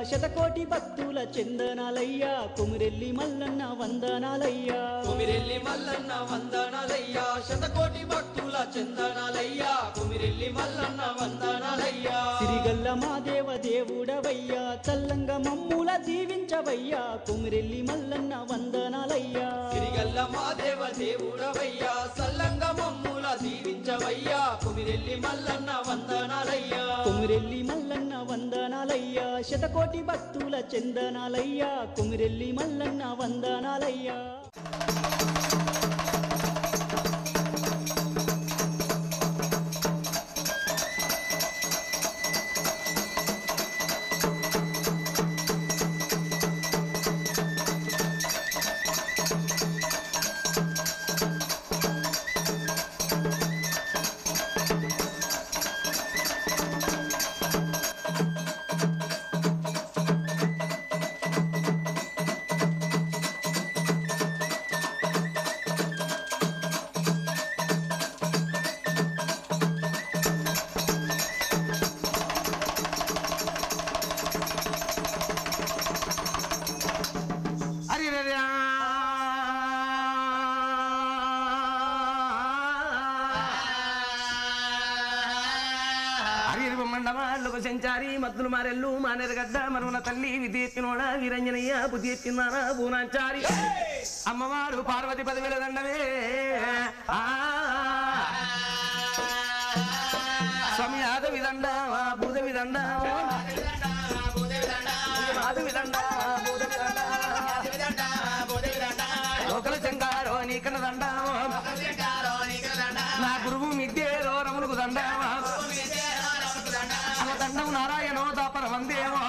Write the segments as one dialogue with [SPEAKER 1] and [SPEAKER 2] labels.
[SPEAKER 1] శతకోటి భక్తుల చందనాలయ్యా కుమిరెల్లి మల్లన్న వందనాలయ్యా
[SPEAKER 2] కుమిరెల్లి మల్లన్న వందనాలయ్యా శతకోటి భక్తుల చందనాలయ్యా కుమిరెల్లి మల్లన్న వందనాలయ్యా
[SPEAKER 1] సిరిగల్ల మా దేవ దేవుడవయ్యా చల్లంగా మమ్ముల దీవించవయ్యా కుమిరెల్లి మల్లన్న వందనాలయ్యా
[SPEAKER 2] తిరిగల్ల మాదేవ దేవుడవయ్యా సల్లంగ మమ్ముల దీవించవయ్యా కుమిరెల్లి మల్లన్న వందనాలయ్యా
[SPEAKER 1] కుమిరెల్లి మల్లన్న వందనాలయ్యా శతకోటి భక్తుల చందనాలయ్యా కుమిరెల్లి మల్లన్న వందనాలయ్యా
[SPEAKER 3] హరి హరి ఆ. హరి హరి మండమాళ్ళకు సంచారి మద్దులు మారెల్లు మానేరగడ్డ మరువన తల్లి విధి వీరంజనయ్య బుద్ధి ఎత్తిందానా పూనాచారి అమ్మవారు పార్వతి పదివేల దండమే ఆ. స్వామి ఆదవి దండ భూదవి దండ మాధవి దండ భూదవి దండ లోకల శంకారో నీకన్న దండ నా గురువు మిద్యేరో రములకు దండ అవ దండం నారాయణో దాపర వందేమో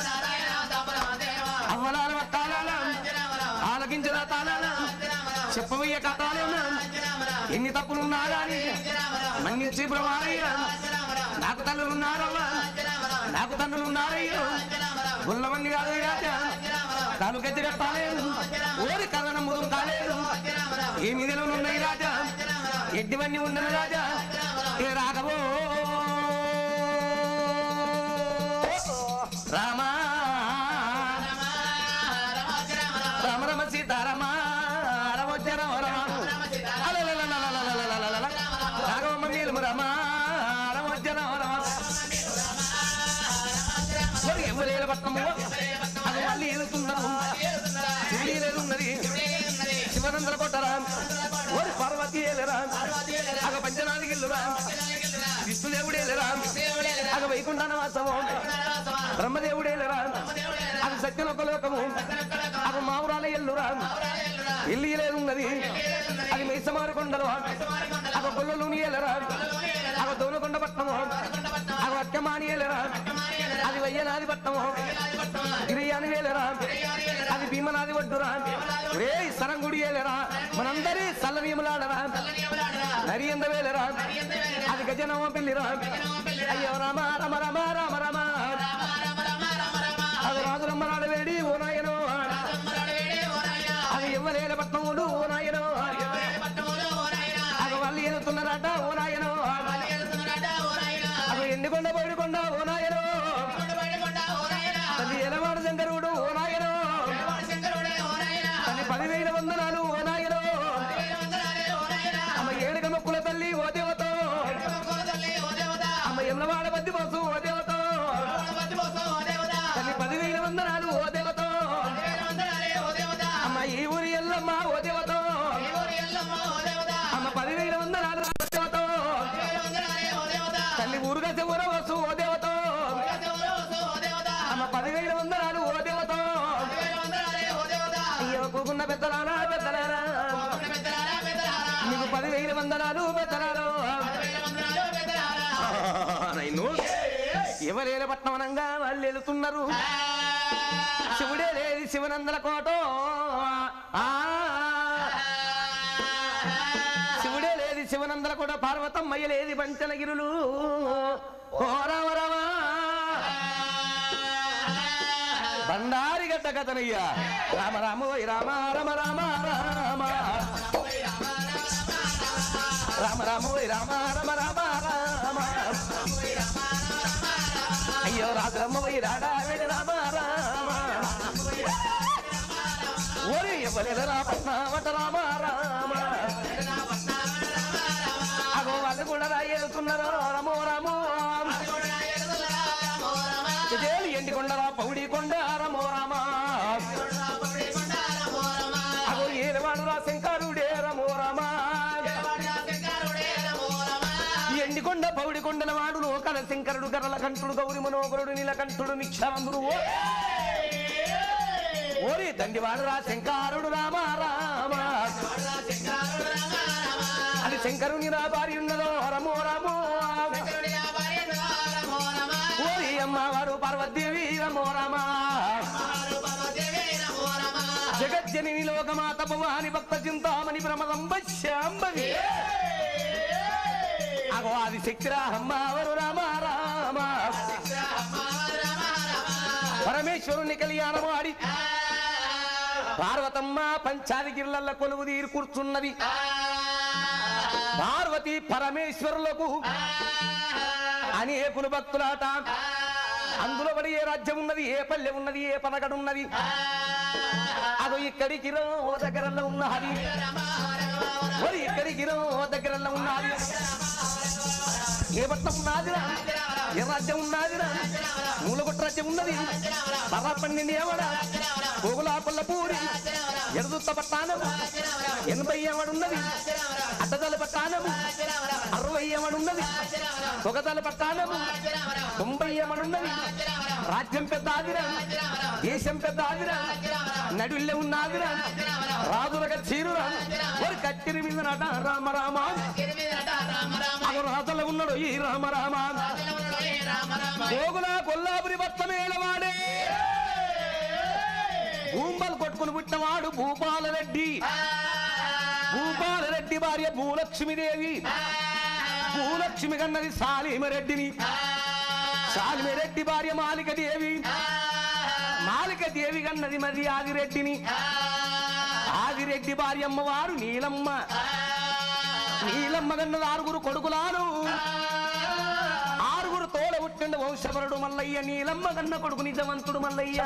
[SPEAKER 3] అవ్వలాల వట్టాల ఆలకించిన తాళాల చెప్పవయ్య కథాలేనా ఎన్ని తప్పులున్నా గాని మన్నించి బ్రహ్మారయ్య నాకు తల్లులున్నారవ్వా నాకు తండ్రులున్నారయ్యో గుల్లవన్ని కాదు రాజా కాలు గట్టి కట్టాలేదు ఓరి కథన ముదురు కాలేదు ఏమి ఉన్నాయి రాజా ఎడ్డివన్నీ ఉండను రాజా ఏ రాఘవో రామా రామ రమ సీతారామ రమోజ రమ రమ అలలలలలలలలలలల. రాఘవమ్మ నీలము రమ రమోజ రమ రమ మరి ఎవరేల పట్టము అది మళ్ళీ ఎదుగుతున్నాము శివుడేలున్నది శివనందర కొట్టరా ఓరి పార్వతి ఏలరా అగ పంచనాదికి వెళ్ళురా విష్ణుదేవుడేలరా అగ వైకుంఠాన వాసవం బ్రహ్మదేవుడేలరా అది సత్యనొక లోకము అది మావురాల ఎల్లురా ఇల్లు ఉన్నది అది మైసమారు కొండలు అగ కొల్లలు ఏలరా అగ దోనకొండ పట్టణము అగ అక్కమాని ఏలరా అది వయ్యనాది పట్టము గిరియాని వేలరా అది భీమనాది ఒడ్డురా రే సరంగుడి ఏలరా మనందరి సల్లనీయములాడరా నరి ఎంద వేలరా అది గజనమ్మ పెళ్లిరా అయ్యో రామ రామ రామ రామ రామ అది రాజులమ్మ నాడవేడి ఓ నాయనో అది ఇవ్వలేల పట్నములు ఓ నాయనో అది వాళ్ళు ఎదుగుతున్నారట ఓ నాయనో అది ఎండికొండ బయడుకొండ ఓ నాయనో తల్లి ఎలవాడు శంకరుడు ఓ నాయనో తల్లి పదివేల వందనాలు ఓ నాయనో అమ్మ ఏడుక మొక్కుల తల్లి ఓ దేవత అమ్మ ఎమ్లవాడ బద్ది బస్సు ఓ దేవత తల్లి పదివేల వందనాలు ఓ దేవత అమ్మ ఈ ఊరి ఎల్లమ్మ ఓ దేవత అమ్మ పదివేల వందనాలు ఓ దేవత తల్లి ఊరుగా చెవుర వసు ఓ దేవత అమ్మ పదివేల వందనాలు ఓ దేవత అయ్యో కూకున్న పెద్దలారా పెద్దలారా నీకు పదివేల వందనాలు పెద్దలారు నైను ఎవరేల పట్నమనంగా వాళ్ళు వెళుతున్నారు శివుడే లేది శివనందల కోట ఆ శివుడే లేది శివనందల కోట పార్వతమ్మయ్య లేది పంచనగిరులు ఓ రామ రామ బండారి గడ్డ కథనయ్య రామ రామ ఓయ్ రామ రామ రామ రామ రామ రామ ఓయ్ రామ రామ రామ రామ అయ్యో రాజరమ్మ పోయి రాడా వెళ్ళి రామ రామ వలెదరా పట్నామట రామ రామ అగో వాళ్ళు కూడా రాయేస్తున్నారు రమో రమో ఇదేలు ఎండి కొండరా పౌడి కొండ రమో రామ అగో ఏలవాడురా శంకరుడే రమో రామ ఎండికొండ పౌడి కొండల వాడు లోకల శంకరుడు గరల కంఠుడు గౌరి మనోహరుడు నీలకంఠుడు నిక్షరందుడు ఓరి దండివాడు రా శంకరుడు రామ రామ అది శంకరుని నా భార్య ఉన్నదో రమో రమో ఓరి అమ్మవారు పార్వదేవి రమో రమ జగజ్జనని లోకమాత భవాని భక్త చింతామణి ప్రమదంబ శాంబవి అగో అది శక్తిరా అమ్మవారు రామ రామ పరమేశ్వరుని కళ్యాణమాడి పార్వతమ్మ పంచాదిగిర్లల్ల కొలువు తీరు కూర్చున్నది పార్వతి పరమేశ్వరులకు అనేకులు భక్తులాట అందులో పడి ఏ రాజ్యం ఉన్నది ఏ పల్లె ఉన్నది ఏ పనగడు ఉన్నది అదో ఇక్కడికి రో దగ్గరలో ఉన్నది మరి ఇక్కడికి రో దగ్గరలో ఉన్నది ఏ పట్నం ఉన్నదిరా ఏ రాజ్యం ఉన్నదిరా మూలగొట్ట రాజ్యం ఉన్నది బర్ర పండింది ఎవడా పోగులా పుల్లపూరి ఎరుదుత్త పట్టానము ఎనభై ఏమడున్నది అడ్డదల పట్టానము అరవై ఏమడున్నది పొగదల పట్టానము తొంభై ఏమడున్నది రాజ్యం పెద్ద ఆదిరా దేశం పెద్ద ఆదిరా నడుల్లే ఉన్నాదిరా రాజులక చీరురా మరి కత్తిరి మీద నట రామ రామ అగో రాజుల ఉన్నాడు ఈ రామ రామ గోగుల కొల్లాపురి భర్తమేలవాడే భూంబలు కొట్టుకుని పుట్టినవాడు భూపాలరెడ్డి భూపాలరెడ్డి భార్య భూలక్ష్మీదేవి భూలక్ష్మి కన్నది సాలిమరెడ్డిని సాలిమరెడ్డి భార్య మాలిక దేవి మాలిక దేవి కన్నది మరి ఆదిరెడ్డిని ఆదిరెడ్డి భార్య అమ్మవారు నీలమ్మ నీలమ్మ కన్నది ఆరుగురు కొడుకులాను ఆరుగురు తోడ పుట్టిండు వంశపరుడు మల్లయ్య నీలమ్మ కన్న కొడుకు నిజవంతుడు మల్లయ్య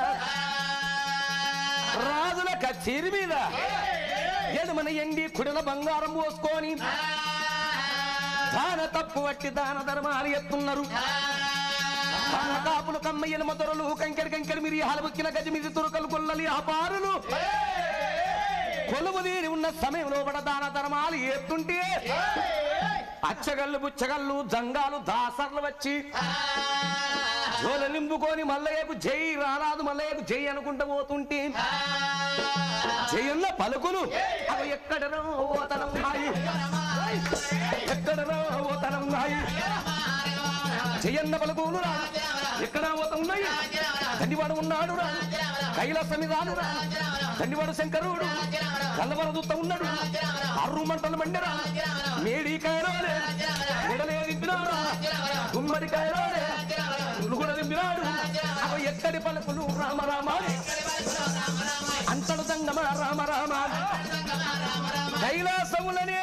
[SPEAKER 3] రాజుల కచేరి మీద ఎడమన ఎండి కుడిల బంగారం పోసుకొని దాన తప్పు వట్టి దాన ధర్మాలు ఎత్తున్నారు దాన కాపులు కమ్మయ్యల మొదరలు కంకెడి కంకెడి మిరి హలబుక్కిన గజమిది తురుకలు గొల్లలి అపారులు కొలువు తీరి ఉన్న సమయంలో పడ దాన ధర్మాలు ఎత్తుంటే అచ్చగళ్ళు బుచ్చగళ్ళు జంగాలు దాసర్లు వచ్చి జోల నింపుకొని మల్లయ్యకు జై రారాదు మల్లయ్యకు జై అనుకుంటూ పోతుంటే జయన్న పలుకులు అవి ఎక్కడనో ఓతనన్నాయి ఎక్కడనో ఓతనన్నాయి జయన్న పలుకులు రా ఎక్కడ ఓత ఉన్నాయి తండ్రివాడు ఉన్నాడు రా కైలాసమిదాను రా తండ్రివాడు శంకరుడు కల్లవర దూత ఉన్నాడు అర్రు మంటలు మండరా మేడి కాయలోనే గుడలే దింపినాడు గుమ్మడి కాయలోనే కూడా దింపినాడు అవి ఎక్కడి పలుకులు రామ రామ అంతడు దంగమ రామ రామ కైలాసములనే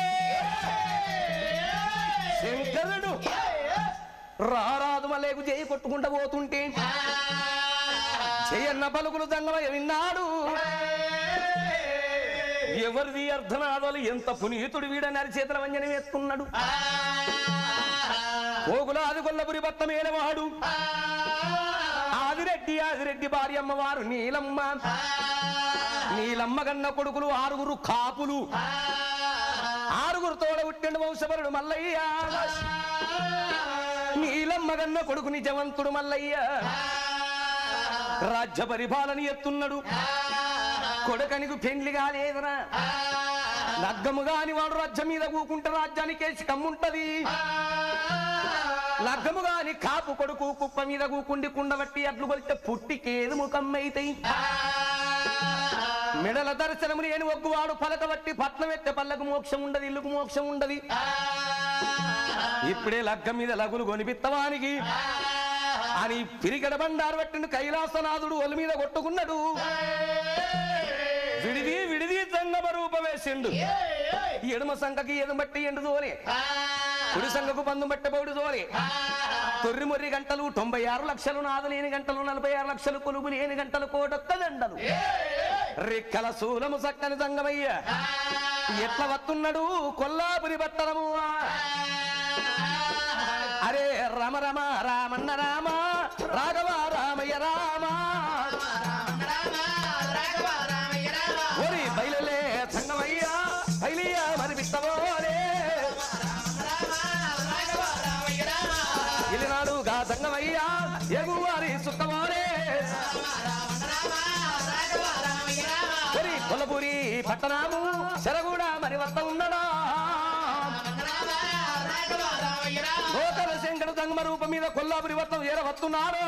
[SPEAKER 3] శంకరుడు రారాదు మలేకు చేయి కొట్టుకుంటూ పోతుంటే చేయన్న పలుకులు దంగమయ్య విన్నాడు ఎవరిది అర్ధనాదాలు ఎంత పునీతుడు వీడ నరిచేతల వంజనం ఎత్తున్నాడు ఓగులాది కొల్లపురి భర్త మేలవాడు ఆదిరెడ్డి ఆదిరెడ్డి భార్య అమ్మవారు నీలమ్మ నీలమ్మ గన్న కొడుకులు ఆరుగురు కాపులు ఆరుగురు తోడ పుట్టిండు వంశపరుడు మల్లయ్య నీలమ్మ గన్న కొడుకు నిజవంతుడు మల్లయ్య రాజ్య పరిపాలన ఎత్తున్నాడు కొడుకనికి పెండ్లి కాలేదురా లగ్గము గాని వాడు రాజ్యం మీద కూకుంటే రాజ్యానికి వేసి కమ్ముంటది లగ్గము గాని కాపు కొడుకు కుప్ప మీద కూకుండి కుండబట్టి అట్లు కొలితే పుట్టికేది ముఖం అయితాయి మెడల దర్శనము లేని ఒగ్గువాడు పలకబట్టి పట్నం ఎత్తే పల్లకు మోక్షం ఉండదు ఇల్లుకు మోక్షం ఉండదు ఇప్పుడే లగ్గం మీద లగులు కొనిపిత్తవానికి అని పిరిగడ బండారు పట్టిండు కైలాసనాథుడు ఒలి మీద కొట్టుకున్నాడు విడిది విడిది జంగమ రూపం వేసిండు ఎడమ సంఖకి ఎదు బట్టి ఎండు తోలే కుడి సంఘకు పందు బట్ట పౌడు తోలే తొర్రి మొర్రి గంటలు తొంభై ఆరు లక్షలు నాదు లేని గంటలు నలభై ఆరు లక్షలు కొలుగు లేని గంటలు కోటొక్క దండలు రెక్కల శూలము సక్కని సంగమయ్య ఎట్ల వస్తున్నాడు కొల్లాపురి పట్టణము అరే రమ రమ రామన్న రామ రాఘవ రామయ్య రామ ఒరి బయలులే సంగమయ్య బయలియ మరి బిట్టవోలే ఇలినాడు గా సంగమయ్య ఎగువారి సుక్కవోలే ఒరి కొల్లపూరి పట్టణము చెరగూడ మరి వద్ద ఉన్నడా గోకర శంకరు దంగమ రూపం మీద కొల్లాపురి వర్తం ఏరవస్తున్నాడు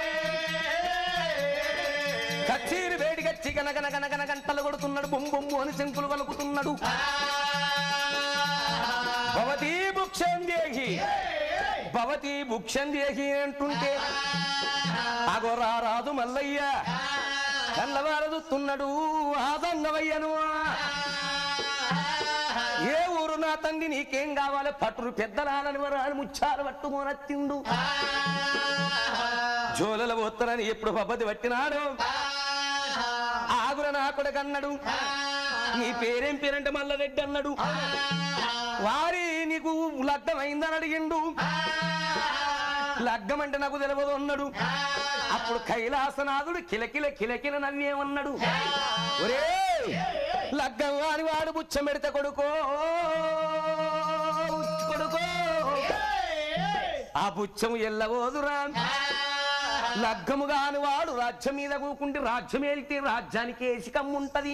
[SPEAKER 3] కచ్చీరి వేడి కచ్చి గనగన గనగన గంటలు కొడుతున్నాడు బొమ్ము బొమ్ము అని శంకులు కలుపుతున్నాడు భవతీ భుక్షం దేహి భవతీ భుక్షం దేహి అంటుంటే అగోరా రాదు మల్లయ్య కళ్ళవారదుతున్నాడు ఆదంగవయ్యను ఏ ఊరు నా తండ్రి నీకేం కావాలి పట్టురు పెద్దలాలని వరాలు ముచ్చాలు పట్టుకోనత్తిండు జోలల పోత్తరని ఎప్పుడు పబ్బతి పట్టినాడు ఆగుల నా కొడుకన్నాడు నీ పేరేం పేరంటే మల్లరెడ్డి అన్నాడు వారి నీకు లగ్గమైందని అడిగిండు లగ్గం అంటే నాకు తెలియదు అన్నాడు అప్పుడు కైలాసనాథుడు కిలకిల కిలకిల నవ్వేమన్నాడు ఒరే లగ్గం అని వాడు బుచ్చం పెడితే కొడుకో కొడుకో ఆ బుచ్చము ఎల్లబోదురా లగ్గము కాని వాడు రాజ్యం మీద కూకుంటే రాజ్యం వెళ్తే రాజ్యానికి ఏసి కమ్ముంటది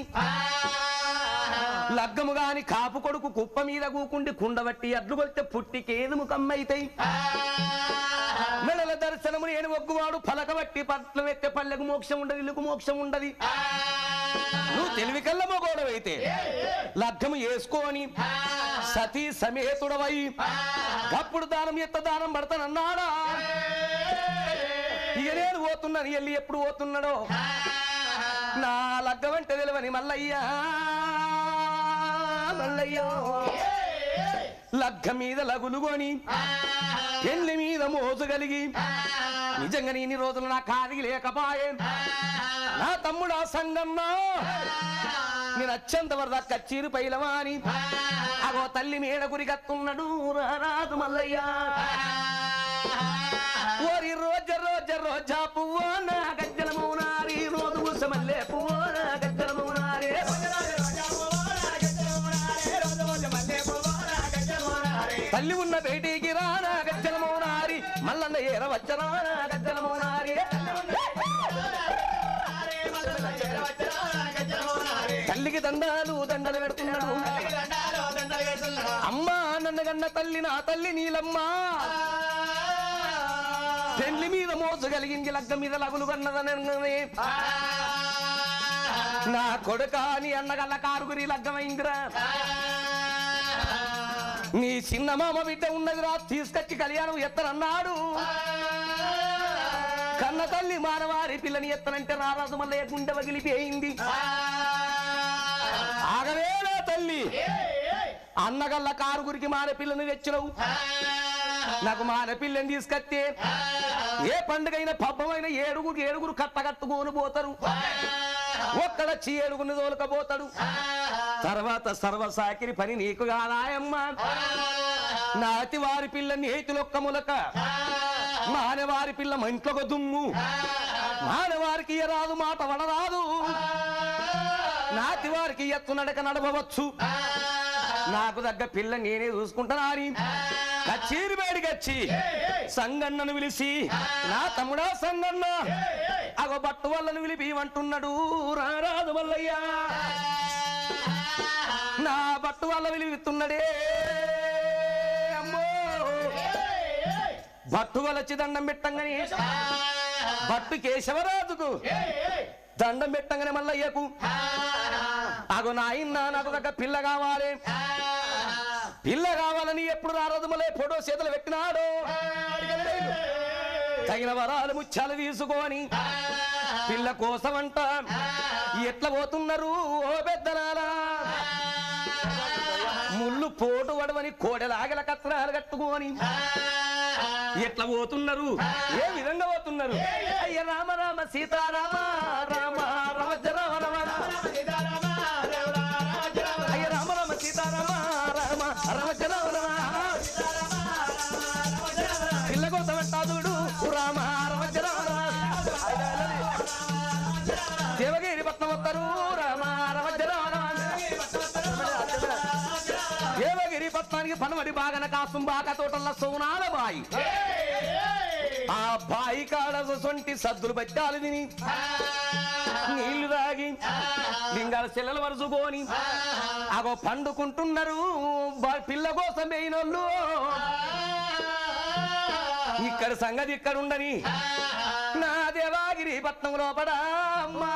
[SPEAKER 3] లగ్గము గాని కాపు కొడుకు కుప్ప మీద కూకుండి కుండబట్టి అడ్లు కొలితే పుట్టికేది ముఖమ్మయితాయి మెడల దర్శనము నేను ఒగ్గువాడు పలకబట్టి పట్ల ఎత్తే పల్లెకు మోక్షం ఉండదు ఇల్లుకు మోక్షం ఉండదు నువ్వు తెలివి కల్ల మొగోడవైతే లగ్గము వేసుకొని సతీ సమేతుడవై గప్పుడు దానం ఎత్త దానం పడతానన్నాడా ఇక నేను పోతున్నాను వెళ్ళి ఎప్పుడు పోతున్నాడో నా లగ్గం అంటే తెలివని మల్లయ్యా మల్లయ్యో లగ్గ మీద లగులుగొని పెళ్లి మీద మోజు కలిగి నిజంగా నీ ఇన్ని రోజులు నా కాదికి లేకపాయే నా తమ్ముడు ఆ సంగమ్మా నేను అత్యంత వరద కచ్చీరు పైలవా అని అగో తల్లి మేడ గురికత్తున్నాడు రారాదు మల్లయ్య ఓరి రోజ రోజ రోజా పువ్వు నా గజ్జల మౌనారి రోజు ముసమల్లే పువ్వు నా గజ్జల మౌనారి తల్లి ఉన్న బయటికి రానా గజ్జల మౌనారి మల్లన్న ఏర వచ్చరా గజ్జల మౌనారి తల్లికి దండాలు దండలు పెడుతున్నాడు అమ్మా నన్ను గన్న తల్లి నా తల్లి నీలమ్మ పెళ్లి మీద మోసు కలిగింది లగ్గ మీద లగులు కన్నదనగానే నా కొడుక నీ అన్నగల్ల కారుగురి లగ్గమైందిరా నీ చిన్న మామ బిడ్డ ఉన్నదిరా తీసుకొచ్చి కళ్యాణం ఎత్తనన్నాడు కన్న తల్లి మానవారి పిల్లని ఎత్తనంటే రారాజు మల్లయ్య గుండె వగిలిపోయింది ఆగవేనా తల్లి అన్నగల్ల కారుగురికి మాన పిల్లని తెచ్చినవు నాకు మాన పిల్లని తీసుకొస్తే ఏ పండుగైన పబ్బమైన ఏడుగురు ఏడుగురు కట్ట కట్టుకొని పోతారు ఒక్కడచ్చి ఏడుగుని తోలుకపోతాడు తర్వాత సర్వసాకిరి పని నీకు కాదాయమ్మా నాతి వారి పిల్ల నేతిలొక్క ములక మానవారి పిల్ల మంట్లొక దుమ్ము మానవారికి ఇయ్యరాదు మాట వడరాదు నాతి వారికి ఎత్తు నడక నడవవచ్చు నాకు దగ్గ పిల్ల నేనే చూసుకుంటానని కచ్చేరి బయటికొచ్చి సంగన్నను పిలిచి నా తమ్ముడా సంగన్న అగో బట్టు వల్లను పిలిపి అంటున్నాడు రారాదు మల్లయ్యా నా బట్టు వల్ల విలువిస్తున్నాడే అమ్మో భట్టు వలచి దండం పెట్టంగానే భట్టు కేశవరాజుకు దండం పెట్టంగానే మల్లయ్యకు అగో నాయన నాకు ఒక పిల్ల కావాలి పిల్ల కావాలని ఎప్పుడు రారదు మళ్ళీ ఫోటో చేతులు పెట్టినాడు తగిన వరాలు ముత్యాలు తీసుకొని పిల్ల కోసమంట ఎట్లా పోతున్నారు ఓ పెద్దనాలా ముళ్ళు పోటు వడవని కోడెలాగల కత్రాలు కట్టుకొని ఎట్లా పోతున్నారు ఏ విధంగా పోతున్నారు అయ్య రామ రామ సీతారామ రామ రామ రామ రామ పిల్ల కోసం పెట్టా చూడు రామ రామజ్జ రామ దేవగిరి పట్నం వస్తారు రామ రామజ్జ రామ దేవగిరి పట్నానికి పనమడి బాగన కాసం బాగా తోటల సోనాల బాయి ఆ బాయి కాడ సొంటి సద్దులు పెట్టాలి తిని నీళ్లు తాగి లింగాల చెల్లెలు వరుసుకోని అగో పండుకుంటున్నారు బా- పిల్ల కోసం వేయినోళ్ళు ఇక్కడ సంగతి ఇక్కడ ఉండని నా దేవాగిరి పట్నం లోపల అమ్మా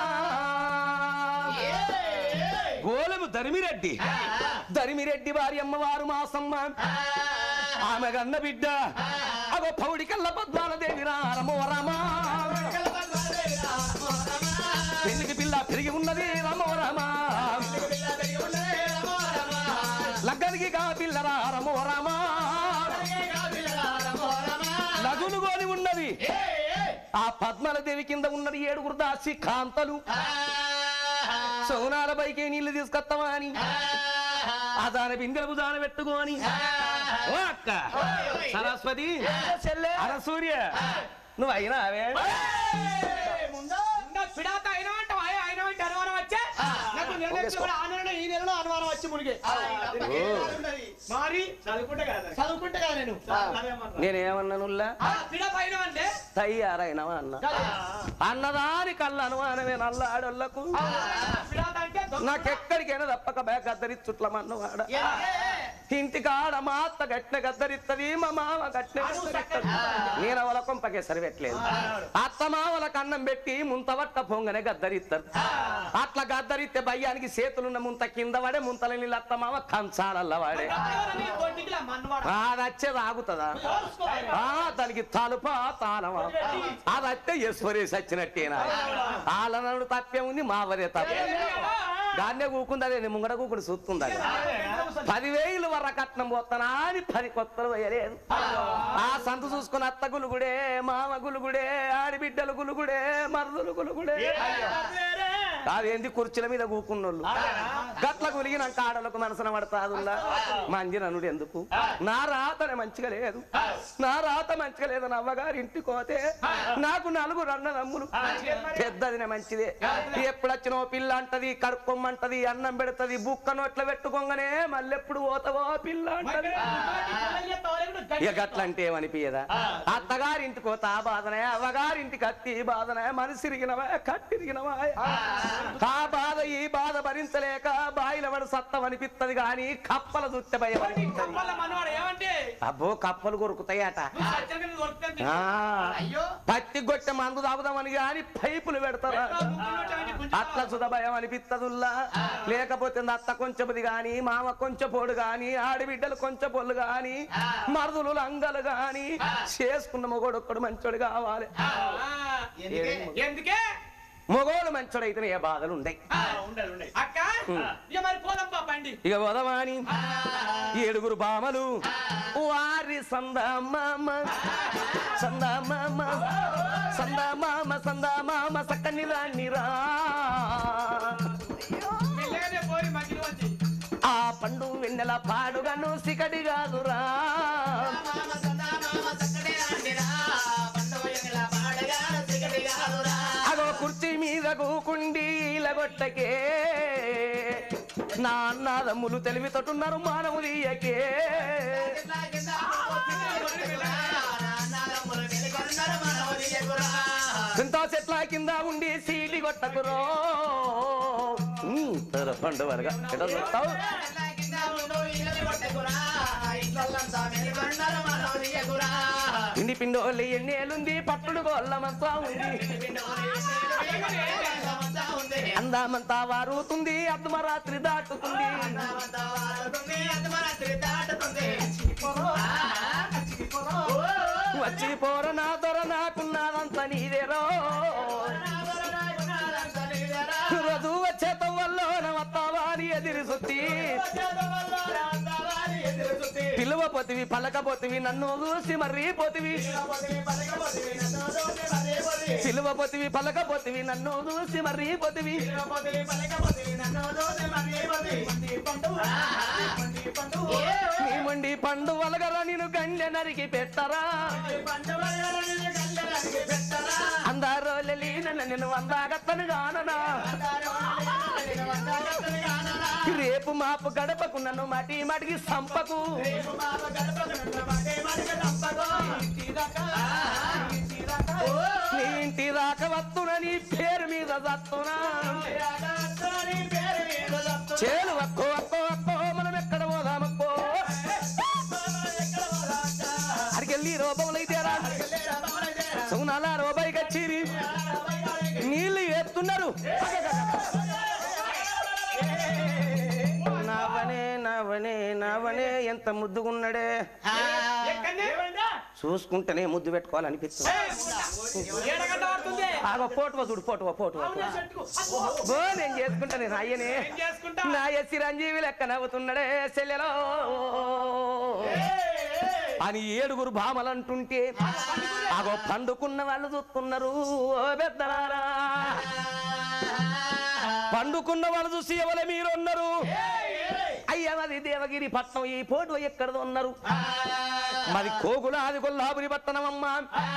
[SPEAKER 3] గోలము ధరిమిరెడ్డి ధరిమిరెడ్డి వారి అమ్మవారు మాసమ్మ ఆమె గన్న బిడ్డ అగో పౌడి కల్ల పద్మాల దేవి రామో రమా పెళ్లికి పిల్ల పెరిగి ఉన్నది రమో రమా లగ్గనికి కా పిల్ల రామో రమా లగులు గోని ఉన్నది ఆ పద్మాల దేవి కింద ఉన్నది ఏడుగురు దాసి కాంతలు సోనాల పైకి నీళ్లు తీసుకొస్తావా అని ఆ దాని బిందెల భుజాన పెట్టుకోని ఓ అక్క సరస్వతి అర సూర్య నువ్వు అయినా అవే
[SPEAKER 4] పిడాత అయినా అంటే ఆయన అయినా అంటే అనుమానం వచ్చే నాకు నిర్ణయించిన కూడా ఆ నెలలో ఈ నెలలో అనుమానం వచ్చి మునిగే మరి చదువుకుంటే కదా చదువుకుంటే కదా నేను
[SPEAKER 3] నేనేమన్నానుల్లా
[SPEAKER 4] ఆ, పిడాత అయినా అంటే
[SPEAKER 3] తయ్యారైనవా అన్న అన్నదాని కళ్ళ అనుమానమే నల్లాడోళ్లకు
[SPEAKER 4] పిడాత అంటే దొంగ.
[SPEAKER 3] నాకెక్కడికైనా తప్పక బ్యాగ్ గద్దరిచ్చుట్లమన్నవాడ ఇంటి కాడ మా అత్త గట్టిన గద్దరిత్తది మా మామ గట్టిన గద్దరిత్తది నేను అవల కొంపకే సరిపెట్టలేదు అత్త మామల కన్నం పెట్టి ముంతవట్ట పొంగనే గద్దరిస్తారు అట్లా గద్దరిత్తే భయ్యానికి చేతులున్న ముంత కింద పడే ముంతల నీళ్ళు అత్త మామ కంచాలల్ల వాడే
[SPEAKER 4] ఎవరని దొడ్డికిలా మన్నవాడ.
[SPEAKER 3] అది వచ్చేది ఆగుతుందా
[SPEAKER 4] తెలుసుకోవాలి.
[SPEAKER 3] ఆ దానికి తలుపా తాళమా అది అత్తే ఈశ్వరేసి వచ్చినట్టేనా వాళ్ళనడు తప్పే ఉంది మావదే తప్పే దాన్నే కూకుంది అదే నేను ముంగడ కూకుని చూస్తుంది అది పదివేలు వర కట్నం పోతానా అని పది కొత్తలు వేయలేదు ఆ సంత చూసుకుని అత్త గులుగుడే మామ గులుగుడే ఆడిబిడ్డలు గులుగుడే మరుదులు గులుగుడే అదేంది కుర్చీల మీద కూకున్నోళ్ళు గట్ల గులిగినాక ఆడలకు మనసున పడతాదుల్లా మంజిననుడు ఎందుకు నా రాతనే మంచిగా లేదు నా రాత మంచిగా లేదు అవ్వగారి ఇంటికి పోతే నాకు నలుగురు అన్నదమ్ములు పెద్దదినే మంచిదే ఎప్పుడు వచ్చినో పిల్ల అంటది కడుక్కోమంటది అన్నం పెడతది బుక్క నోట్ల పెట్టుకోగానే మళ్ళెప్పుడు పోతావో పిల్ల అంటది ఇక గట్లంటే ఏమనిపించదా అత్తగారింటికి పోతే ఆ బాధనే అవ్వగారింటికి అత్తి ఈ బాధనే మనసు ఇరిగినవా కట్టిరిగినవా ఆ బాధ ఈ బాధ భరించలేక బాయిల పడి సత్తం అనిపిత్తది గాని కప్పల దుత్త భయం అనిపిత్తది
[SPEAKER 4] వాళ్ళ మనవాడు ఏమంటే
[SPEAKER 3] అబ్బో కప్పలు కొరుకుతాయట
[SPEAKER 4] నువ్వు సత్యంగా నువ్వు దొరుకుతుంది
[SPEAKER 3] ఆ పత్తి గొట్టె మందు తాగుదామని గాని పైపులు పెడతారా అట్లా సుధ భయం అనిపిత్తదుల్లా లేకపోతే నా అత్త కొంచెంది గాని మామ కొంచెం పోడు గాని ఆడబిడ్డలు కొంచెం పొల్లు గాని మరుదులు లంగలు గాని చేసుకున్న మొగోడు ఒక్కడు మంచోడు కావాలి
[SPEAKER 4] ఎందుకే
[SPEAKER 3] మొగోడు మంచోడు అయితే ఏ బాధలు ఉండయి
[SPEAKER 4] అక్క ఇక మరి పోదాం పా బండి
[SPEAKER 3] ఇక వదవాని ఏడుగురు బామలు వారి సందమామ సందమామ సందమామ సందమామ సక్కని రాణిరా
[SPEAKER 4] మెల్లగానే పోయి మధ్యలో వచ్చి
[SPEAKER 3] ఆ పండు వెన్నెల పాడుగను సికటి కాదురా అగో కుర్చీ మీద కూకుండి ఇలగొట్టకే నా అన్నదమ్ములు తెలివితోటున్నారు మానవు తీయకే చింతా చెట్ల కింద ఉండి సీటి కొట్టకురో ఉమ్, తర పండు వరగా ఎట్లా చూస్తావు ఇండి పిండోళ్ళి ఎన్నేలుంది పట్టుడు గొల్లమంతా ఉంది అందామంతా వారుతుంది అర్ధమరాత్రి దాటుతుంది వచ్చి పోర నా దొర నాకున్నదంతా నీదేరో రోజు వచ్చేత వల్ల వస్తావా అని ఎదిరి సుత్తి పిలువ పోతివి పలకపోతివి నన్ను చూసి మర్రి పోతివి పిలువ పోతివి పలకపోతివి నన్ను చూసి మర్రి పోతివి నీ మండి పండు వలగరా నేను గండె నరికి పెట్టరా అందారో లీన నేను అందాగత్తను గాననా రేపు మాపు గడపకు నన్ను మటి మటికి సంపకు నీ ఇంటి రాక వత్తున నీ పేరు మీద చత్తునా చేలు అక్కో అక్కో అక్కో మనం ఎక్కడ పోదామక్కో అడికెళ్ళి రోబములైతేరా సౌనాల రోబాయి కచ్చిరి నీళ్ళు ఎత్తున్నారు నవనే నవనే నవనే ఎంత ముద్దుగున్నాడే చూసుకుంటేనే ముద్దు పెట్టుకోవాలనిపిస్తుంది
[SPEAKER 4] ఏడగంట పడుతుంది
[SPEAKER 3] ఆగో పోటువ చూడు పోటువ పోటువ బో నేను చేసుకుంటా నేను అయ్యనే
[SPEAKER 4] ఏం చేసుకుంటా
[SPEAKER 3] నా ఎస్ చిరంజీవి లెక్క నవ్వుతున్నాడే సెల్లెలో అని ఏడుగురు భామలు అంటుంటే ఆగో పండుకున్న వాళ్ళు చూస్తున్నారు ఓ పెద్దలారా పండుకున్న వాళ్ళు చూసి ఎవరు మీరు ఉన్నారు అయ్యా మరి దేవగిరి పట్నం ఈ పోటు ఎక్కడ ఉన్నారు మరి కోకుల అది కొల్లాపురి పట్టణం అమ్మా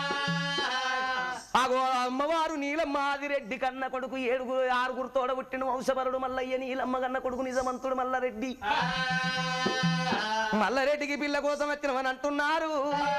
[SPEAKER 3] ఆగో అమ్మవారు నీలమ్మ ఆదిరెడ్డి కన్న కొడుకు ఏడుగురు ఆరుగురు తోడ పుట్టిన వంశపరుడు మల్లయ్య నీలమ్మ కన్న కొడుకు నిజమంతుడు మల్లారెడ్డి మల్లారెడ్డికి పిల్ల కోసం వచ్చినవని అంటున్నారు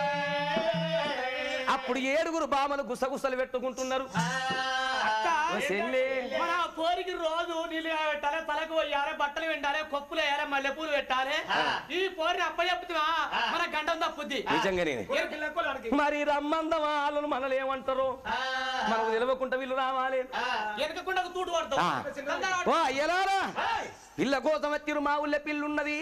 [SPEAKER 3] అప్పుడు ఏడుగురు బామలు గుసగుసలు పెట్టుకుంటున్నారు ఓ చెల్లి.
[SPEAKER 4] మన పోరికి రోజు నీళ్ళు పెట్టాలి తలకు పోయాలి బట్టలు వెండాలి కొప్పులు వేయాలి మల్లెపూలు పెట్టాలి ఈ పోరిని అప్ప చెప్తున్నా మన గండం తప్పుద్ది
[SPEAKER 3] నిజంగానే
[SPEAKER 4] ఏ పిల్లకు లడకి.
[SPEAKER 3] మరి రమ్మంద వాళ్ళను మనలు ఏమంటారు మనకు తెలియకుండా వీళ్ళు రావాలి
[SPEAKER 4] వెనకకుండా ఒక తూటు పడతావు
[SPEAKER 3] ఆ.
[SPEAKER 4] కంగారు
[SPEAKER 3] ఓ అయ్యలారా పిల్ల కోసం వచ్చిరు మా ఊళ్ళో పిల్లున్నది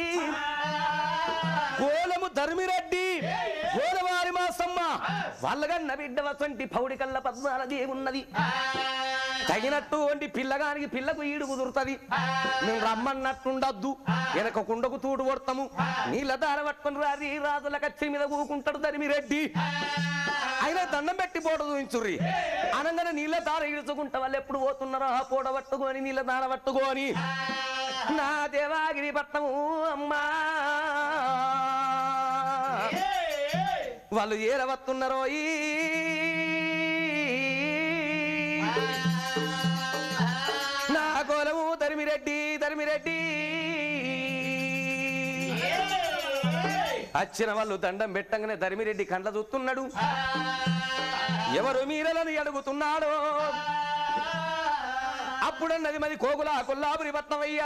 [SPEAKER 3] కోలము ధర్మిరెడ్డి కోలవారి మాసమ్మ వాళ్ళగన్న బిడ్డ వసంటి పౌడి కల్ల పద్మాలది ఉన్నది తగినట్టు వంటి పిల్లగానికి పిల్లకు ఈడు కుదురుతుంది మేము రమ్మన్నట్టుండద్దు వెనక కుండకు తూడు కొడతాము నీళ్ళ దార పట్టుకుని రారి రాజుల కచ్చి మీద కూకుంటాడు ధర్మిరెడ్డి ఆయన దండం పెట్టి పోట చూపించుర్రి అనగానే నీళ్ళ దార ఈడ్చుకుంటా వాళ్ళు ఎప్పుడు పోతున్నారో ఆ పూట పట్టుకొని నీళ్ళ దార పట్టుకొని నా దేవాగిరి పట్టము అమ్మా వాళ్ళు ఏరవస్తున్నారో ఈ నా కోలము ధర్మిరెడ్డి ధర్మిరెడ్డి వచ్చిన వాళ్ళు దండం పెట్టంగానే ధర్మిరెడ్డి కండ్ల చూస్తున్నాడు ఎవరు మీరలని అడుగుతున్నాడో అప్పుడన్నది మరి కోగుల కొల్లాపురి పట్నమయ్యా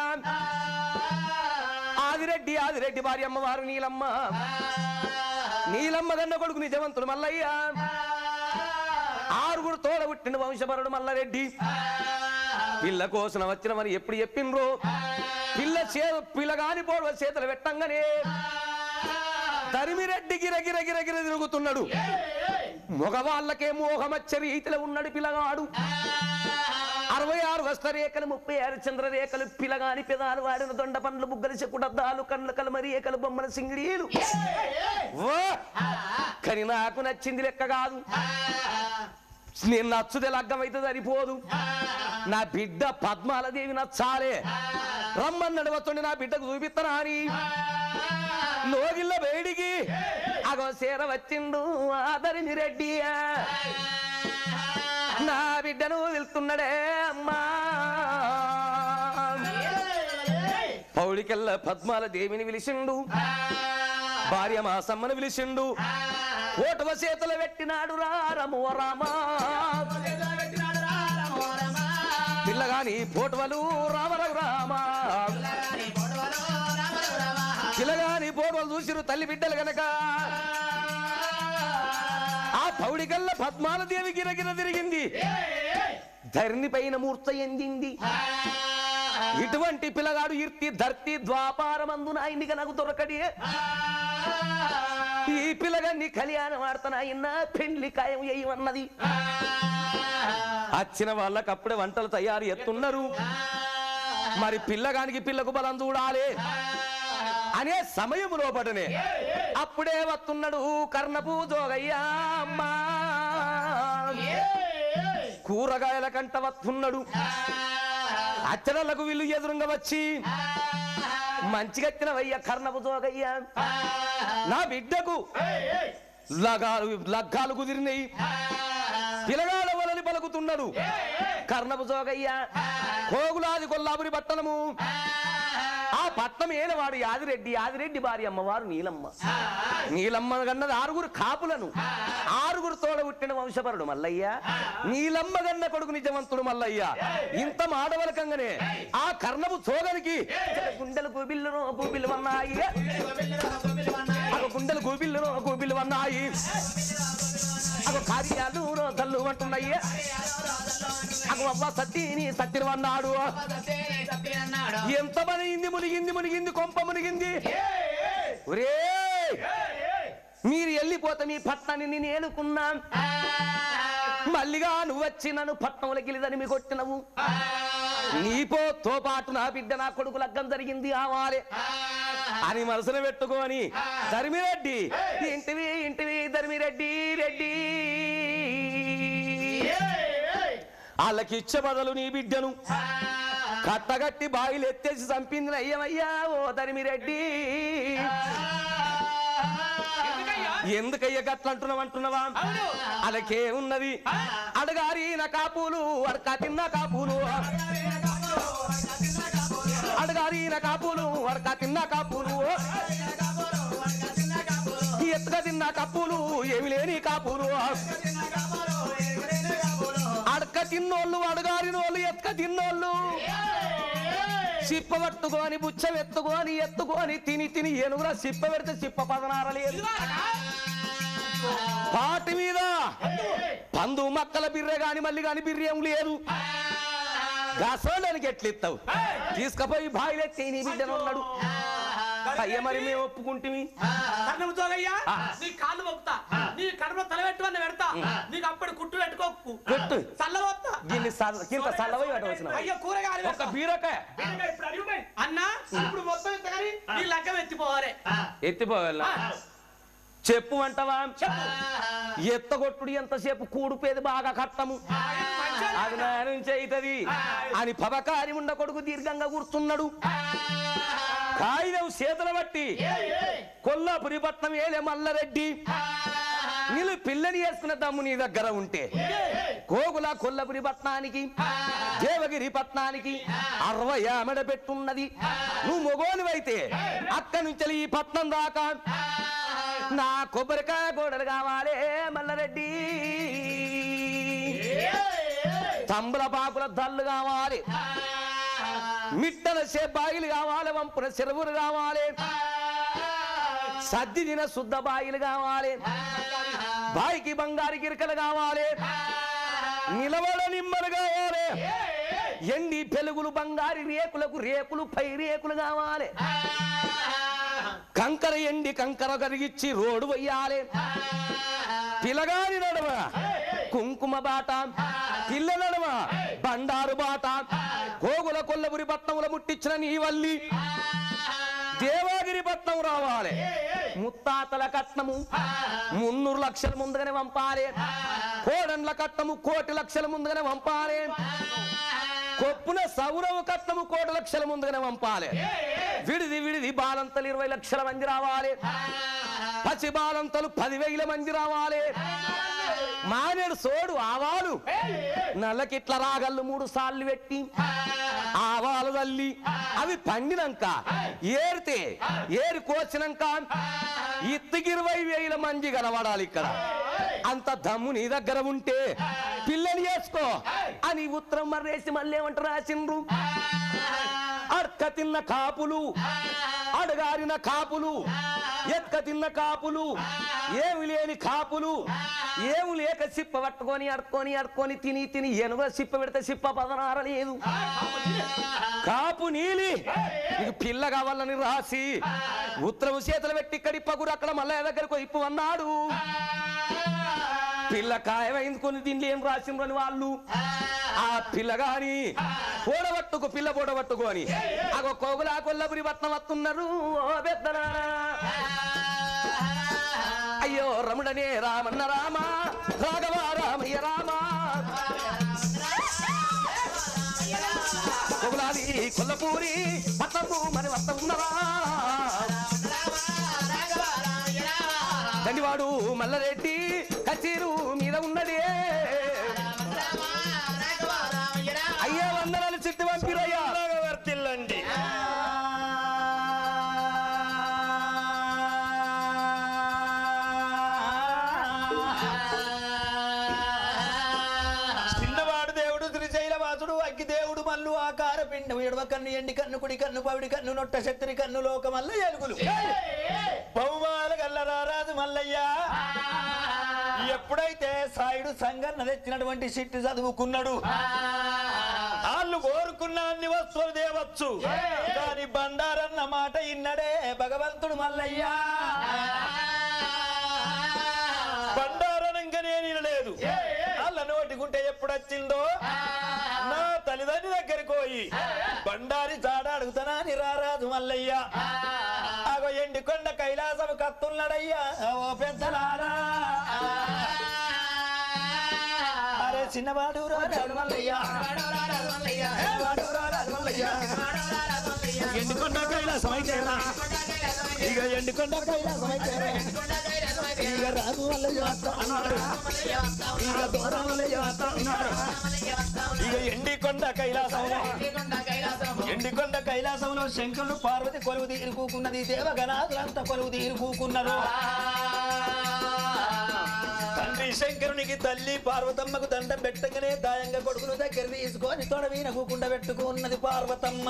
[SPEAKER 3] ఆదిరెడ్డి ఆదిరెడ్డి భార్య అమ్మవారు నీలమ్మ నీలమ్మ గన్న కొడుకు నిజవంతుడు మల్లయ్య ఆరుగురు తోడ పుట్టిన వంశపరుడు మల్లారెడ్డి పిల్ల కోసం వచ్చినమని ఎప్పుడు చెప్పిండ్రు పిల్ల చే పిల్లగాని పోడు చేతులు పెట్టంగానే తరిమిరెడ్డి గిర గిర గిర గిర తిరుగుతున్నాడు మగవాళ్ళకే మోహమచ్చ రీతిలో ఉన్నాడు పిల్లగాడు అరవై ఆరు వస్త్రరేఖలు ముప్పై ఆరు చంద్రరేఖలు పిలగాని పెదాలు వాడిన దొండ పండ్లు బుగ్గలు చెక్కుడద్దాలు కళ్ళు కలమరి ఏకలు బొమ్మల సింగిడీలు ఓ! కానీ నాకు నచ్చింది లెక్క కాదు నేను నచ్చుదే లగ్గమైతే సరిపోదు నా బిడ్డ పద్మాలదేవి నచ్చాలే రమ్మన్నాడు వస్తుండే నా బిడ్డకు చూపిస్తానా అని లోగిల్ల వేడికి అగో సీర వచ్చిండు ఆదరిని రెడ్డి నా బిడ్డను వెళ్తున్నాడే అమ్మా పౌడికెళ్ళ పద్మాల దేవిని పిలిచిండు భార్య మాసమ్మను పిలిచిండు ఓటవ చేతులు పెట్టినాడు రారము రామా పిల్లగాని పోటవలు రామరవు రామా పిల్లగాని పోటవలు చూసిరు తల్లి బిడ్డలు గనక ఆ పౌడికల్ల పద్మాల దేవి గిరగిర తిరిగింది ధరణి పైన మూర్త ఎందింది ఇటువంటి పిల్లగాడు ఇర్తి ధర్తి ద్వాపారమందున ఆయనకి నాకు దొరకడి ఈ పిల్లగాన్ని కళ్యాణం ఆడుతున్న ఆయన పెండ్లి ఖాయం వేయమన్నది వచ్చిన వాళ్ళకి అప్పుడే వంటలు తయారు ఎత్తున్నారు మరి పిల్లగానికి పిల్లకు బలం చూడాలి అనే సమయం లోపటనే అప్పుడే వస్తున్నాడు కర్ణపు జోగయ్యా అమ్మా కూరగాయల కంట వస్తున్నాడు అచ్చడలకు వీళ్ళు ఎదురుగా వచ్చి మంచిగా ఎత్తినవయ్యా కర్ణపు జోగయ్యా నా బిడ్డకు లగాలు లగ్గాలు కుదిరినాయి పిలగాల వలని పలుకుతున్నాడు కర్ణపు జోగయ్య కోగులాది కొల్లాపురి పట్టణము ఆ పట్నం ఏలవాడు యాదిరెడ్డి యాదిరెడ్డి భార్య అమ్మవారు నీలమ్మ నీలమ్మ కన్నది ఆరుగురు కాపులను ఆరుగురు తోడ పుట్టిన వంశపరుడు మల్లయ్య నీలమ్మ గన్న కొడుకు నిజవంతుడు మల్లయ్య ఇంత మాడవలకంగానే ఆ కర్ణపు చోగనికి గుండెలు గుబిల్లు గుబిల్లు అన్నాయి అగ గుండెలు గుబిల్లు గుబిల్లు అన్నాయి అగ కార్యాలు తల్లు అంటున్నాయి అగ అవ్వ సత్తిని సత్తిని అన్నాడు ఎంత మునిగింది మునిగింది మునిగింది కొంప మునిగింది ఒరే మీరు వెళ్ళిపోతే మీ పట్నాన్ని నేను ఏలుకున్నా మళ్ళీగా నువ్వు వచ్చి నన్ను పట్నంలోకి వెళ్ళిదని మీ కొట్టినవు నీపోతో పాటు నా బిడ్డ నా కొడుకు లగ్గం జరిగింది ఆవాలే అని మనసులో పెట్టుకొని ధర్మిరెడ్డి ఇంటివి ఇంటివి ధర్మిరెడ్డి రెడ్డి వాళ్ళకి ఇచ్చే బదులు నీ బిడ్డను కట్టగట్టి బావిలు ఎత్తేసి చంపింది అయ్యమయ్యా ఓ ధర్మిరెడ్డి ఎందుకయ్య గట్ల అంటున్నావు అంటున్నావా అలాగే ఉన్నది అడగారి నా కాపులు అడక తిన్న కాపులు అడగారి నా కాపులు అడక తిన్న కాపులు ఎత్తుక తిన్న కప్పులు ఏమి లేని కాపులు అడక తిన్నోళ్ళు అడగారినోళ్ళు ఎత్తుక తిన్నోళ్ళు సిప్ప పట్టుకొని బుచ్చం ఎత్తుకొని ఎత్తుకొని తిని తిని ఏనుగురా సిప్ప పెడితే సిప్ప పదనారలేదు పాటి మీద పందు మక్కల బిర్రె గాని మళ్ళీ గాని బిర్రె ఏం లేదు గసోడానికి ఎట్లిస్తావు తీసుకపోయి బాయిలెత్తి నీ బిడ్డను ఉన్నాడు అయ్య మరి మేము ఒప్పుకుంటిమి
[SPEAKER 4] కర్ణం జోగయ్యా
[SPEAKER 3] ఆ.
[SPEAKER 4] నీ కాళ్ళు మొక్కుతా నీ కడుపులో తల పెట్టువని పెడతా నీకు అప్పుడు కుట్టు పెట్టుకోకు
[SPEAKER 3] పెట్టు.
[SPEAKER 4] చల్లవద్దా
[SPEAKER 3] గిన్ని సల్ల కింద సల్లవై పెట్టవచ్చిన
[SPEAKER 4] అయ్యో కూరగాయలు
[SPEAKER 3] ఒక బీరకాయ
[SPEAKER 4] అన్నా ఇప్పుడు మొత్తం ఇంత కానీ నీ లగ్గం ఎత్తిపోవాలి
[SPEAKER 3] ఎత్తిపోవాల చెప్పు అంటవా ఎత్తగొట్టుడు ఎంతసేపు కూడిపోయేది బాగా కట్టము అది నా నుంచి అవుతుంది అని పవకారి ఉండ కొడుకు దీర్ఘంగా కూర్చున్నాడు కాగితం చేతుల బట్టి కొల్లాపురి పట్నం ఏలే మల్లారెడ్డి నీళ్ళు పిల్లని వేసుకున్న దమ్ము నీ దగ్గర ఉంటే కోగుల కొల్లపురి పట్నానికి దేవగిరి పట్నానికి అరవై ఆమెడ పెట్టున్నది నువ్వు మొగోనివైతే అక్కడి నుంచి ఈ పట్నం దాకా నా కొబ్బరికాయ గోడలు కావాలే మల్లారెడ్డి తంబులపాకుల దళ్ళు కావాలి మిట్టల బాయిలు కావాలి వంపున చెరువులు కావాలి సద్ది తిన శుద్ధ బాయిలు కావాలి బాయికి బంగారు గిరికలు కావాలి నిలబడ నిమ్మలు కావాలి ఎండి పెలుగులు బంగారు రేకులకు రేకులు పై రేకులు కావాలి కంకర ఎండి కంకర కరిగిచ్చి రోడ్డు వెయ్యాలి పిలగాని నడమ కుంకుమ బాట పిల్ల నడమ బండారు బాట కోగుల కొల్లపురి పట్నముల ముట్టించిన నీ వల్లి దేవాగిరి పట్నం రావాలి ముత్తాతల కట్నము మున్నూరు లక్షల ముందుగానే పంపాలి కోడండ్ల కట్నము కోటి లక్షల ముందుగానే పంపాలి కొప్పున సౌరవ కట్నము కోటి లక్షల ముందుగానే పంపాలి విడిది విడిది బాలంతలు ఇరవై లక్షల మంది రావాలి పసి బాలంతలు పదివేల మంది రావాలి మానేడు సోడు ఆవాలు నల్లకిట్ల రాగళ్ళు మూడు సార్లు పెట్టి ఆవాలు తల్లి అవి పండినాక ఏరితే ఏరి కోసినాక ఇత్తికి ఇరవై వేల మంది కనబడాలి ఇక్కడ అంత దమ్ము నీ దగ్గర ఉంటే పిల్లని చేసుకో అని ఉత్తరం మర్రేసి మళ్ళీ ఏమంటారు రాసిండ్రు అడక తిన్న కాపులు అడగారిన కాపులు ఎక్క తిన్న కాపులు ఏమి లేని కాపులు ఏమి లేక సిప్ప పట్టుకొని అడుకొని అడుకొని తిని తిని ఎనుగ సిప్ప పెడితే సిప్ప పదనార లేదు కాపు నీలి నీకు పిల్ల కావాలని రాసి ఉత్తరము చేతులు పెట్టి ఇక్కడి పగురు అక్కడ మళ్ళీ దగ్గరకు ఇప్పు అన్నాడు పిల్ల ఖాయమైంది కొన్ని దీంట్లో ఏం రాసిండ్రు అని వాళ్ళు ఆ పిల్లగాని ఓడబట్టుకు పిల్ల ఓడబట్టుకు అని అగో కోగులా కొల్లపురి పట్నం వస్తున్నారు ఓ పెద్దనారా అయ్యో రముడనే రామన్న రామ రాఘవ రామయ్య రామ కొగులాది కొల్లపూరి పట్నపు మరి వస్తున్నరా దండివాడు మల్లరెడ్డి కచీరు మీద ఉన్నది అయ్యా వందనాలు చిట్టు పంపిరయ్యా
[SPEAKER 5] వర్తిల్లండి చిన్నవాడు దేవుడు శ్రీశైల వాసుడు అగ్గి దేవుడు మల్లు ఆకార పిండం ఎడవ కన్ను ఎండి కన్ను కుడి కన్ను పవిడి కన్ను నొట్ట శక్తిని కన్ను లోక మల్ల ఎలుగులు బహుమాల గల్లరారాజు మల్లయ్య ఎప్పుడైతే సాయుడు సంగన్న తెచ్చినటువంటి సిట్టి చదువుకున్నాడు వాళ్ళు కోరుకున్న అన్ని వస్తువులు దేవచ్చు కానీ బండారన్న మాట ఇన్నడే భగవంతుడు మల్లయ్య బండారనంగా నేను లేదు వాళ్ళ నోటికుంటే ఎప్పుడు వచ్చిందో నా తల్లిదండ్రి దగ్గరికి పోయి బండారి చాడ అడుగుతానా అని రారాజు మల్లయ్య అగో ఎండి కొండ కైలాసం కత్తున్నాడయ్యా ఓ పెద్దలారా అరే చిన్నవాడు రారాజు మల్లయ్య చిన్నవాడు రారాజు మల్లయ్య ఎండుకొండ కైలాసం అయితేనా ఇక ఎండుకొండ కైలాసం అయితేనే ఇక రాజు మల్లయ్య వస్తా అన్నాడు ఇక దూరం మల్లయ్య వస్తా అన్నాడు ఇక ఎండికొండ కైలాసంలో ఎండికొండ కైలాసంలో శంకరుడు పార్వతి కొలువు తీరుకున్నది దేవగణాదులంతా కొలువు తీరుకున్నారు తండ్రి శంకరునికి తల్లి పార్వతమ్మకు దండం పెట్టగానే దాయంగా కొడుకును దగ్గర తీసుకొని తొడ వీనకుండా పెట్టుకున్నది పార్వతమ్మ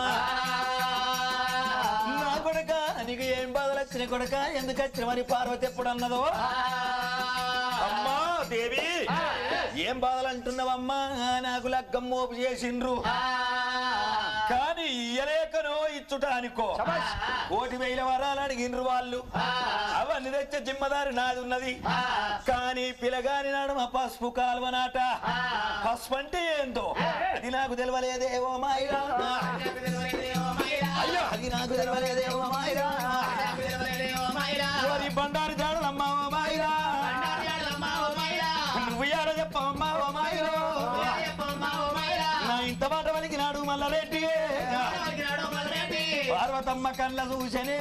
[SPEAKER 5] నా కొడక నీకు ఏం బాధలు వచ్చిన కొడక ఎందుకు వచ్చిన మరి పార్వతి ఎప్పుడు అన్నదో అమ్మా దేవి ఏం బాధలు అంటున్నావమ్మా నాకు లగ్గం మోపు చేసిండ్రు కానీ ఇయ్యలేకనో ఇచ్చుట అనుకో కోటి వేల వరాలు అడిగిండ్రు వాళ్ళు అవన్నీ తెచ్చే జిమ్మదారి నాది ఉన్నది కానీ పిలగాని నాడు మా పసుపు కాలువనాట పసుపు అంటే ఏందో అది నాకు తెలియలేదేవో మాయిరా అయ్యో అది నాకు తెలియలేదేవో మాయిరా ఓరి బండారి దాడలమ్మా ఓ మాయిరా నువ్వు ఇయ్యాల చెప్పమ్మా ఓ మాయిరా నా ఇంత మాట వలికినాడు మల్లారెడ్డి పార్వతమ్మ కళ్ళ చూసనే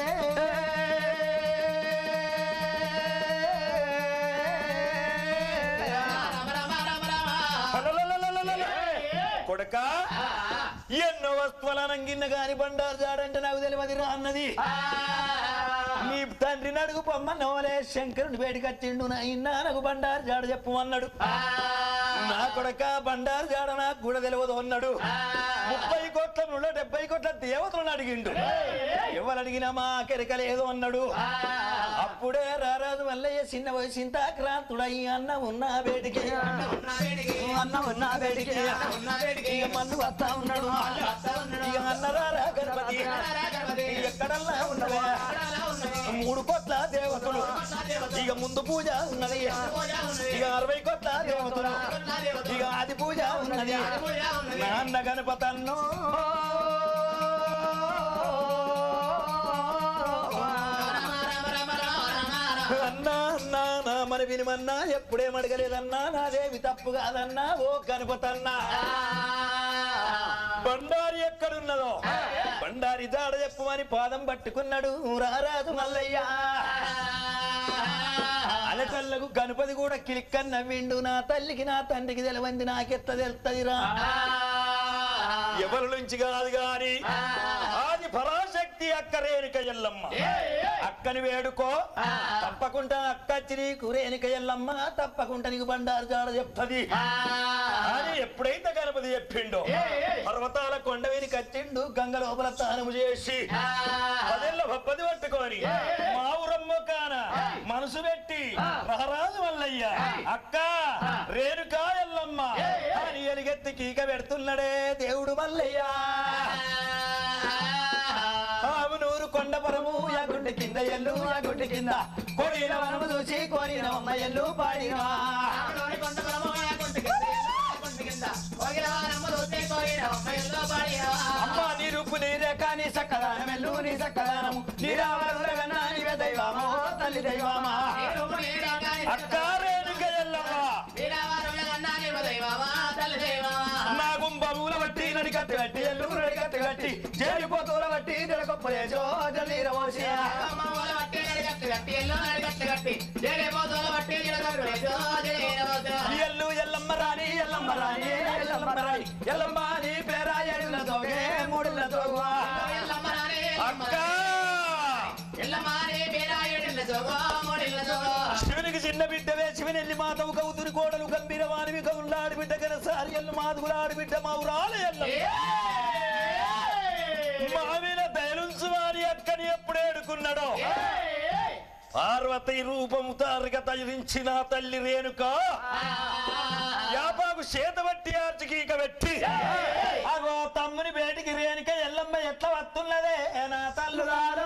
[SPEAKER 5] కొడక ఎన్నో వస్తువులనంగిన్న గాని బండారు జాడంటే నాకు తెలియదు రా అన్నది నీ తండ్రి నడుగు పొమ్మన్నోలే శంకరుని వేడికచ్చిండు నా ఇన్నా నాకు బండారు జాడ చెప్పమన్నాడు నా కొడక బండారు జాడ నాకు కూడా తెలియదు అన్నాడు ముప్పై కోట్ల నుండి డెబ్బై కోట్ల దేవతలను అడిగిండు ఎవరు అడిగినా మా కెరక లేదు అన్నాడు అప్పుడే రారాజు మల్లయ్య చిన్న వయసు సింతాక్రాంతుడై అన్న ఉన్న వేడికి అన్న ఉన్న వేడికి ఇక మన్ను వస్తా ఉన్నాడు ఇక అన్న రారా గణపతి ఎక్కడల్లా ఉన్నవా మూడు కోట్ల దేవతలు ఇక ముందు పూజ ఉన్నది ఇక అరవై కోట్ల దేవతలు ఇక ఆది పూజ ఉన్నది నాన్న గణపతన్నో అన్నా అన్నా నా మన వినిమన్నా ఎప్పుడేం అడగలేదన్నా నాదేమి తప్పు కాదన్నా ఓ గణపతన్నా బండారి ఎక్కడున్నదో బండారి దాడ చెప్పుమని పాదం పట్టుకున్నాడు రారాజు మల్లయ్య అలకల్లకు గణపతి కూడా కిలిక్కని నవ్విండు నా తల్లికి నా తండ్రికి తెలవంది నాకెత్త తెలుస్తదిరా ఎవరి నుంచి కాదు గాని ఆది పరాశక్తి అక్క రేణుక ఎల్లమ్మ అక్కని వేడుకో తప్పకుండా అక్క వచ్చి నీకు రేణుక ఎల్లమ్మ తప్పకుండా నీకు బండారు జాడ చెప్తది అని ఎప్పుడైతే గణపతి చెప్పిండో పర్వతాల కొండ వెనుక వచ్చిండు గంగ లోపల తానము చేసి పదేళ్ళ పప్పది పట్టుకొని మా ఊరమ్మ కాన మనసు పెట్టి మహారాజు మల్లయ్య అక్క రేణుకా ఎల్లమ్మ అని ఎలిగెత్తి కీక పెడుతున్నాడే దేవుడు మల్లయ్య ఆవునూరు కొండపురము యాగుండి కింద ఎల్లు యాగుండి కింద కోడిన వనము చూసి కోరిన అమ్మ ఎల్లు పాడినా అమ్మ నీ రూపు నీ రేఖ నీ సక్కదానం ఎల్లు నీ సక్కదానము నీ రావణ నీవే దైవమా ఓ తల్లి దైవమా అక్క రేణుక ఎల్లమ్మ నా గుంబముల బట్టి నడికట్టు కట్టి ఎల్లు నడికట్టు కట్టి చేరిపోతూల బట్టి నిలకొప్పలేజో జల్లీర పోసి ఎల్లు ఎల్లమ్మ రాణి ఎల్లమ్మ రాణి ఎల్లమ్మ రాణి ఎల్లమ్మ నీ పేరా ఏడుల తోగే మూడుల తోగువా అక్క శివునికి చిన్న బిడ్డవే శివనెల్లి మాతవు కౌతుని కోడలు గంభీర వానివి కవులాడి బిడ్డ కనసారి ఎల్లు మాదుగులాడి బిడ్డ మౌరాలు ఎల్ల మామిన దయలుంచు వారి అక్కని ఎప్పుడు ఏడుకున్నాడో పార్వతి రూపము తారిక తయరించిన తల్లి రేణుక యాపాకు చేత బట్టి ఆర్చికీక పెట్టి అగో తమ్ముని బయటికి రేణుక ఎల్లమ్మ ఎట్లా వస్తున్నదే నా తల్లురాలు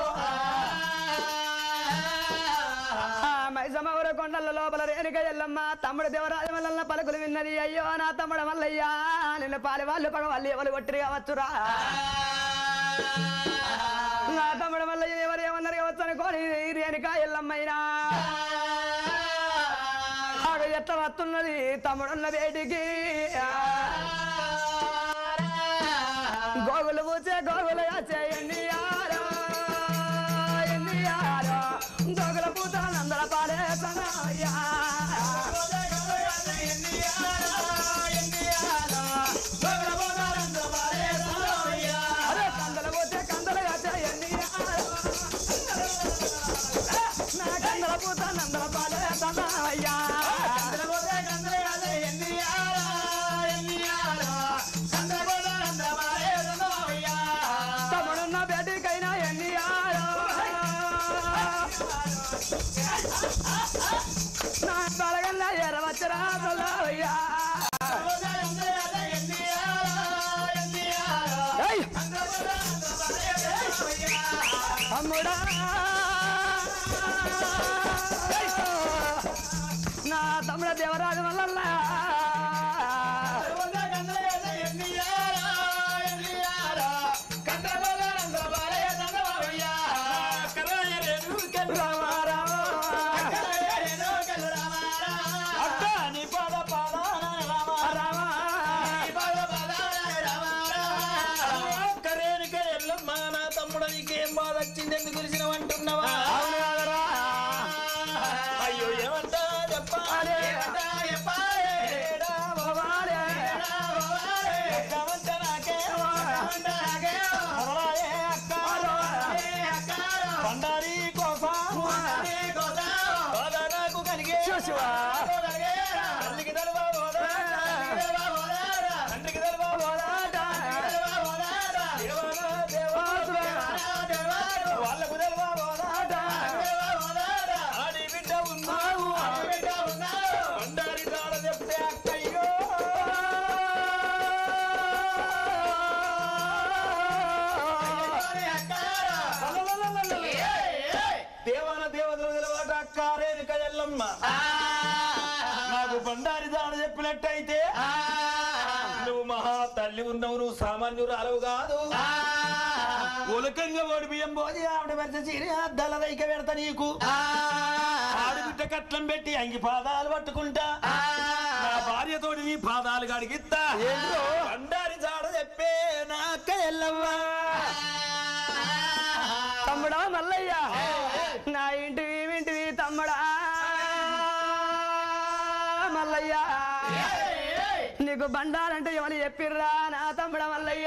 [SPEAKER 6] మైసమౌర కొండల లోపల రేణుక ఎల్లమ్మ తమ్ముడు దేవరాజ వల్ల పలుకులు విన్నది అయ్యో నా తమ్ముడు మల్లయ్యా నిన్ను పాలి వాళ్ళు పగ వాళ్ళు ఎవరు కొట్టిరి కావచ్చురా నా తమ్ముడు మల్లయ్య ఎవరు ఏమన్నారు కావచ్చు అనుకోని రేణుక ఎల్లమ్మైనా ఆడు ఎట్లా వస్తున్నది తమ్ముడున్న వేటికి గోగులు పూచే గోగులు యాచే ఎన్ని యారో, ఎన్ని యారో, గోగుల పూత నందల పాడే సన్నయ్యా. అరే కందల పూచే కందలు యాచే ఎన్ని యారో, నా కందల పూత నందల పాడే సన్నయ్యా. తమ్ముడున్న బేటికైనా ఎన్ని యారో. నా బలగల్ల ఎరవచ్చరా సల్లయ్యా. ఏయ్! తమ్ముడా ఏయ్! నా తమ్ముడ దేవరాజు వల్ల రామ రామ
[SPEAKER 5] అక్క నీ పాద పాదాన రామ
[SPEAKER 6] రామ
[SPEAKER 5] కరేనిక ఎల్లమ్మ నా తమ్ముడు నీకేం బాధ వచ్చింది ఎందుకు తెలిసిన అంటున్నావా
[SPEAKER 6] అవును కదరా
[SPEAKER 5] అయ్యో ఏమంటా చెప్పాలి
[SPEAKER 6] ఏడా భవాలే.
[SPEAKER 5] ఎక్కమంటే నాకే అరవాయే అక్క బండారి కోసం బాధ నాకు కలిగే
[SPEAKER 6] చూసువా.
[SPEAKER 5] తల్లికి తెలవా బోధ. తండ్రికి తెలవా బోధ. దేవానా దేవా. వాళ్ళకు తెలవా బోధ. ఆడి బిడ్డ ఉన్నావు బండారి దాడ చెప్తే అక్కయ్యో దేవాన దేవతలు తెలవాట అక్క రేణుక ఎల్లమ్మ నాకు బండారి దాడ చెప్పినట్టయితే నువ్వు మహా తల్లి ఉన్నావు నువ్వు సామాన్యురాలవు కాదు ఉలకంగా ఓడి బియ్యం పోది ఆవిడ పెద్ద చీరి అద్దాల రైక పెడతా నీకు ఆడబిడ్డ కట్లం పెట్టి అంగి పాదాలు పట్టుకుంటా నా భార్యతోటి నీ పాదాలు కడిగిస్తా బండారి జాడ చెప్పే నా అక్క ఎల్లమ్మ
[SPEAKER 6] తమ్ముడా మల్లయ్య నా ఇంటివి ఇంటివి తమ్ముడా మల్లయ్య నీకు బండారంటే ఎవరు చెప్పిర్రా నా తమ్ముడ మల్లయ్య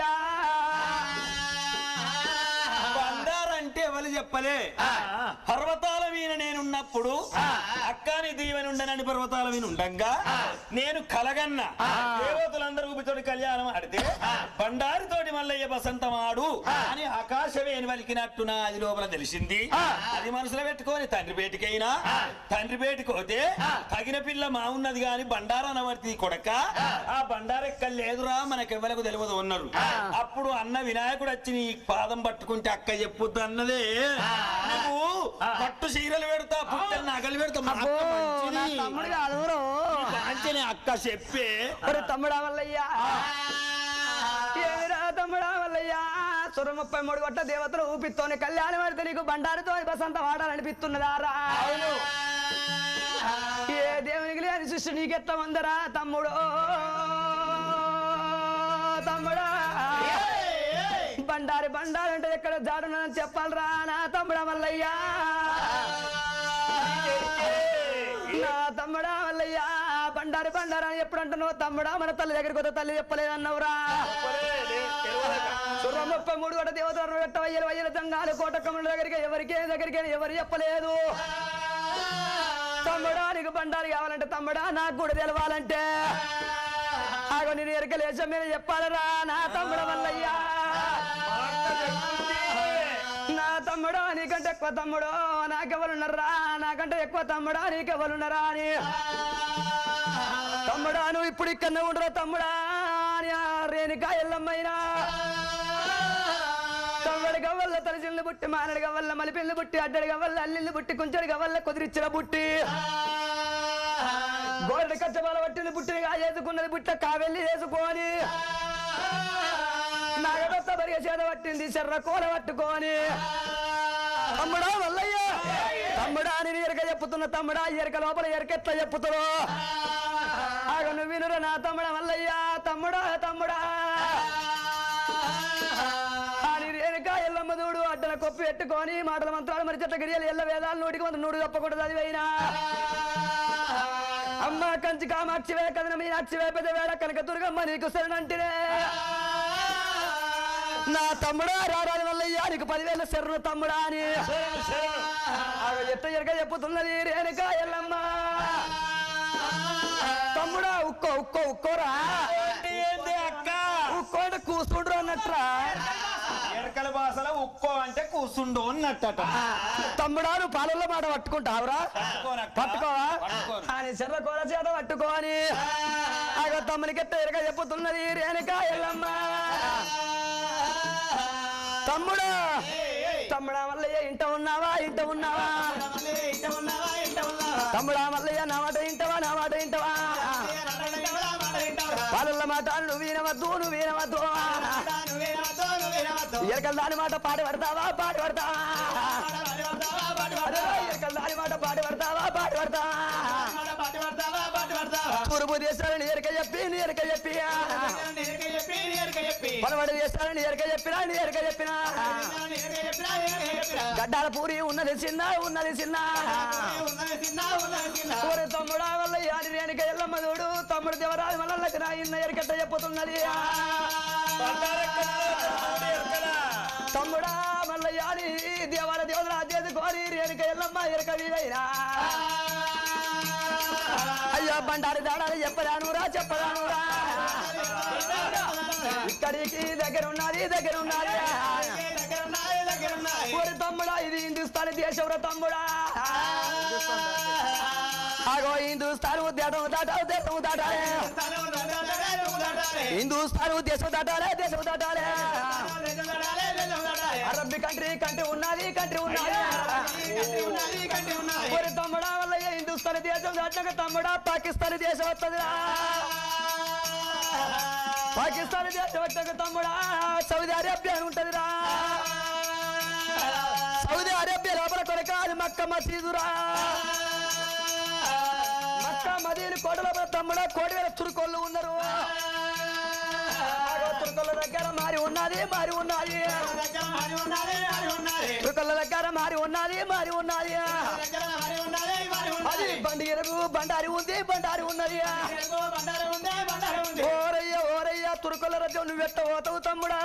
[SPEAKER 5] బండారంటే ఎవరు చెప్పలే పర్వతాల మీద నేనున్నప్పుడు అక్కాని దీవెని ఉండనని పర్వతాల మీద ఉండంగా నేను కలగన్న దేవతలందరూ ఊపితోటి కళ్యాణం ఆడితే బండారితోటి మల్లయ్య బసంతం ఆడు అని ఆకాశవేణి వలికినట్టు నా అది లోపల తెలిసింది అది మనసులో పెట్టుకొని తండ్రి బేటికైనా తండ్రి బేటికోతే తగిన పిల్ల మా ఉన్నది గాని బండారనవర్తి కొడక ఆ బండారెక్కలు లేదురా మనకెవ్వలకు తెలియదు ఉన్నారు అప్పుడు అన్న వినాయకుడు వచ్చి నీ పాదం పట్టుకుంటే అక్క చెప్పొద్దు అన్నదే నువ్వు పట్టు చీరలు పెడతా పుట్టలు నగలు పెడతా మా అక్క
[SPEAKER 6] అబ్బో నా
[SPEAKER 5] మంచిది.
[SPEAKER 6] తమ్ముడు కాదు బ్రో.
[SPEAKER 5] మంచి మంచినే అక్క చెప్పే
[SPEAKER 6] మరి తమ్ముడా వల్లయ్యా ఏమిరా తమ్ముడా వల్లయ్యా సుర ముప్పై మూడు గొట్ట దేవతలు ఊపిత్తోని కళ్యాణం ఆడితే నీకు బండారితో బసంత వాడాలనిపిస్తున్నదారా ఏ దేవునికి లేని సృష్టి నీకెట్లా ఉందరా తమ్ముడు తమ్ముడా బండారి బండారి అంటే ఎక్కడ జాడునని చెప్పాలరా నా తమ్ముడా వల్లయ్యా నా తమ్ముడా వల్లయ్యా బండారి బండారా అని ఎప్పుడు అంటున్నావు తమ్ముడా మన తల్లి దగ్గరికి వస్తే తల్లి చెప్పలేదన్నవురా సుర్ర ముప్పై మూడు గంట దేవతలు పెట్ట వయ్యలు వయ్యల దంగాలు కోటకముల దగ్గరికి ఎవరికి దగ్గరికి ఎవరు చెప్పలేదు తమ్ముడా నీకు బండారి కావాలంటే తమ్ముడా నాకు కూడా తెలవాలంటే ఆగో నేను ఎరకలేసా మీరు చెప్పాలరా నా తమ్ముడ వల్లయ్యా నా తమ్ముడా నీకంటే ఎక్కువ తమ్ముడు నాకెవరున్నారా నాకంటే ఎక్కువ తమ్ముడా నీకెవరున్నారా అని తమ్ముడా నువ్వు ఇప్పుడు ఇక్కడ ఉండరా తమ్ముడా అని ఆ రేణుకా ఎల్లమ్మైనా తమ్ముడి గవ్వల్ల తలసిల్లు బుట్టి మానడి గవ్వల్ల మలిపిల్లు బుట్టి అడ్డడి గవ్వల్ల అల్లిల్లు బుట్టి కుంచెడి గవ్వల్ల కుదిరిచ్చిన బుట్టి గోల్డ్ కచ్చబాల పట్టింది బుట్టినిగా చేసుకున్నది బుట్ట కావెల్లి వేసుకొని నాగదత్త బరిగ చేత పట్టింది శర్ర కూల పట్టుకొని తమ్ముడా వల్లయ్య తమ్ముడా నేను ఎరక చెప్పుతున్న తమ్ముడా ఎరక లోపల ఎరకెట్లా చెప్పుతాడు ఆగ నువ్వు వినురా నా తమ్ముడా వల్లయ్యా తమ్ముడా తమ్ముడా అని రేణుక ఎల్లమ్మ దూడు అడ్డల కొప్పి పెట్టుకొని మాటల మంత్రాలు మరి చెట్ల గిరియలు ఎల్ల వేదాలు నూటికి మంది నూడు తప్పకుండా చదివైనా అమ్మ కంచి కామాక్షివే కదన మీనాక్షివే పెద్ద వేడ కనక దుర్గమ్మ నీకు శరణంటినే నా తమ్ముడా రారాని వల్లయ్యా నీకు పదివేల శరణు తమ్ముడా అని ఆగ ఎట్ట ఎరగ చెప్పుతున్నది రేణుక ఎల్లమ్మ తమ్ముడా ఉక్కో ఉక్కో ఉక్కోరా
[SPEAKER 5] ఏంది అక్క
[SPEAKER 6] ఉక్కోండి కూసుండ్రు అన్నట్రా
[SPEAKER 5] ఎరకల భాషలో ఉక్కో అంటే కూసుండు అన్నట్టట
[SPEAKER 6] తమ్ముడా నువ్వు పాలల్లో మాట పట్టుకుంటావురా
[SPEAKER 5] పట్టుకోనక్క.
[SPEAKER 6] పట్టుకోవా
[SPEAKER 5] పట్టుకోను.
[SPEAKER 6] అని చెర్ర కూర చేత పట్టుకోని ఆగ తమ్మునికి ఎట్ట ఎరగ చెప్పుతున్నది రేణుక ఎల్లమ్మ తమ్ముడా తమ్ముడా మల్లయ్య ఇంట ఉన్నావా ఇంట ఉన్నావా తమ్ముడా మల్లయ్య నా మాట ఇంటవా నా మాట ఇంటవా వాళ్ళ మాట నువ్వు వినవద్దు నువ్వు వినవద్దు ఎరకల దాని మాట పాడి పడతావా పాడి పడతావా అరే, ఎరకల దాని మాట పాడి పడతావా పాడి పడతావా తూర్పు దేశాలని ఎరక చెప్పి నీ ఎరక చెప్పి పలవాడు దేశాలని ఎరక చెప్పినా నీ ఎరక చెప్పినా గడ్డాల పూరి ఉన్నది చిన్న ఉన్నది చిన్న ఊరి తమ్ముడా వల్ల యాడి రేణుక ఎల్లమ్మ చూడు తమ్ముడు దేవరాజు మల్లకి నా ఇన్న ఎరకట్ట చెప్పుతున్నది తమ్ముడా మల్ల యాడి దేవాల దేవతల అధ్యత కోరి రేణుక ఎల్లమ్మ ఎరక వీరైనా అయ్యా బండారి దాడాలి చెప్పరానురా చెప్పరానురా ఇక్కడికి దగ్గర ఉన్నది దగ్గర ఉన్నది ఊరి తమ్ముడా ఇది హిందుస్థాన్ దేశంలో తమ్ముడా ఆగో హిందుస్థాన్ దేశం దాటాలి దేశం దాటాలి హిందుస్థాన్ దేశం దాటాలి దేశం దాటాలి అరబ్బీ కంట్రీ కంట్రీ ఉన్నది కంట్రీ ఉన్నది ఊరి తమ్ముడా వల్ల హిందుస్థాన్ దేశం దాటాక తమ్ముడా పాకిస్తాన్ దేశం వస్తుందిరా పాకిస్తాన్ దేశం వచ్చాక తమ్ముడా సౌదీ అరేబియా అని ఉంటదిరా సౌదీ అరేబియా లోపల కొరక అది మక్క మసీదురా మక్క మదీని కోట లోపల తమ్ముడా కోటి వేల తురుకోళ్ళు ఉన్నారు ఆగో తురుకోళ్ళ దగ్గర మారి ఉన్నది మారి ఉన్నది తురుకోళ్ళ దగ్గర మారి ఉన్నది మారి ఉన్నది అది బండి ఎరుగు బండారి ఉంది బండారి ఉన్నది ఓరయ్య ఓరయ్య తురుకొల్ల రద్దు నువ్వు ఎట్ట పోతావు తమ్ముడా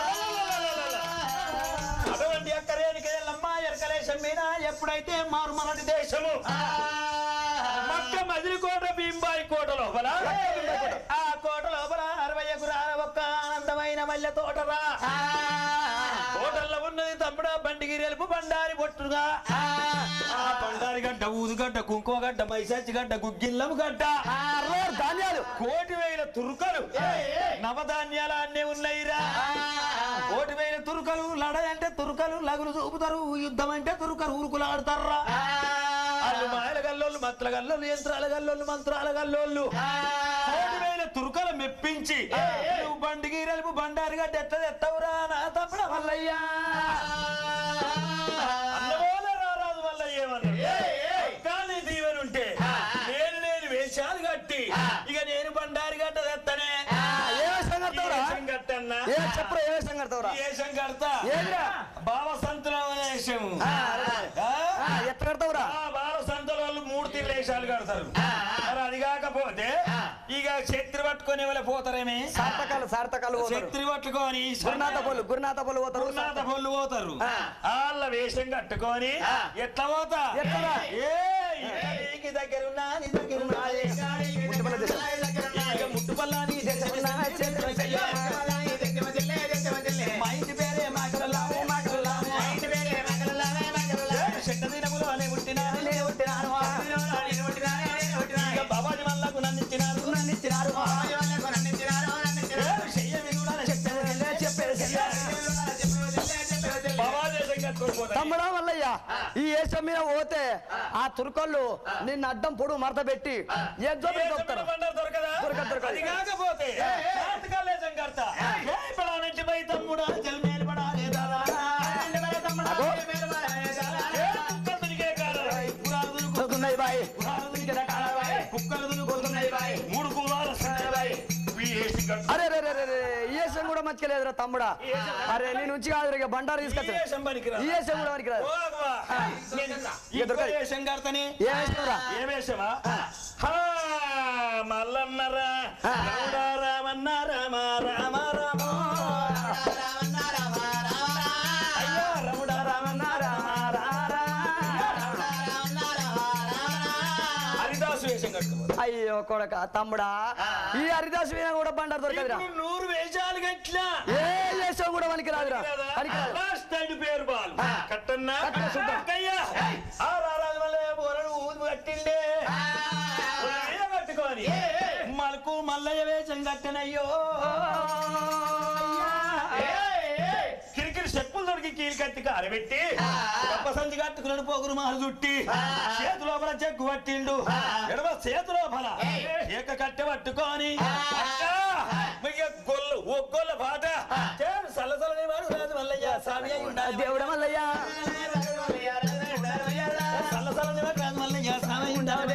[SPEAKER 5] అటువంటి అక్క రేణుక ఎల్లమ్మ ఎరకలేశం మీద ఎప్పుడైతే మారుమలటి దేశము మక్క మదిలి కోట భీంబాయి కోట లోపల ఆ కోట లోపల అరవై ఎకరాల ఒక్క ఆనందమైన మల్లె తోటరా తోటల్లో ఉన్నది తమ్ముడు బండిగిరి ఎలుపు బండారి బొట్టుగా ఆ బండారి గడ్డ ఊదుగడ్డ కుంకుమ గడ్డ మైసచ్చి గడ్డ గుగ్గిల్లం గడ్డ
[SPEAKER 6] అరవై ధాన్యాలు
[SPEAKER 5] కోటి వేల తురుకలు నవధాన్యాలు అన్నీ ఉన్నాయిరా కోటి వేల తురుకలు లడ అంటే తురుకలు లగులు చూపుతారు యుద్ధం అంటే తురుకలు ఊరుకులు ఆడతారా వాళ్ళు మాయల గల్లోళ్ళు మత్తుల గల్లోళ్ళు యంత్రాల గల్లోళ్ళు మంత్రాల గల్లోళ్ళు కోటి వేల తురుకల మెప్పించి నువ్వు బండికి రెలుపు బండారి గడ్డ ఎట్ట తెత్తవురా నా తప్పుడు మల్లయ్యా అన్నమోల రారాజు వల్ల ఏమన్నాడు కానీ దీవెనుంటే నేను నేను వేషాలు కట్టి ఇక నేను బండారి గడ్డ తెత్తనే
[SPEAKER 6] ఏ వేషం కడతావురా?
[SPEAKER 5] ఈ వేషం కట్టన్నా
[SPEAKER 6] ఏ చెప్పురా ఏ వేషం కడతావురా
[SPEAKER 5] ఈ వేషం కడతా
[SPEAKER 6] ఏంద్రా?
[SPEAKER 5] బావ సంతుల వేషము
[SPEAKER 6] ఆ,
[SPEAKER 5] ఆ?
[SPEAKER 6] ఆ, ఎట్ట కడతావురా
[SPEAKER 5] ఆ బాల సంతుల వాళ్ళు మూడు తీర్ల వేషాలు కడతారు మరి అది కాకపోతే ఇక శక్తి పట్టుకొని ఎవరు పోతారేమి
[SPEAKER 6] సార్థకాలు సార్థకాలు పోతారు
[SPEAKER 5] శక్తి పట్టుకొని
[SPEAKER 6] గురునాథ పోలు గురునాథ పోలు పోతారు
[SPEAKER 5] గురునాథ పొల్లు పోతారు వాళ్ళ వేషం కట్టుకొని ఎట్లా పోతా
[SPEAKER 6] ఎట్లా?
[SPEAKER 5] ఏయ్, నీకు దగ్గర ఉన్నా నీ దగ్గర ఉన్నా
[SPEAKER 6] ముట్టుపల్ల దేశం.
[SPEAKER 5] ఇక ముట్టుపల్లా నీ దేశం ఉన్నా, చేతుల చెయ్యి. మా ఇంటి పేరే మాకరలాము, మాకరలాము. ఏడు చెట్ట దినములో నే పుట్టినాను, నేను పుట్టినాను. ఇక బాబాజీ మల్లకు నన్ను ఇచ్చినారు, నన్ను ఇచ్చినారు. ఏడు చెయ్య వినుడా, చెప్పేది చెల్లె, చెప్పేది చెల్లె. బాబాజీ వేషం కట్టుకొని పోతారు.
[SPEAKER 6] తమ్ముడా వల్లయ్య ఈ వేషం మీద పోతే ఆ తుర్కొల్లు నిన్ను అడ్డం పొడుగు మడత పెట్టి ఏ జోబి దొరుకుతారు
[SPEAKER 5] బండారు దొరకదా?
[SPEAKER 6] దొరకదు, దొరకదు.
[SPEAKER 5] అది కాకపోతే జాతకాలే సంకర్త. ఏ పడానంటి పై తమ్ముడా, జల్మేలు పడాలే దాదా.
[SPEAKER 6] అగో.
[SPEAKER 5] ఏ కుక్కలు తిరిగే కాలరా, పురాలు తిరుగు,
[SPEAKER 6] చదువుతున్నాయి బాయ్
[SPEAKER 5] పురాలు తిరిగే కాలరా, కుక్కలు తిరుగుతున్నాయి బాయ్. మూడు కులాలు వస్తున్నాయి బాయ్. ఈ ఏసి కట్టు.
[SPEAKER 6] అరే రే రే రే రే ఈ వేషం కూడా మంచిగా లేదురా తమ్ముడా అరే నీ నుంచి కాదు ఇక బండారు
[SPEAKER 5] ఈ
[SPEAKER 6] తీసుకొచ్చా
[SPEAKER 5] వేషం పనికిరాదు.
[SPEAKER 6] ఈ వేషం కూడా పనికిరాదు
[SPEAKER 5] ఓ అవ్వా. నేను ఈ
[SPEAKER 6] ఇక దొరకదు.
[SPEAKER 5] వేషం కడతానే
[SPEAKER 6] ఏ వేషంరా
[SPEAKER 5] ఏ వేషమా హా, మల్లన్నరా రాముడా రామన్న రామ రామ రామ అయ్యో రాముడా రామన్న రామ రామ హరిదాసు వేషం కట్టుకోవాలి
[SPEAKER 6] అయ్యో కొడక తమ్ముడా ఈ హరిదాస్ మీద కూడా బండారు దొరకదురా
[SPEAKER 5] ఇప్పుడు నూరు వేషాలు కట్లా
[SPEAKER 6] ఏ వేషం కూడా పనికిరాదురా పనికిరాదు
[SPEAKER 5] లాస్ట్ టైం పేరు బాల్ కట్టన్నా
[SPEAKER 6] కట్టు, చూద్దాం.
[SPEAKER 5] కయ్యా ఆ రారాజు వల్ల బోరడు ఊదు కట్టిండే ఏ కట్టుకోని మలకు మల్లయ్య వేషం కట్టనయ్యో కిరికిరి చెప్పులు దొరికి కీలు కత్తి కారబెట్టి గొప్ప సంచి కట్టుకున్నాడు పోగురు మాలు చుట్టి చేతి లోపల చెక్కు పట్టిండు ఎడమ చేతి లోపల ఏక కట్టె పట్టుకొని అక్క, మీకు గొల్లు ఓ గొల్ల పాట చేను సల్లసలని వాడు రాజు మల్లయ్య స్వామి అయి ఉండాలి.
[SPEAKER 6] దేవుడ మల్లయ్య
[SPEAKER 5] సల్లసలని వాడు రాజు మల్లయ్య స్వామి అయి ఉండాలి.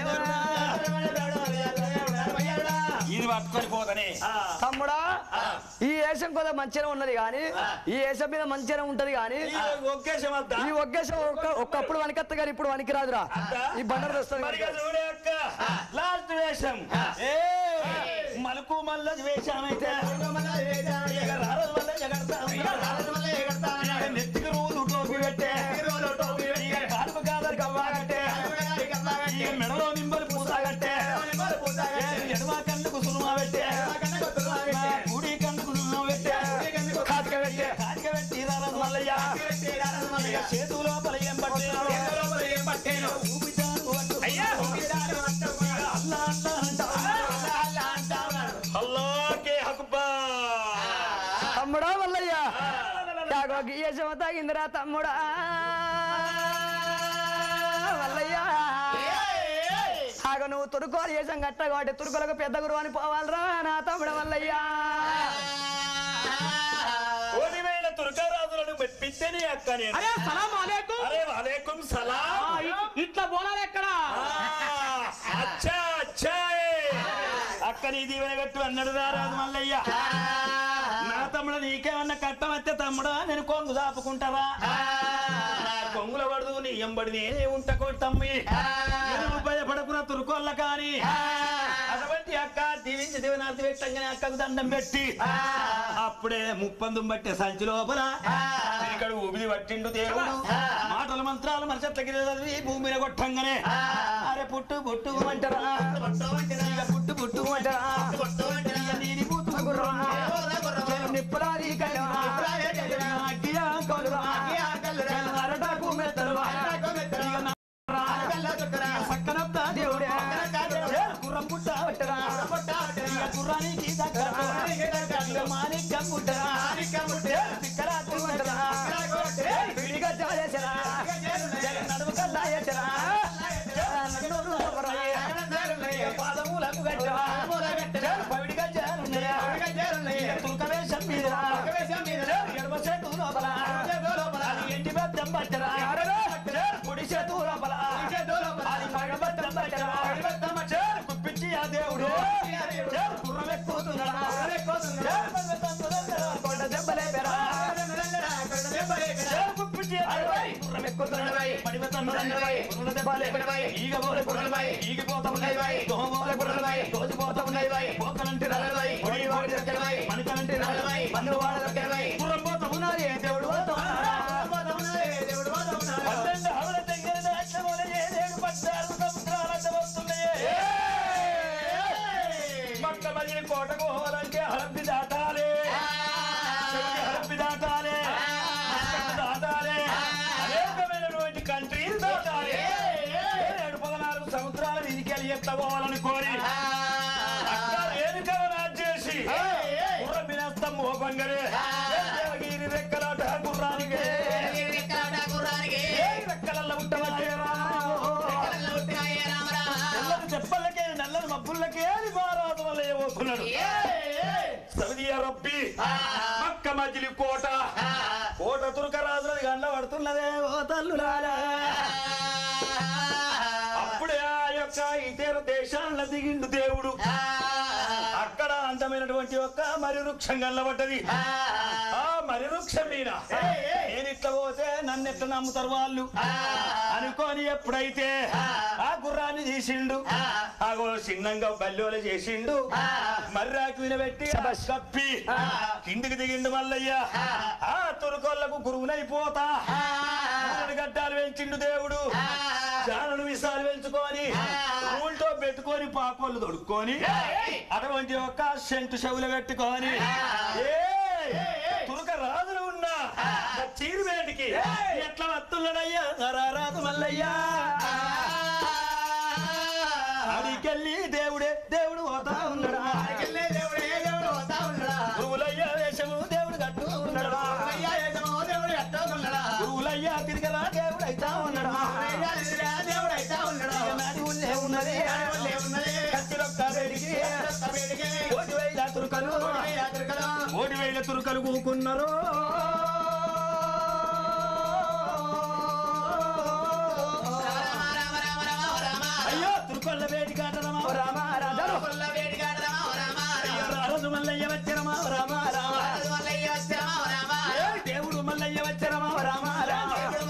[SPEAKER 5] ఇది పట్టుకొని పోతనే
[SPEAKER 6] తమ్ముడా ఈ వేషం కూడా మంచిగా ఉన్నది కానీ ఈ వేషం మీద మంచిగా ఉంటది కానీ
[SPEAKER 5] ఒకేసం వద్దా
[SPEAKER 6] ఈ ఒకేసం ఒక్క ఒక్కప్పుడు వనికత్త గారు ఇప్పుడు వనికిరాదురా ఈ బండలు వస్తుంది
[SPEAKER 5] మరిగా చూడే అక్క లాస్ట్ వేషం ఏ మలుకు మల్ల వేషం అయితే ఇక రారదు వల్ల ఎగడతా ఇక నెత్తికి రూలు టోపీ పెట్టే ఇక కాలుపు కాదరి కవ్వా కట్టే ఇక మెడలో నింబలు పూస కట్టే ఏ ఎడమ కన్నుకు సునుమా పెట్టే నా కుడి కన్నుకు సునుమా పెట్టే కాటిక పెట్టే కాటిక పెట్టి రారదు మల్లయ్య ఇక చేతు లోపల ఏం పట్టేను ఊపిటాను పట్టు. అయ్యా అల్లా అల్లా అంటావు. అల్లాకే హక్బా
[SPEAKER 6] తమ్ముడా మల్లయ్య యాగో ఈ వేషం తాగిందిరా తమ్ముడా మల్లయ్య ఆగ నువ్వు తురుకోలు వేషం కట్ట కాబట్టి తురుకులకు పెద్ద గురువు అని పోవాలరా నా తమ్ముడ మల్లయ్య
[SPEAKER 5] ఓడిపోయిన తుర్కరాజులను మెప్పించని అక్క నేను
[SPEAKER 4] అరే సలాం అలేకుం
[SPEAKER 5] అరే వాలేకుం సలాం
[SPEAKER 4] ఆ, ఇ- ఇట్లా పోలాలి ఎక్కడ
[SPEAKER 5] ఆ, అచ్చా అచ్చా ఏ. అక్క నీ దీవెన కట్టు అన్నాడు రా రాజు మల్లయ్య నా తమ్ముడు నీకేమన్నా కట్టమత్తే తమ్ముడా నేను కొంగు దాపుకుంటావా నా కొంగుల పడదు నీ ఎంబడి నేనే ఉంట కొట్టమ్మి నువ్వు భయపడకున్న తురుకోళ్ళ కానీ అటువంటి అక్క దీవించి దీవెనార్థి పెట్టంగానే అక్కకు దండం పెట్టి అప్పుడే ముప్పందుం బట్టే సంచి లోపల ఇక్కడ ఊపిరి పట్టిండు దేవుడు మాటల మంత్రాలు మన చెట్లకి చదివి భూమి మీద కొట్టంగానే అరే పుట్టు పుట్టు అంటారా ఇక పుట్టు పుట్టు అంటారా ఇక నీది పుట్టు గుర్రా. చెలు నిప్పులాది కళ్ళురా. అగ్గియా కొలురా. చెలు అరటాకు మెత్తలురా. ఇక నా రా. సక్కనొత్త దేవుడే. ఏ గుర్రం పుట్ట పట్టరా. ఇక గుర్రానికి దగ్గర. ఇక మాణిక్యం పుట్టరా. ఏ తిక్కరాత్రి పుట్టరా. ఏ పిడిగా చేసరా. చెలు నడుము కల్లా చేసరా. నడుము చేతులపై గుర్రం ఎక్కుతున్నవై పడిమ తన్నులన్నవై పురుగుల దెబ్బలే ఈగ పోలే గుర్రలపై ఈగిపోతా ఉన్నవై దోమ పోలే గుర్రలపై దోచిపోతా ఉన్నవై పోకలంటి రలవై పొడి వాడి దగ్గరవై మణికలంటి రలవై మన్ను వాడ దగ్గరవై గుర్రం పోతా ఉన్నది దేవుడు పోతా పన్నెండు హవల దగ్గర దాక్షమూల ఏడేడు పద్నాలుగు సముద్రాలంట వస్తున్నాయే మక్క మరి కోటకు పోవాలంటే హరప్పి దాటాలి చెవిటి హరప్పి దాటాలి మస్కట్ దాటాలి అనేకమైనటువంటి కంట్రీలు దాటాలి ఏడు పదనాలుగు సముద్రాల మీదికెళ్ళి ఎట్లా పోవాలని కోరి అక్కడ ఏనుకవనా చేసి గుర్రం వినేస్తాం మోపంగరే దేవగిరి రెక్కలాట గుర్రానికి ఏ రెక్కలల్లో ఉంటావా తెల్లని చెప్పలకే నల్లని మబ్బులకే మారాదు వల్ల ఏమవుతున్నాడు సౌదీ రబ్బి మక్క మజిలి కోట కోట తురకరాజుల గండ పడుతున్నదే ఓ తల్లులారా అప్పుడే ఆ యొక్క ఇతర దేశాల దిగిండు దేవుడు అక్కడ అందమైనటువంటి ఒక మరి వృక్షం కనబడ్డది ఆ మరి వృక్షం మీద నేను ఇట్లా పోతే నన్ను ఎట్లా నమ్ముతారు వాళ్ళు అనుకోని ఎప్పుడైతే ఆ గుర్రాన్ని తీసిండు ఆగో చిన్నంగా బల్లోలు చేసిండు మర్రాకు వినబెట్టి కప్పి కిందికి దిగిండు మల్లయ్య ఆ తురుకోళ్లకు గురువునైపోతా మూడు గడ్డాలు పెంచిండు దేవుడు జానలు విసాలు పెంచుకొని రూల్తో పెట్టుకొని పాకోళ్ళు తొడుక్కొని అటువంటి ఒక సెంటు చెవులు పెట్టుకొని ఏయ్! తురక రాజులు ఉన్నా చీరు వేటికి ఎట్లా వస్తున్నాడయ్యా రారాదు మల్లయ్యా అడికెళ్ళి దేవుడే దేవుడు పోతా ఉన్నాడా గురువులయ్యా వేషము దేవుడు కట్టు ఉన్నాడా గురువులయ్యా తిరిగరా దేవుడు అయితా ఉన్నాడా నాది ఉన్నే ఉన్నది కత్తిరొక్క వేడికి కోటి వేల తురుకలు కోటి వేల తురుకలు కూకున్నారు అయ్యో తురుకొల్ల వేడి కాటరమా రామ రాజాను అయ్యో రాజు మల్లయ్య వచ్చరమా రామ రామ ఏ దేవుడు మల్లయ్య వచ్చరమా రామ రామ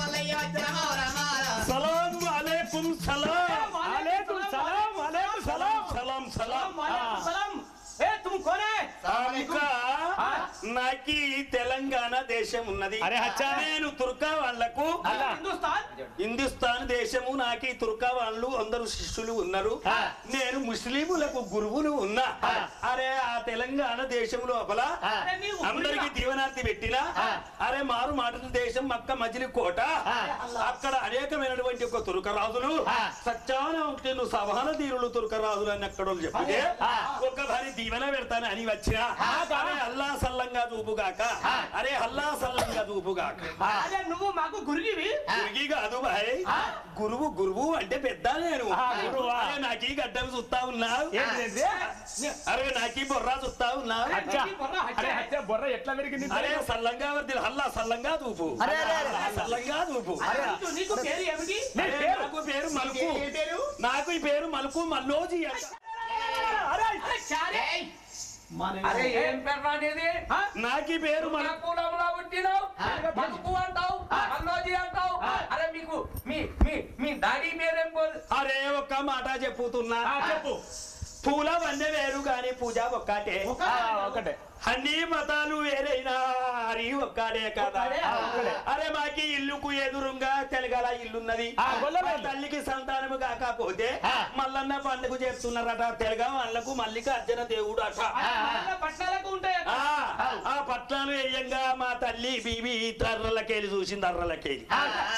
[SPEAKER 5] సలాం అలేకుం సలాం అలేకుం సలాం అలేకుం సలాం సలాం సలాం
[SPEAKER 4] సలాం ఏ తుమ్ కోనే
[SPEAKER 5] ఇంకా నాకు ఈ తెలంగాణ దేశం ఉన్నది
[SPEAKER 6] అరే హచ్చా.
[SPEAKER 5] నేను తుర్కా వాళ్లకు
[SPEAKER 4] హిందుస్థాన్
[SPEAKER 5] హిందుస్థాన్ దేశము నాకు ఈ తుర్కా వాళ్ళు అందరు శిష్యులు ఉన్నారు నేను ముస్లిములకు గురువులు ఉన్నా అరే ఆ తెలంగాణ దేశం లోపల
[SPEAKER 4] అరే నీవు
[SPEAKER 5] అందరికి దీవనార్థి పెట్టిన అరే మారు మాటల దేశం మక్క మజిలి కోట అక్కడ అనేకమైనటువంటి ఒక తురకరాజులు సత్యాన సభాన తీరులు తురకరాజులు అని అక్కడ వాళ్ళు చెప్తే ఒక భారీ దీవెన పెడతాను అని వచ్చిన అరే అల్లా సల్లంగా చూపుగాక అరే అల్లా సల్లంగా చూపుగాక
[SPEAKER 4] అదే నువ్వు మాకు గురిగివి
[SPEAKER 5] గురుగి కాదు భాయ్ గురువు గురువు అంటే పెద్ద నేను అరే నాకీ గడ్డం చూస్తా ఉన్నావు అరే నాకీ బొర్రా చూస్తా ఉన్నావు
[SPEAKER 6] అరే హత్య బొర్ర ఎట్లా పెరిగింది
[SPEAKER 5] అరే సల్లంగా వర్దిల్ హల్లా సల్లంగా చూపు
[SPEAKER 6] అరే, అరే, అరే.
[SPEAKER 5] సల్లంగా చూపు
[SPEAKER 4] నీకు- నీకు పేరు ఏమిటి
[SPEAKER 5] అరే, నాకు పేరు మలుకు నాకు ఈ పేరు మలుకు మల్లోజీ అంట.
[SPEAKER 4] అరే చారే
[SPEAKER 7] అరే ఏం పేరు అనేది
[SPEAKER 4] ఆ?
[SPEAKER 5] నాకు ఈ పేరు
[SPEAKER 7] మన
[SPEAKER 5] మలుకు
[SPEAKER 7] కులంలో పుట్టినావు బతుకు అంటావు అన్నోజీ అంటావు అరే మీకు మీ మీ మీ డాడీ పేరేం పోదు
[SPEAKER 5] అరే ఒక్క మాట చెప్పుతున్నా
[SPEAKER 6] చెప్పు
[SPEAKER 5] పూల వన్నె వేరు గాని పూజ ఒక్కటే
[SPEAKER 6] ఒకటే
[SPEAKER 5] అన్ని మతాలు వేరైనా హరి ఒక్కడే కదా
[SPEAKER 6] ఒక్కడే.
[SPEAKER 5] అరే మాకి ఇల్లుకు ఎదురుగా తెలగల ఇల్లున్నది
[SPEAKER 6] ఆ, గొల్లవాళ్ళు.
[SPEAKER 5] మా తల్లికి సంతానము కాకపోతే మల్లన్న పండుగ చేస్తున్నారట తెలగ వాళ్ళకు మల్లిక అర్జున దేవుడు అట
[SPEAKER 4] పట్నాలకు ఉంటాయి
[SPEAKER 5] ఆ, ఆ పట్నాలు వేయంగా మా తల్లి బీబీ తర్రలకేలి చూసింది అర్రలకేలి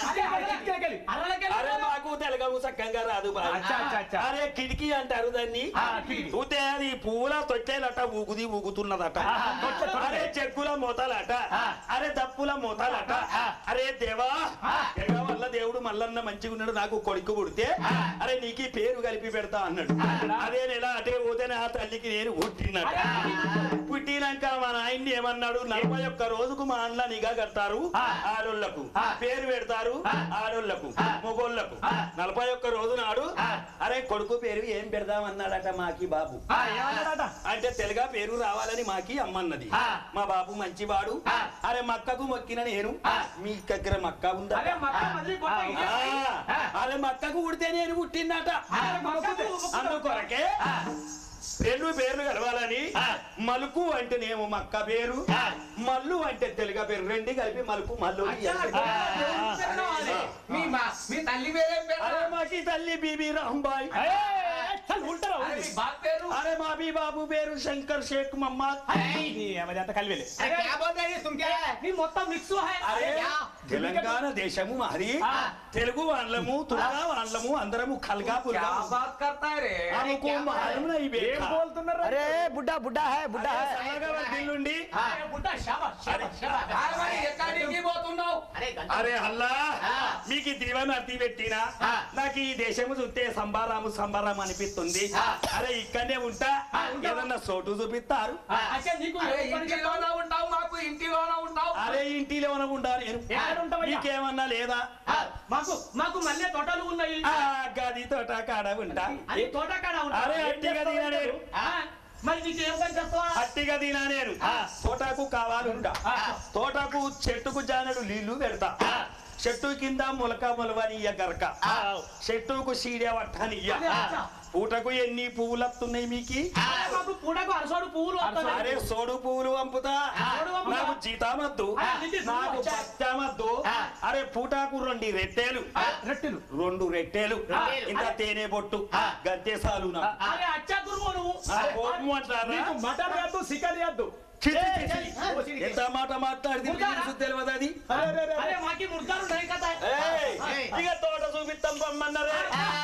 [SPEAKER 5] అరే మాకు తెలుగు చక్కగా రాదు బాయ్.
[SPEAKER 6] అచ్చా, అచ్చా, అచ్చా.
[SPEAKER 5] అరే కిటికీ అంటారు దాన్ని
[SPEAKER 6] కిటికీ.
[SPEAKER 5] చూస్తే అది పూల తొట్టేలట ఊగుది ఊగుతున్నదట అరే చెక్కుల మూతలట అరే దప్పుల మూతలట అరే దేవా దేవా వల్ల దేవుడు మల్లన్న మంచిగా ఉన్నాడు నాకు కొడుకు పుడితే అరే నీకు ఈ పేరు కలిపి పెడతా అన్నాడు అదే నెల అటే పోతే నా తల్లికి నేను పుట్టినట పుట్టినాక మా నాయన్ని ఏమన్నాడు నలభై ఒక్క రోజుకు మా అన్న నిఘా కడతారు ఆడోళ్లకు పేరు పెడతారు ఆడోళ్లకు మొగోళ్లకు నలభై ఒక్క రోజు నాడు అరే కొడుకు పేరు ఏం పెడదామన్నాడట మా మాకి బాబు
[SPEAKER 4] ఆ, ఏమన్నాడట
[SPEAKER 5] అంటే తెలుగా పేరు రావాలని మాకి అమ్మన్నది
[SPEAKER 4] ఆ.
[SPEAKER 5] మా బాబు మంచివాడు
[SPEAKER 4] ఆ.
[SPEAKER 5] అరే మక్కకు మొక్కిన నేను మీ దగ్గర మక్క ఉందా
[SPEAKER 4] అరే మక్క మదిలి కొట్ట ఇది.
[SPEAKER 5] ఆ, అరే మక్కకు ఉడితే నేను పుట్టిందట
[SPEAKER 4] అరే మక్కకు
[SPEAKER 5] అందుకొరకే రెండు పేర్లు కలవాలని మలుకు అంటేనేమో మక్క పేరు మల్లు అంటే తెలుగు పేరు రెండు కలిపి మలుకు మల్లు అని
[SPEAKER 7] అచ్చా,
[SPEAKER 5] చేస్తారు.
[SPEAKER 7] అదే. మీ మా- మీ తల్లి పేరేం పేరు
[SPEAKER 5] అరే మాకి తల్లి బీబీ రాంబాయ్
[SPEAKER 4] ఏ, చల్ ఉంటారా
[SPEAKER 7] అరే మీ బాబు పేరు
[SPEAKER 5] అరే మా బీ బాబు పేరు శంకర్ షేక్ మహమ్మద్
[SPEAKER 4] నీ ఏమది అంత కలివేలే
[SPEAKER 7] అరే, క్యా బోల్ రही है तुम क्या
[SPEAKER 4] నీ మొత్తం మిక్స్
[SPEAKER 5] అరే తెలంగాణ దేశము మాది తెలుగు వాళ్ళము తులగా వాళ్ళము అందరము కల్గా
[SPEAKER 7] क्या
[SPEAKER 5] పుల్గా
[SPEAKER 7] बात करता है रे
[SPEAKER 5] ఆమెకు మాలం నై బేటా.
[SPEAKER 6] अरे बुड्ढा बुड्ढा है बुड्ढा
[SPEAKER 5] అరే
[SPEAKER 6] है
[SPEAKER 5] సన్నగా వర్ధిల్లుండి.
[SPEAKER 4] బుడ్డ షాబాష్ షాబాష్ షాబాష్
[SPEAKER 7] అరే మరి ఎక్కడికి పోతున్నావు
[SPEAKER 5] అరే అల్లా మీకు ఈ దీవెన అర్థి పెట్టినా నాకు ఈ దేశము చూస్తే సంబారాము సంబారాము అనిపిస్తుంది అరే ఇక్కడనే ఉంటా ఏదన్నా చోటు చూపిస్తారు
[SPEAKER 4] అంటే నీకు
[SPEAKER 7] అరే
[SPEAKER 4] ఏ పని చెప్తావు?
[SPEAKER 7] ఇంటిలోనే ఉంటావు మాకు ఇంటిలోనే ఉంటావు
[SPEAKER 5] అరే ఇంటిలో ఉండాలి నేను
[SPEAKER 4] ఎక్కడ ఉంటావయ్యా?
[SPEAKER 5] మీకేమన్నా లేదా
[SPEAKER 4] ఆ, మాకు మాకు మల్లె తోటలు ఉన్నాయి
[SPEAKER 5] ఆ గది తోట కాడ ఉంటా
[SPEAKER 4] అది తోట కాడ ఉంటా.
[SPEAKER 5] అరే,
[SPEAKER 4] ఏం
[SPEAKER 5] అట్టిగా
[SPEAKER 4] చేస్తావు
[SPEAKER 5] తినలేరు.
[SPEAKER 4] మీరు? ఆ, మరి నీకు ఏం పని చేస్తావా
[SPEAKER 5] అట్టిగా తినా నేను తోటకు కావాలుంటా తోటకు చెట్టుకు జానడు నీళ్లు పెడతా చెట్టు కింద మొలక మొలవనియ్య గరక చెట్టుకు సీడే వట్టనియ్య
[SPEAKER 4] అదే, అచ్చా.
[SPEAKER 5] పూటకు ఎన్ని పువ్వులు వస్తున్నాయి మీకు
[SPEAKER 4] అరే, మాకు పూడకు అరసోడు పువ్వులు వస్తున్నాయి.
[SPEAKER 5] అరే సోడు పువ్వులు పంపుతా
[SPEAKER 4] సోడు పంపుతా.
[SPEAKER 5] నాకు జీతామద్దు
[SPEAKER 4] ఆ, నీకు
[SPEAKER 5] నాకు
[SPEAKER 4] వచ్చా?
[SPEAKER 5] పత్తామద్దు అరే పూటాకు రెండు రెట్టేలు
[SPEAKER 4] రెట్టెలు
[SPEAKER 5] రెండు రెట్టేలు
[SPEAKER 4] ఆ.
[SPEAKER 5] ఇంత తేనె బొట్టు గంతే సాలు నాకు.
[SPEAKER 4] అరే అచ్చా గురువు నువ్వు
[SPEAKER 5] ఆ, కోపం అంటారా
[SPEAKER 4] నీకు మటన్ వద్దు చికెన్ వద్దు
[SPEAKER 5] చి, చి, చి, చి. ఎంత మాట మాట్లాడింది
[SPEAKER 4] ముర్గారా?
[SPEAKER 5] తెలియదు అది
[SPEAKER 4] అరే మాకి ముర్గారు ఉన్నాయి కదా
[SPEAKER 5] ఏయ్, ఇక తోట చూపిస్తాం పొమ్మన్నారే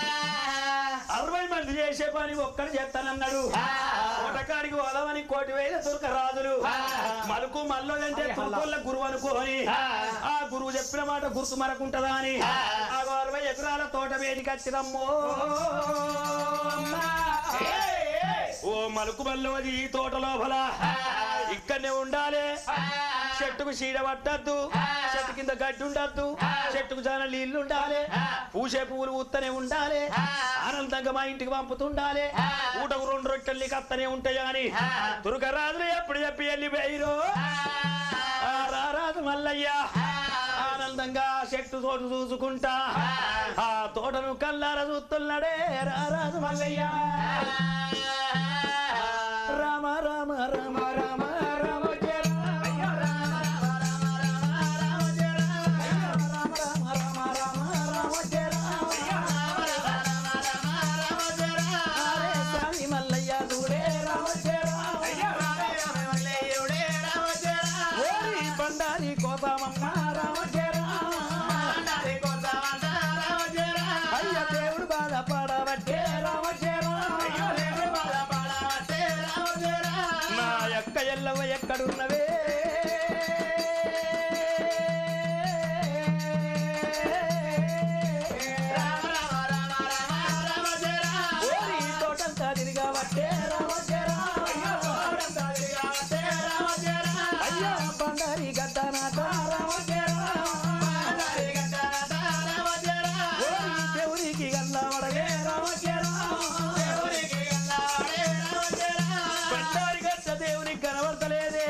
[SPEAKER 5] అరవై మంది చేసే పని ఒక్కడు చేస్తానన్నాడు తోటకాడికి పోదామని కోటి వేల తుర్క రాజులు మలుకు మల్లో అంటే తుర్కోళ్ళ గురువు అనుకోని ఆ గురువు చెప్పిన మాట గుర్తు మరకుంటదా అని ఆ అరవై ఎకరాల తోట వేడికి వచ్చినమ్మో ఓ మలుకు మల్లోది ఈ తోట లోపల ఇక్కడనే ఉండాలి చెట్టుకు చీడ పట్టద్దు చెట్టు కింద గడ్డి ఉండద్దు చెట్టుకు చాలా నీళ్లు ఉండాలి పూసే పువ్వులు ఊత్తనే ఉండాలి ఆనందంగా మా ఇంటికి పంపుతుండాలి ఊటకు రెండు రొట్టెల్ని కత్తనే ఉంటాయి అని తురుకరాజులు ఎప్పుడు చెప్పి వెళ్ళిపోయిరు ఆ రారాజు మల్లయ్య ఆనందంగా చెట్టు తోట చూసుకుంటా ఆ తోటను కల్లార చూస్తున్నాడే రారాజు మల్లయ్య రామ రామ రామ రామ రామ జయ రామ బండారి కోపమమ్మ రామ జయ అయ్య దేవుడు బాధపడబట్టే రామ జయ నా యొక్క ఎల్లవ ఎక్కడున్నవే ఓరి తోటంతా తిరిగావట్టే రామ జయ అయ్యా బండారి గద్దనాట రామ జయ ఓరి దేవుడికి గల్లవడగే రామ జయ బండారి గద్ద దేవునికి కనబడతలేదే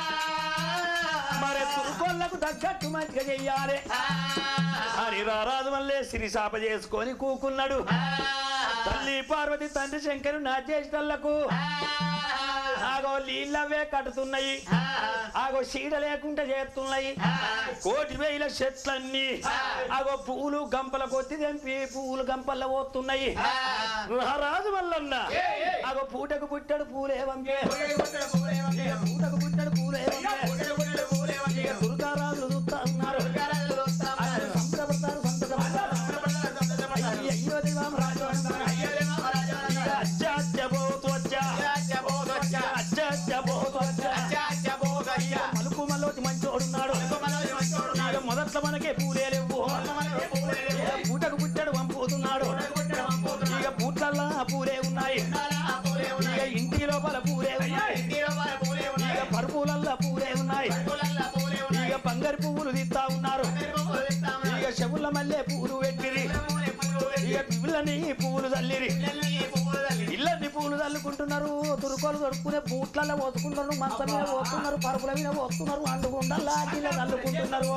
[SPEAKER 5] మరి తురుకొల్లకు తగ్గట్టు మంచిగా చెయ్యాలి అని రారాజు వల్లే సిరిశాప చేసుకొని కూకున్నాడు తల్లి పార్వతి తండ్రి శంకరు నా చేష్టలకు ఆగో నీళ్ళవే కడుతున్నాయి ఆగో చీడ లేకుండా చేస్తున్నాయి కోటి వేల చెట్లన్నీ ఆగో పూలు గంపల కొద్ది తెంపి పూలు గంపల్లో పోతున్నాయి రారాజు వల్లన్న ఆగో పూటకు పుట్టడు పూలే వంపే పూటకు పుట్టడు పూలే వంపే దుర్గారాజులు చూస్తా ఉన్నారు ఆయన సంబరపడతారు, సంతోషపడతారు. అయ్యో దేవాం రాజు అంటారు. ఇక అచ్చ అచ్చ పోతు వచ్చా. అచ్చ అచ్చ పోతు వచ్చా. మలుపు మల్లోటి మంచోడున్నాడు ఇక మొదట్లో మనకే పూలే లేవు ఇక పూటకు పుట్టడు వంపుతున్నాడు ఇక పూట్లల్లా పూలే ఉన్నాయి ఇక ఇంటి లోపల పూలే ఉన్నాయి ఇక పరుపులల్లా పూలే ఉన్నాయి ఇక బంగారు పువ్వులు తీస్తా ఉన్నారు ఇక చెవుల మల్లె పూలు పెట్టిరి ఇక పిల్లని పువ్వులు చల్లిరి ఇళ్ళని పూలు
[SPEAKER 6] చల్లుకుంటున్నారు తురుకోలు దొరుకునే బూట్లలో పోసుకుంటున్నారు మంచం మీద పోతున్నారు పరుపుల మీద పోస్తున్నారు అండుకుండల్లా కింద చల్లుకుంటున్నారు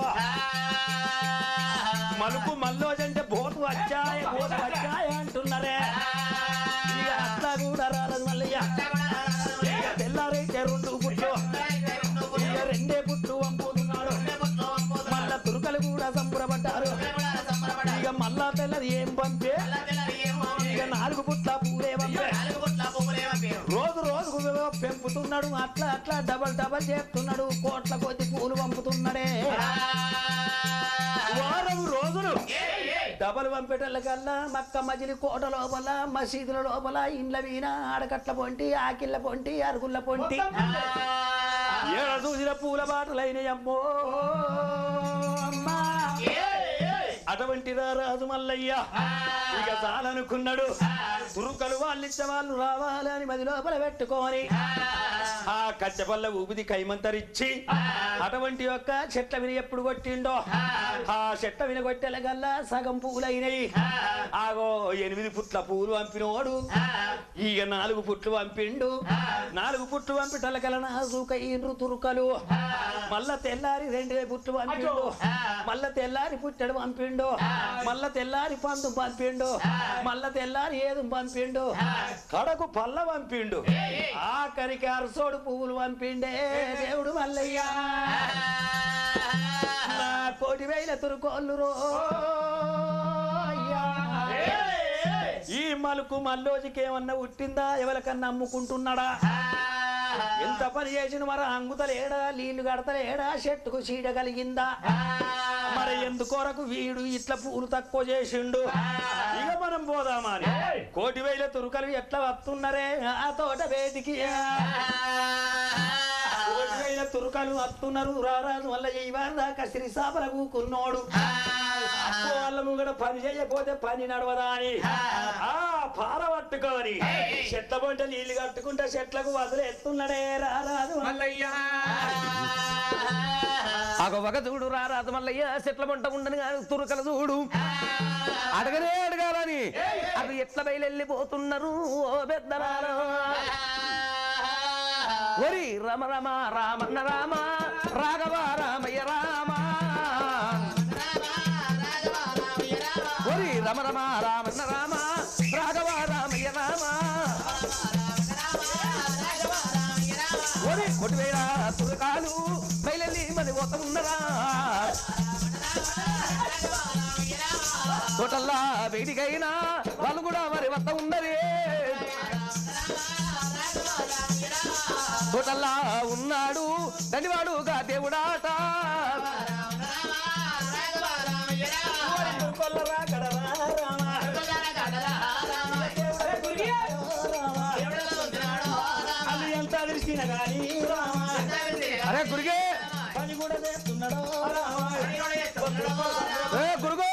[SPEAKER 6] మలుపు మల్లోజంటే బోటు వచ్చాయ బోటు వచ్చాయ అంటున్నారే ఇక అట్లా కూడా రాలేదు మల్లయ్య ఇక తెల్లారైతే రెండు పుట్లు ఇక రెండే పుట్లు వంపుతున్నాడు మళ్ళా తురుకలు కూడా సంబరపడ్డారు ఇక మళ్ళా తెల్లది ఏం పంపే ఇక నాలుగు పుట్ల పూలే పంపే రోజు రోజుకు పెంపుతున్నాడు అట్లా అట్లా డబల్ డబల్ చేస్తున్నాడు కోట్ల కొద్ది పూలు పంపుతున్నాడే వారం రోజులు డబల్ పంపేటల్ల కల్లా మక్క మజిలి కోట లోపల మసీదుల లోపల ఇండ్ల వీణ ఆడకట్ల పొంటి ఆకిళ్ళ పొంటి అరుగుళ్ళ పొంటి ఏడ చూసిన పూల బాటలైనయమ్మో అమ్మా అటువంటి రాజు మల్లయ్య ఇక చాలనుకున్నాడు తురుకలు వాళ్ళిచ్చే వాళ్ళు రావాలని మది లోపల పెట్టుకొని ఆ కచ్చపల్ల ఊపిది కైమంతరిచ్చి అటువంటి యొక్క చెట్ల విని ఎప్పుడు కొట్టిండో ఆ చెట్ల విని కొట్టెలగల్లా సగం పూలైనవి ఆగో ఎనిమిది పుట్ల పూలు పంపినోడు ఇక నాలుగు పుట్లు పంపిండు నాలుగు పుట్లు పంపిటలకల నాజుకైండ్రు తురుకలు మళ్ళా తెల్లారి రెండే పుట్లు పంపిండు మళ్ళా తెల్లారి పుట్టడు పంపిండు మళ్ళా తెల్లారి పందు పంపిండు మళ్ళా తెల్లారి ఏదు పంపిండు కడకు పల్ల పంపిండు ఆఖరికి అరసోడు పువ్వులు పంపిండే దేవుడు మల్లయ్య నా కోటి వేల తురుకోళ్ళు రో ఈ మలుకు మల్లోజికి ఏమన్నా ఉట్టిందా ఎవరికన్నా అమ్ముకుంటున్నాడా ఎంత పని చేసిన మరి అంగుతలేడా నీళ్లు కడతలేడా చెట్టుకు చీడ కలిగిందా మరి ఎందుకొరకు వీడు ఇట్లా పూలు తక్కువ చేసిండు ఇక మనం పోదామా అని కోటి వేల తురుకలు ఎట్లా వస్తున్నారే ఆ తోట వేదికి కోటి వేల తురుకలు వస్తున్నారు రారాజు వల్ల ఇవాళ కసిరి సాపల కూకున్నోడు అప్పు వాళ్ళ ముంగడ పని చేయకపోతే పని నడవదా అని ఆ పార పట్టుకొని చెట్ల పొంట నీళ్లు కట్టుకుంటే చెట్లకు వదిలి ఎత్తున్నాడే రారాజు
[SPEAKER 4] మల్లయ్య
[SPEAKER 3] అగ ఒక చూడు రారాదు మల్లయ్య చెట్ల మంట ఉండని గాని తురుకల చూడు అడగనే అడగాలని అది ఎట్ల బయలెళ్ళిపోతున్నారు ఓ పెద్దరాలు ఒరి రమ రమ రామన్న రామ రాఘవ రామయ్య రామ ఒరి రమ రమ రామన్న రామ రాఘవ రామయ్య రామ ఒరి కొట్టివేళ తురకాలు బయలెల్లి మరి ఒక ఉన్నరా తోటల్లా వేడికైనా వాళ్ళు కూడా మరి వద్ద ఉన్నది తోటల్లా ఉన్నాడు దండివాడుగా దేవుడాట
[SPEAKER 6] కొల్లరా కడరా అది ఎంత అదిరిసిన కానీ
[SPEAKER 3] అరే గురిగే
[SPEAKER 6] పని కూడా చేస్తున్నాడు
[SPEAKER 3] ఏ గురుగు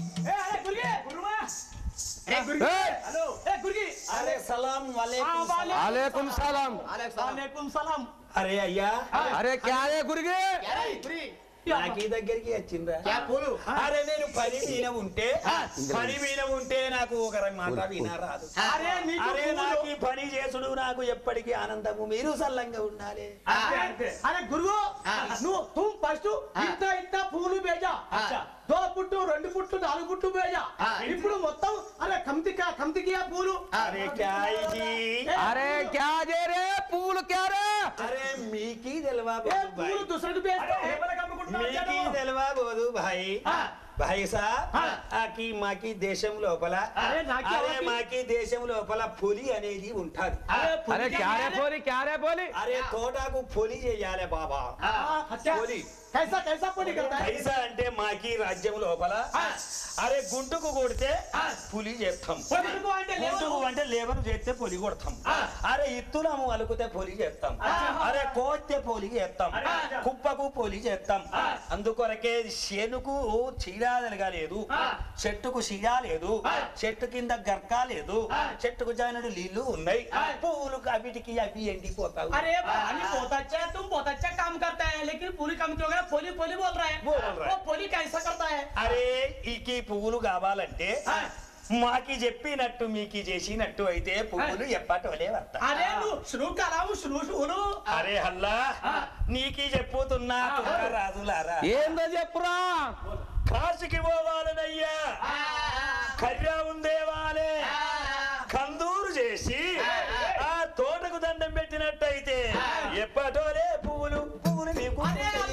[SPEAKER 3] ఏయ్!
[SPEAKER 6] అరే సలాం వాలే
[SPEAKER 3] అలేకుం సలాం
[SPEAKER 4] సలాం
[SPEAKER 6] అరే అయ్యా
[SPEAKER 3] అరే క్యా ఏ గురిగే
[SPEAKER 6] నాకీ దగ్గరికి వచ్చిండ్రా అరే నేను పని మీద ఉంటే పని మీద ఉంటే నాకు ఒక మాట వినరాదు
[SPEAKER 4] అరే నీకు
[SPEAKER 6] అరే నాకు ఈ పని చేసుడు నాకు ఎప్పటికీ ఆనందము మీరు సల్లంగా ఉండాలి
[SPEAKER 4] అరే గురువు నువ్వు తుమ్ ఫస్ట్ ఇంత ఇంత పూలు బేజా దో పుట్టు రెండు పుట్టు నాలుగు పుట్టు బేజా ఇప్పుడు మొత్తం అరే కమితికా కమితికియా పూలు
[SPEAKER 6] అరే క్యా ఇది?
[SPEAKER 3] అరే క్యా జే రే పూలు క్యా రే
[SPEAKER 6] అరే మీకీ తెలవా
[SPEAKER 4] ఏ
[SPEAKER 6] బాబు భాయ్
[SPEAKER 4] పూలు దుసరటి బేజా
[SPEAKER 6] మీకీ తెలవా బోదు భాయ్ భాయ్ సాబ్ ఆకి మాకి దేశం లోపల
[SPEAKER 4] అరే నాకి
[SPEAKER 6] అరే
[SPEAKER 4] అవకి-
[SPEAKER 6] మాకి దేశం లోపల పులి అనేది ఉంటది
[SPEAKER 3] అరే క్యా రే పోలి క్యా రే పోలి
[SPEAKER 6] అరే తోటకు పులి చేయాలి బాబా పులి
[SPEAKER 4] కైసా కైసా పూలి కదా
[SPEAKER 6] పైసా అంటే మాకి రాజ్యం లోపల అరే గుంటుకు కొడితే పులి చేస్తాం
[SPEAKER 4] పొడుగు అంటే లేవరు.
[SPEAKER 6] గుంటుకు అంటే లేబర్ చేస్తే పులి కొడతాం అరే ఇత్తులము అలుకుతే పులి చేస్తాం అరే కోస్తే పులి చేస్తాం కుప్పకు పులి చేస్తాం అందుకొరకే శనుకు చీడాదలుగా లేదు చెట్టుకు చీడా లేదు చెట్టు కింద గర్క లేదు చెట్టుకు జానుడు నీళ్లు ఉన్నాయి పువ్వులు అవిటికి అవి ఎండిపోతావు
[SPEAKER 4] अरे पानी बहुत अच्छा है तुम बहुत अच्छा काम करता है लेकिन पूरी कमिटी वगैरह पोली पोली बोल रहा है
[SPEAKER 6] बोल रहा है।
[SPEAKER 4] वो पोली कैसा करता है
[SPEAKER 6] అరే ఈ పువ్వులు కావాలంటే
[SPEAKER 5] మాకి చెప్పినట్టు మీకు చేసినట్టు అయితే పువ్వులు ఎప్పటోలే వస్తా
[SPEAKER 4] అరే నువ్వు నువ్వు కలాము నువ్వు నువ్వు
[SPEAKER 5] అరే హల్లా నీకీ చెప్పుతున్నా తుమ్మ రాజులారా
[SPEAKER 6] ఏందో చెప్పురా
[SPEAKER 5] కాశీకి పోవాలనయ్యా కర్యా ఉందేవాలే కందూరు చేసి ఆ తోటకు దండం పెట్టినట్టయితే ఎప్పటోలే పువ్వులు పువ్వులు మీకు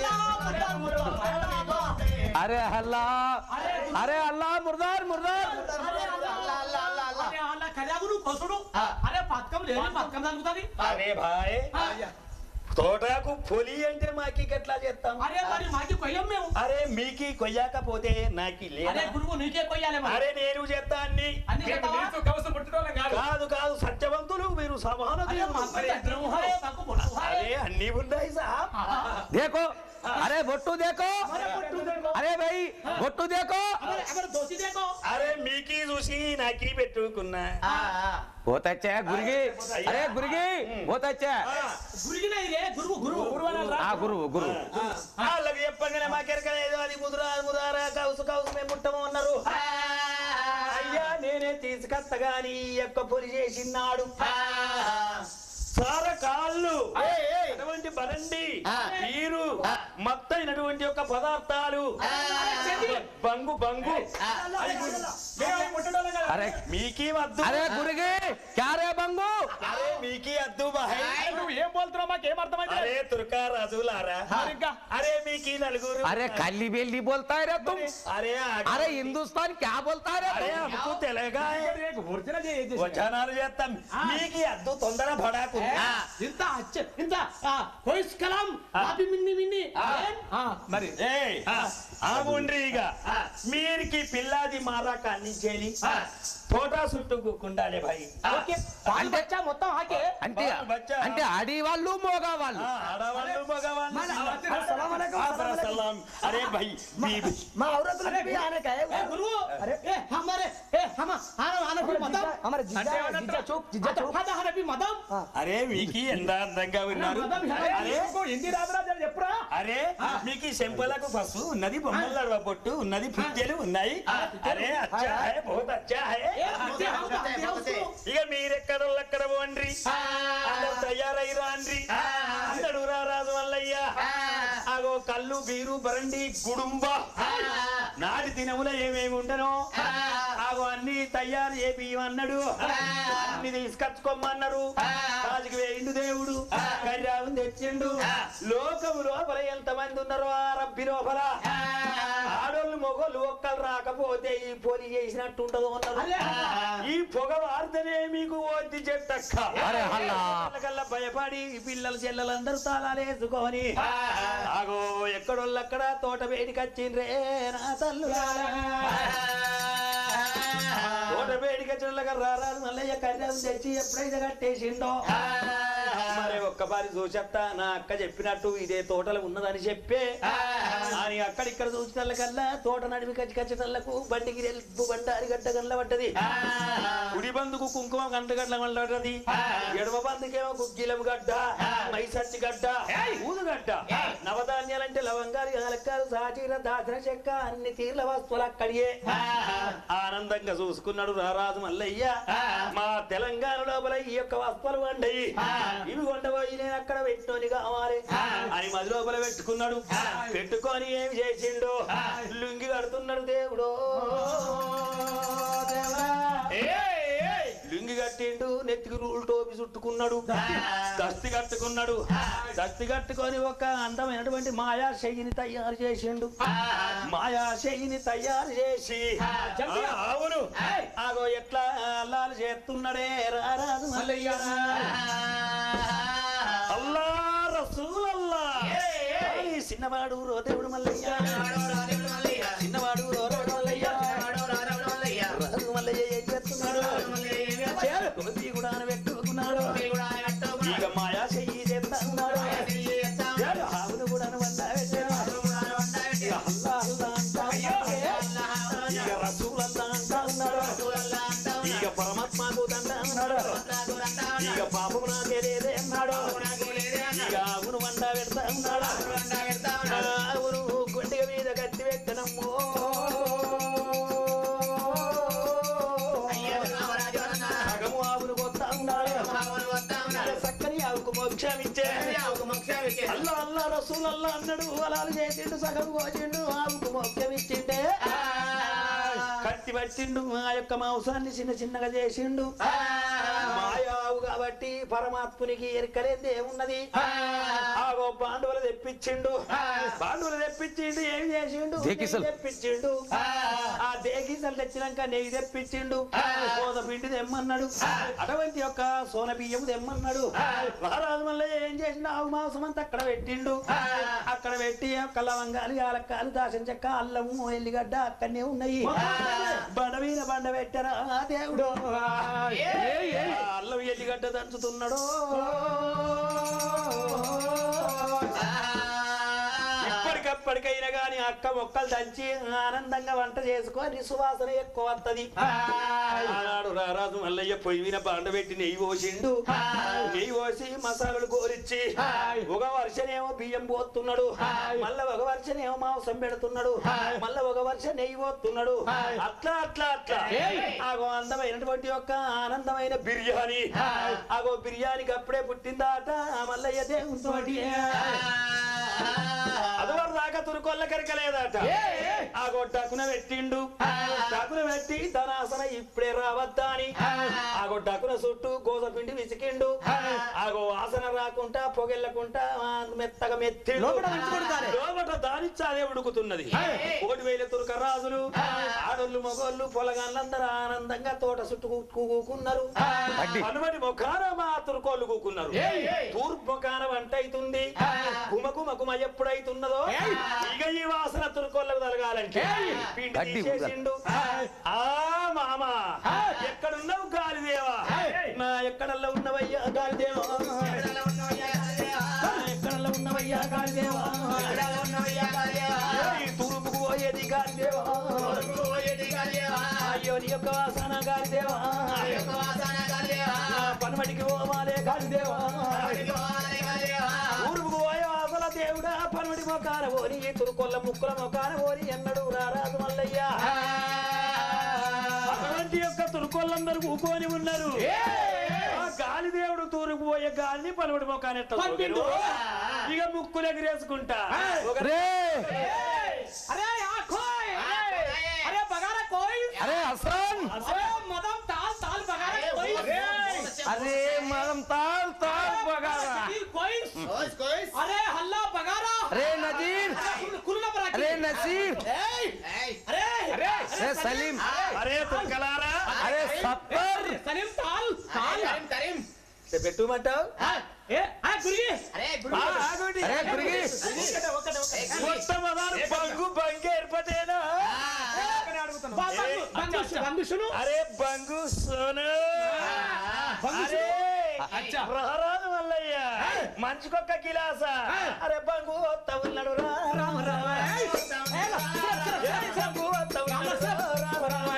[SPEAKER 6] అరే హల్లా అరే అల్లా ముర్దార్ ముర్దార్
[SPEAKER 4] అరే అలా కళ్యాగు నువ్వు కొసుడు అరే పథకం లేదు పథకం తగ్గుతుంది
[SPEAKER 5] అరే భాయ్ తోటకు పొలి అంటే మాకి ఎట్లా చేస్తాం
[SPEAKER 4] అరే మరి మాకి కొయ్యం మేము
[SPEAKER 5] అరే మీకి కొయ్యాకపోతే నాకి
[SPEAKER 4] అరే
[SPEAKER 5] లేదా
[SPEAKER 4] గురువు నీకే కొయ్యాలి మరి
[SPEAKER 5] అరే నేను చెప్తా అన్ని
[SPEAKER 4] అన్ని
[SPEAKER 7] మేము
[SPEAKER 4] చెప్తావా?
[SPEAKER 7] నీతో కవసం పుట్టినోళ్ళం కాదు
[SPEAKER 5] కాదు కాదు సత్యవంతులు మీరు సమాన
[SPEAKER 4] అరే
[SPEAKER 5] దేవుడు.
[SPEAKER 4] మాకు దగ్గరం హై, మాకు బొట్టు హై.
[SPEAKER 5] అరే అన్ని ఉన్నాయి సాబ్
[SPEAKER 6] देखो अरे బొట్టు देखो
[SPEAKER 4] అరే బొట్టు దేకో.
[SPEAKER 6] अरे भाई బొట్టు देखो
[SPEAKER 4] అరే అరే దోసి దేకో
[SPEAKER 5] అరే మీకి చూసి నాకి పెట్టుకున్నా
[SPEAKER 6] बहुत अच्छा है गुरुगी अरे गुरुगी बहुत अच्छा है
[SPEAKER 4] గురికి నై రే గురువు గురువు గురువు అనాలరా?
[SPEAKER 6] हाँ गुरु गुरु
[SPEAKER 5] వాళ్ళకి చెప్పగానే మాకెరకలేదు అది ముదురా ముదారా కౌసు కౌసు మేము ముట్టము అన్నారు అయ్యా నేనే తీసుకొత్తగాని ఈ యొక్క పొలి చేసినాడు సార కాళ్ళు అటువంటి బరండి నీరు మత్తైనటువంటి యొక్క పదార్థాలు బంగు బంగు
[SPEAKER 7] మేము ముట్టడోళ్ళం కాదు
[SPEAKER 6] अरे
[SPEAKER 5] మీకీ వద్దు
[SPEAKER 6] अरे गुरुगी क्या रे बंगू
[SPEAKER 5] అరే మీకీ వద్దు బాయ్
[SPEAKER 7] నువ్వు ఏం పోలుతున్నావు మాకు ఏం అర్థమైతే
[SPEAKER 5] అరే తుర్కా రాజులారా
[SPEAKER 7] ఇంకా?
[SPEAKER 5] అరే మీకీ నలుగురు
[SPEAKER 6] अरे कल्ली बेली बोलता है रे तुम
[SPEAKER 5] అరే ఆగ-
[SPEAKER 6] अरे हिंदुस्तान क्या बोलता है रे
[SPEAKER 5] అరే
[SPEAKER 6] तुम
[SPEAKER 5] అమ్మకు తెలగా
[SPEAKER 7] ఒరిజినల్
[SPEAKER 5] వచనాలు చేస్తాం మీకు అద్దు తొందర పడాకు
[SPEAKER 4] ఇంత అచ్చ ఇంత ఆ, కోయిస్ కలాం ఆపి మిన్ని మిన్ని ఏం? ఆ,
[SPEAKER 7] మరి
[SPEAKER 5] ఏయ్, ఆగుండ్రి ఇక మీరికి పిల్లాది మారా కానించేది తోటా చుట్టూ కూకుండాలి భాయ్
[SPEAKER 4] ఓకే పాలు బచ్చా మొత్తం ఆకే
[SPEAKER 6] అంటే
[SPEAKER 5] బచ్చా.
[SPEAKER 6] అంటే ఆడి వాళ్ళు మోగా వాళ్ళు
[SPEAKER 5] ఆ, ఆడవాళ్ళు మగవాళ్ళు సలాం అరే భాయ్ బీబీ
[SPEAKER 4] ए गुरु अरे ए हमारे ए हम आना आना भी मदम हमारे
[SPEAKER 7] అంటే ఏమన్నట్టు?
[SPEAKER 4] हदा हरा भी मदम
[SPEAKER 5] అరే మీకు ఎంత అందంగా ఉన్నారు అరే
[SPEAKER 7] హిందీ రాదురా చెప్పురా
[SPEAKER 5] అరే మీకు ఈ చెంపలకు పసు ఉన్నది బొమ్మల నడవ పొట్టు ఉన్నది పుట్టెలు ఉన్నాయి అరే అచ్చా హై బహుత్ అచ్చా హై
[SPEAKER 4] ए बच्चे हम आते हैं उसको
[SPEAKER 5] ఇక మీరెక్కడ ఎక్కడ పోండ్రి అందరు తయారై రాండ్రి అందడు రా రాజు మల్లయ్య ఆగో కళ్ళు బీరు బరండి గుడుంబ నాటి దినముల ఏమేమి ఉండనో ఆగో అన్ని తయారు చేపి అన్నాడు అన్ని తీసుకొచ్చుకోమన్నారు రాజుకి వేయిండు దేవుడు కర్యావం తెచ్చిండు లోకము లోపల ఎంత మంది ఉన్నారో ఆ రబ్బి లోపల ఆడోళ్ళు మొగోళ్ళు ఒక్కరు రాకపోతే ఈ పొలి చేసినట్టు ఉంటదో అన్నారు ఈ పొగ వార్తనే మీకు ఓద్ది చెట్టక్క
[SPEAKER 6] అరే హల్లా.
[SPEAKER 5] కల్లా భయపడి ఈ పిల్లలు చెల్లెలందరూ తాళాలు వేసుకొని ఆగో ఎక్కడోళ్ళక్కడ తోట వేడికి వచ్చిండ్రే నా తల్లు తోట వేడికి వచ్చిన రారాదు మల్లయ్య కర్యాలు తెచ్చి ఎప్పుడైతే కట్టేసిండో మరి ఒక్కసారి చూసేస్తా నా అక్క చెప్పినట్టు ఇదే తోటలో ఉన్నదని చెప్పే అని అక్కడిక్కడ చూసినకల్లా తోట నడిమి కచ్చి కచ్చటల్లకు బండికి ఎల్పు బండారి గడ్డ గండ్ల పడ్డది కుడి బందుకు కుంకుమ గంట గడ్డ గండ్ల పడ్డది ఎడమ బందుకేమో గుగ్గిలం గడ్డ మైసచ్చి గడ్డ ఊదుగడ్డ నవధాన్యాలంటే లవంగాలు యాలక్కాలు సాచీర దాచిన చెక్క అన్ని తీర్ల వస్తువులు అక్కడియే ఆనందంగా చూసుకున్నాడు రారాజు మల్లయ్య మా తెలంగాణ లోపల ఈ యొక్క వస్తువులు వండయి ఇవి కొండపోయి నేను అక్కడ పెట్టినోని కావాలి అని మది లోపల పెట్టుకున్నాడు పెట్టుకొని ఏమి చేసిండు లుంగి కడుతున్నాడు దేవుడు లుంగి కట్టిండు నెత్తికి రూల్ టోపి చుట్టుకున్నాడు దస్తి కట్టుకున్నాడు దస్తి కట్టుకొని ఒక అందమైనటువంటి మాయా శైలిని తయారు చేసిండు మాయా శైలిని తయారు చేసి ఆ, అవును ఆగో ఎట్లా అల్లాలు చేస్తున్నాడే రారాజు మల్లయ్య అల్లా రసూలల్లా ఈ చిన్నవాడు రో దేవుడు మల్లయ్య చిన్నవాడు రో దేవుడు మల్లయ్య రాజు మల్లయ్య ఏం చేస్తున్నాడు గోపి కూడా పెట్టుకున్నాడు ఇక మాయా చెయ్యి చేస్తా ఉన్నాడు ఏడు ఆవులు కూడా వంద పెట్టాడు ఇక అల్లా అల్లా అంటా ఉన్నాడు. ఇక రసూలల్లా అంటా ఉన్నాడు ఇక పరమాత్మకు దండ అన్నాడు ఇక పాపం నాకే లేదే అన్నాడు ఇక ఆవును వండ పెడతా ఉన్నాడు ఆవును గుండె మీద కత్తి పెట్టనమ్మో ఆవుకు మోక్షం ఇచ్చే అల్లా అల్లా రసూల్ అల్లా అన్నాడు అలాలు చేసిండు సగం కోసిండు ఆవుకు మోక్షం ఇచ్చిండే కత్తి పట్టిండు ఆ యొక్క మాంసాన్ని చిన్న చిన్నగా చేసిండు మాయావు కాబట్టి పరమాత్మునికి ఎరకలేదే ఉన్నది ఆగో పాండవులు తెప్పించిండు పాండవులు తెప్పించిండు ఏమి చేసిండు
[SPEAKER 3] దేకిసలు.
[SPEAKER 5] నెయ్యి తెప్పించిండు ఆ దేగిసలు తెచ్చినాక నెయ్యి తెప్పించిండు కోద పిండి తెమ్మన్నాడు అటువంటి యొక్క సోన బియ్యం తెమ్మన్నాడు మహారాజు మళ్ళీ ఏం చేసిండు ఆవు మాంసం అంతా అక్కడ పెట్టిండు అక్కడ పెట్టి ఒక లవంగాలు యాలక్కాలు దాసిన చెక్క అల్లము ఎల్లిగడ్డ అక్కడనే ఉన్నాయి బండ మీద బండ పెట్టరా దేవుడు అల్లం ఎల్లిగడ్డ దంచుతున్నాడు ఇప్పటికప్పటికైనా గాని అక్క మొక్కలు దంచి ఆనందంగా వంట చేసుకొని సువాసన ఎక్కువ వస్తది ఆనాడు రారాజు మల్లయ్య పొయ్యి మీద బండ పెట్టి నెయ్యి పోసిండు నెయ్యి పోసి మసాలాలు కోరిచ్చి ఒక వర్షనేమో బియ్యం పోతున్నాడు మళ్ళా ఒక వర్షనేమో మాంసం పెడుతున్నాడు మళ్ళా ఒక వర్ష నెయ్యి పోతున్నాడు అట్లా అట్లా అట్లా ఆగో అందమైనటువంటి ఒక ఆనందమైన బిర్యానీ ఆగో బిర్యానీకి అప్పుడే పుట్టిందాట ఆ మల్లయ్య దేవునితోటి అదివరకు దాకా తురుకొల్ల కరకలేదట ఆ గొడ్డకున పెట్టిండు డకున పెట్టి ధనాసన ఇప్పుడే రావద్దా అని ఆ గొడ్డకున చుట్టూ గోసపిండి విసికిండు ఆగో వాసన రాకుండా పొగెళ్ళకుండా ఆ మెత్తగా మెత్తిండు
[SPEAKER 4] లోపల ఉంచుకొడతారే.
[SPEAKER 5] లోపల దానిచ్చాదే ఉడుకుతున్నది కోటి వేల తురుక రాజులు ఆడోళ్ళు మగోళ్ళు పొలగాళ్ళందరూ ఆనందంగా తోట చుట్టూ కూ- కూకున్నారు అనుమతి మొఖాన మా తురుకోళ్ళు కూకున్నారు తూర్పు మొఖాన వంట అవుతుంది కుమ కుమ కుమ ఎప్పుడైతున్నదో ఇక ఈ వాసన తురుకోళ్ళకు తలగాలంటే పిండి
[SPEAKER 3] గడ్డి
[SPEAKER 5] తీసేసిండు ఆ మామ ఎక్కడున్నావు గాలిదేవా నా ఎక్కడల్లో ఉన్నవయ్యా గాలిదేవా నా ఎక్కడల్లో ఉన్నవయ్యా గాలిదేవా ఈ తూర్పుకు పోయేది గాలిదేవా అయ్యో నీ యొక్క వాసన గాలిదేవా నా పనమటికి పోవాలే గాలిదేవా ఊరుకు పోయే వాసన దేవుడా పనమటి మొకాన పోని తురుకొల్ల ముక్కుల మొకాన పోని ఎన్నడు రారాజు మల్లయ్య అటువంటి యొక్క తురుకొల్లందరూ ఊకొని ఉన్నారు ఆ గాలి దేవుడు తూరుకు పోయే గాలిని పనమటి మొకాన ఎట్లా తోగాడు? ఇక ముక్కులు ఎగిరేసుకుంటా ఒక
[SPEAKER 3] రే
[SPEAKER 4] अरे यहाँ कोई अरे बगारा कोई
[SPEAKER 3] అరే హసన్
[SPEAKER 4] अरे मदम ताल ताल बगारा कोई
[SPEAKER 3] అరే మనం తాల్ తాల్ బగారా
[SPEAKER 4] शकील कोई अरे हल्ला बगारा
[SPEAKER 3] అరే నజీర్
[SPEAKER 4] कुल नंबर
[SPEAKER 3] అరే నసీర్
[SPEAKER 4] अरे अरे
[SPEAKER 3] అరే సలీం
[SPEAKER 5] అరే తుర్కలారా
[SPEAKER 3] అరే సత్తర్
[SPEAKER 4] सलीम ताल ताल
[SPEAKER 5] పెట్టుమంటావు
[SPEAKER 4] ए आ गुरुजी
[SPEAKER 3] అరే గురిగి
[SPEAKER 5] మొట్టమొదలు బంగు బంగు ఏర్పడేనా
[SPEAKER 4] बंदू बंदू सुनो
[SPEAKER 5] అరే బంగు సోను అరే ప్రహరాదు మల్లయ్య మంచుకొక్క గిలాస అరే బంగు వస్తా ఉన్నాడు రా రామ రామ ఏ బంగు వస్తా ఉన్నాడు రా రామ రామ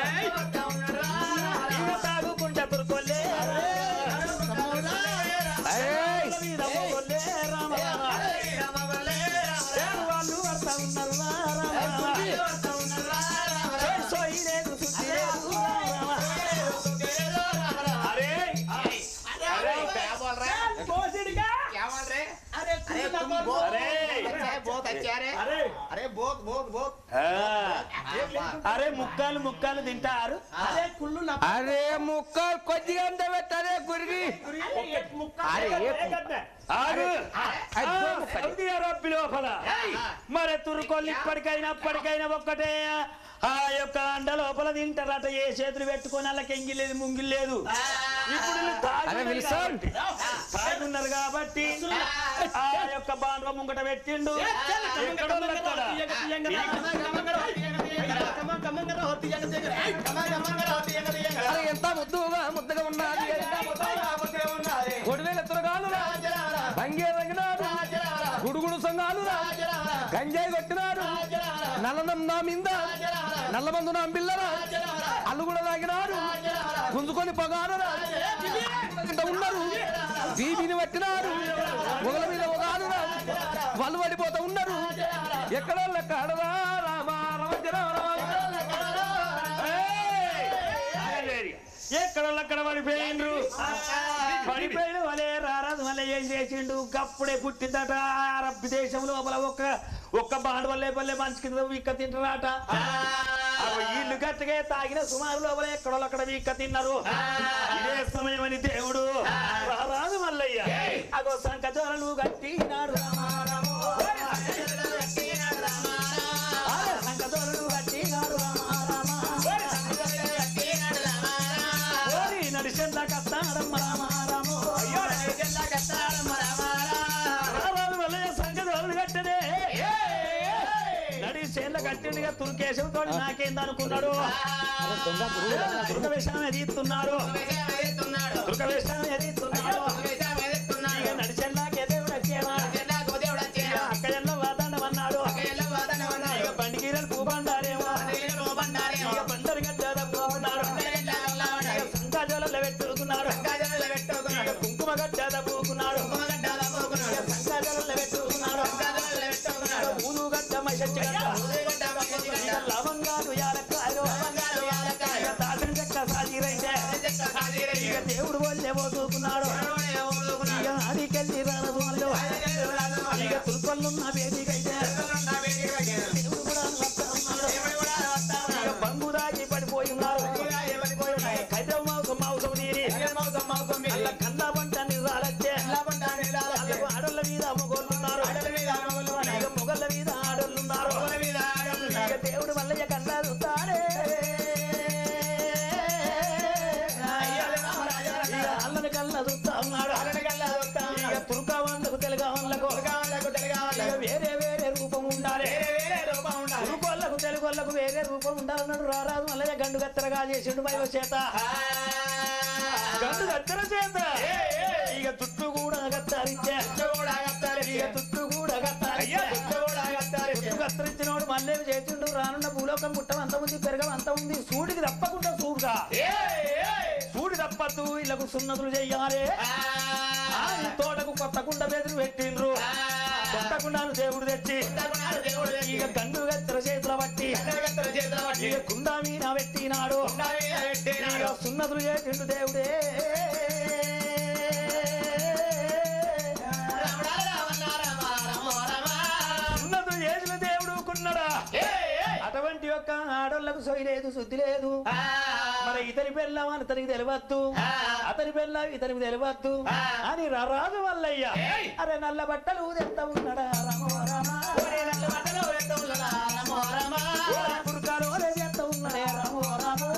[SPEAKER 5] ఇక తాగుకుంటా తురుకోలే
[SPEAKER 3] ఏయ్
[SPEAKER 5] మీద మొగోలే రామ రామ ఏడు వాళ్ళు వస్తా ఉన్నారు రా రామ రామ సోయ్ సోయ్ లేదు సుత్తి లేదు రా రామ. అరే అరే
[SPEAKER 4] अरे कुल नंबर
[SPEAKER 5] అరే
[SPEAKER 8] अरे बहुत बहुत बहुत
[SPEAKER 5] ఆ, అరే ముక్కలు ముక్కలు తింటారు
[SPEAKER 4] अरे कुल्लू नंबर
[SPEAKER 3] అరే ముక్కలు కొద్దిగా అంత పెట్టరే గురిగి అరే ఏ
[SPEAKER 5] ఆగు
[SPEAKER 3] అది
[SPEAKER 5] ఆ,
[SPEAKER 3] దోమ పని.
[SPEAKER 5] సౌదీ అరబ్ లోపల మరి తురుకోళ్ళు ఇప్పటికైనా అప్పటికైనా ఒక్కటే ఆ యొక్క అండ లోపల తింటారట ఏ చేతులు పెట్టుకొని వాళ్ళకి ఎంగిలేదు ముంగిలేదు ఇప్పుడు వీళ్ళు తాగి
[SPEAKER 3] అరే
[SPEAKER 5] ఉన్నారు
[SPEAKER 3] విల్సన్.
[SPEAKER 5] కాబట్టి, తాగి ఉన్నారు కాబట్టి ఆ యొక్క బాండ్వ ముంగట పెట్టిండు ఎక్కడ ఉన్నారు అక్కడ?
[SPEAKER 3] అరే ఎంత ముద్దుగా ముద్దగా ఉన్నది కొడివేల తురగాలు బంగే రంగినారు గుడుగుడు సంఘాలు గంజాయి కొట్టినారు నల్లనం నా మింద నల్లమందు నా పిల్లరా అల్లు కూడా తాగినారు గుంజుకొని పగానరా ఇంత ఉన్నారు దీపిని పట్టినారు ఒకల మీద ఒకరు వాళ్ళు పడిపోతా ఉన్నారు ఎక్కడ లెక్కడరా రామా
[SPEAKER 5] ఎక్కడ అక్కడ పడిపోయిండ్రు పడిపోయిన వాళ్ళే రారాజు మళ్ళీ ఏం చేసిండు గప్పుడే పుట్టిందట అరబ్ దేశం లోపల ఒక్క ఒక్క బాండ్ వల్లే పల్లె మంచి కింద విక్క తింటారట అగో వీళ్ళు గట్టిగా తాగిన సుమారు లోపల ఎక్కడో అక్కడ విక్క తిన్నారు ఇదే సమయం అని దేవుడు రారాదు మల్లయ్య అగో సంకచోరలు గట్టినాడు రామారామో. అరే సంకచోరలు గట్టినాడు రామారామా. ఓరి నడిచెండ కస్తాడమ్మ రామారామో. రారాదు మల్లయ్య సంకచోరలు గట్టనే నడి చేళ్ళ కట్టిండిగా తుర్కేశంతో నాకేందనుకున్నాడు తుర్క వేషం ఎదిస్తున్నాడు తుర్క వేషం ఎదిస్తున్నాడు ఇక నడిచెళ్ళాకే దేవుడు వచ్చేవా ఇక అక్క ఎల్ల వాతాడమన్నాడు ఇక బండిగీరలు పూబండారేమో ఇక బండరు గడ్డ పూకున్నాడు ఇక సంకాజోలలో పెట్టుకున్నాడు ఇక కుంకుమ గడ్డ పూకున్నాడు ఇక సంకాజోలలో పెట్టుకున్నాడు ఇక ఊరు గడ్డ మసచ్చ ఇక లవంగాలు యాలక్కాయలు ఇక తాసిన చెక్క సాజీరైతే ఇక దేవుడు వల్లే పోసుకున్నాడు ఇక అడికెళ్ళి రానదుల్లో ఇక తుల్పల్లున్న వేదికైతే దేవుడు కూడా వస్తా ఉన్నాడు ఇక బంగు దాగి పడిపోయి ఉన్నారు కైతే మాంసం మాంసం తీరి అల్ల కళ్ళ పంట నిరాలచ్చే అల్లకు ఆడోళ్ళ మీద మొగోళ్ళున్నారు ఇక మొగళ్ళ మీద ఆడోళ్ళున్నారు ఇక దేవుడు మల్లయ్య కళ్ళ చూస్తాడే ఇక అల్లని కళ్ళ చూస్తా ఉన్నాడు ఇక తుర్కా వాళ్ళకు తెలుగా వాళ్ళకు ఇక వేరే వేరే రూపం ఉండాలి తురుకోళ్ళకు తెలుగోళ్ళకు వేరే రూపం ఉండాలన్నాడు రారాదు మల్లయ్య గండు గత్తరగా చేసిండు మై చేత గండు గత్తర చేత ఇక చుట్టూ కూడా గత్తారిచ్చే ఇక చుట్టూ కూడా గత్తారిచ్చే చుట్టూ కత్తిరించినోడు మళ్ళీ చేసిండు రానున్న భూలోకం పుట్టం అంత ఉంది పెరగం అంత ఉంది సూడికి తప్పకుండా సూడుగా సూడి తప్పద్దు ఇళ్ళకు సున్నతులు చెయ్యాలి ఆ, ఈ తోటకు కొత్త కుండ బెదిరి పెట్టిండ్రు కొత్త కుండాను దేవుడు తెచ్చి ఇక గండు గత్తర చేతుల బట్టి ఇక కుండ మీద పెట్టినాడు ఇక సున్నతులు చేసిండు దేవుడే సున్నతులు చేసిన దేవుడు కున్నడా అటువంటి యొక్క ఆడోళ్లకు సొయి లేదు శుద్ధి లేదు మరి ఇతని పెళ్ళం అని అతనికి తెలియవద్దు అతని పెళ్ళం ఇతనికి తెలియవద్దు అని రారాజు వల్లయ్య అరే నల్ల బట్టలు ఎంత ఉన్నాడా రామో రామా పురకాలు ఎంత ఉన్నాడే రామో రామో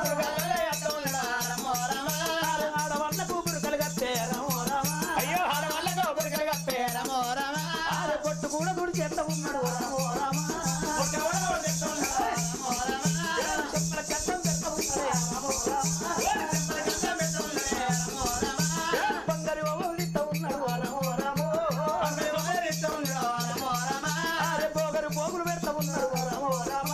[SPEAKER 5] అరే ఆడవాళ్ళకు పురకలు కట్టే రామో రామా అయ్యో ఆడవాళ్ళకు పురకలు కట్టే రామో రామా అరే పొట్టు కూడా తుడిచి ఎంత ఉన్నాడు రామో రామా చెప్పల కట్టం ఎంత ఉన్నాడే రామో రామా బంగారు ఓలిత ఉన్నాడు రామో రామో అరే పోగరు పోగులు పెడతా ఉన్నాడు రామో రామా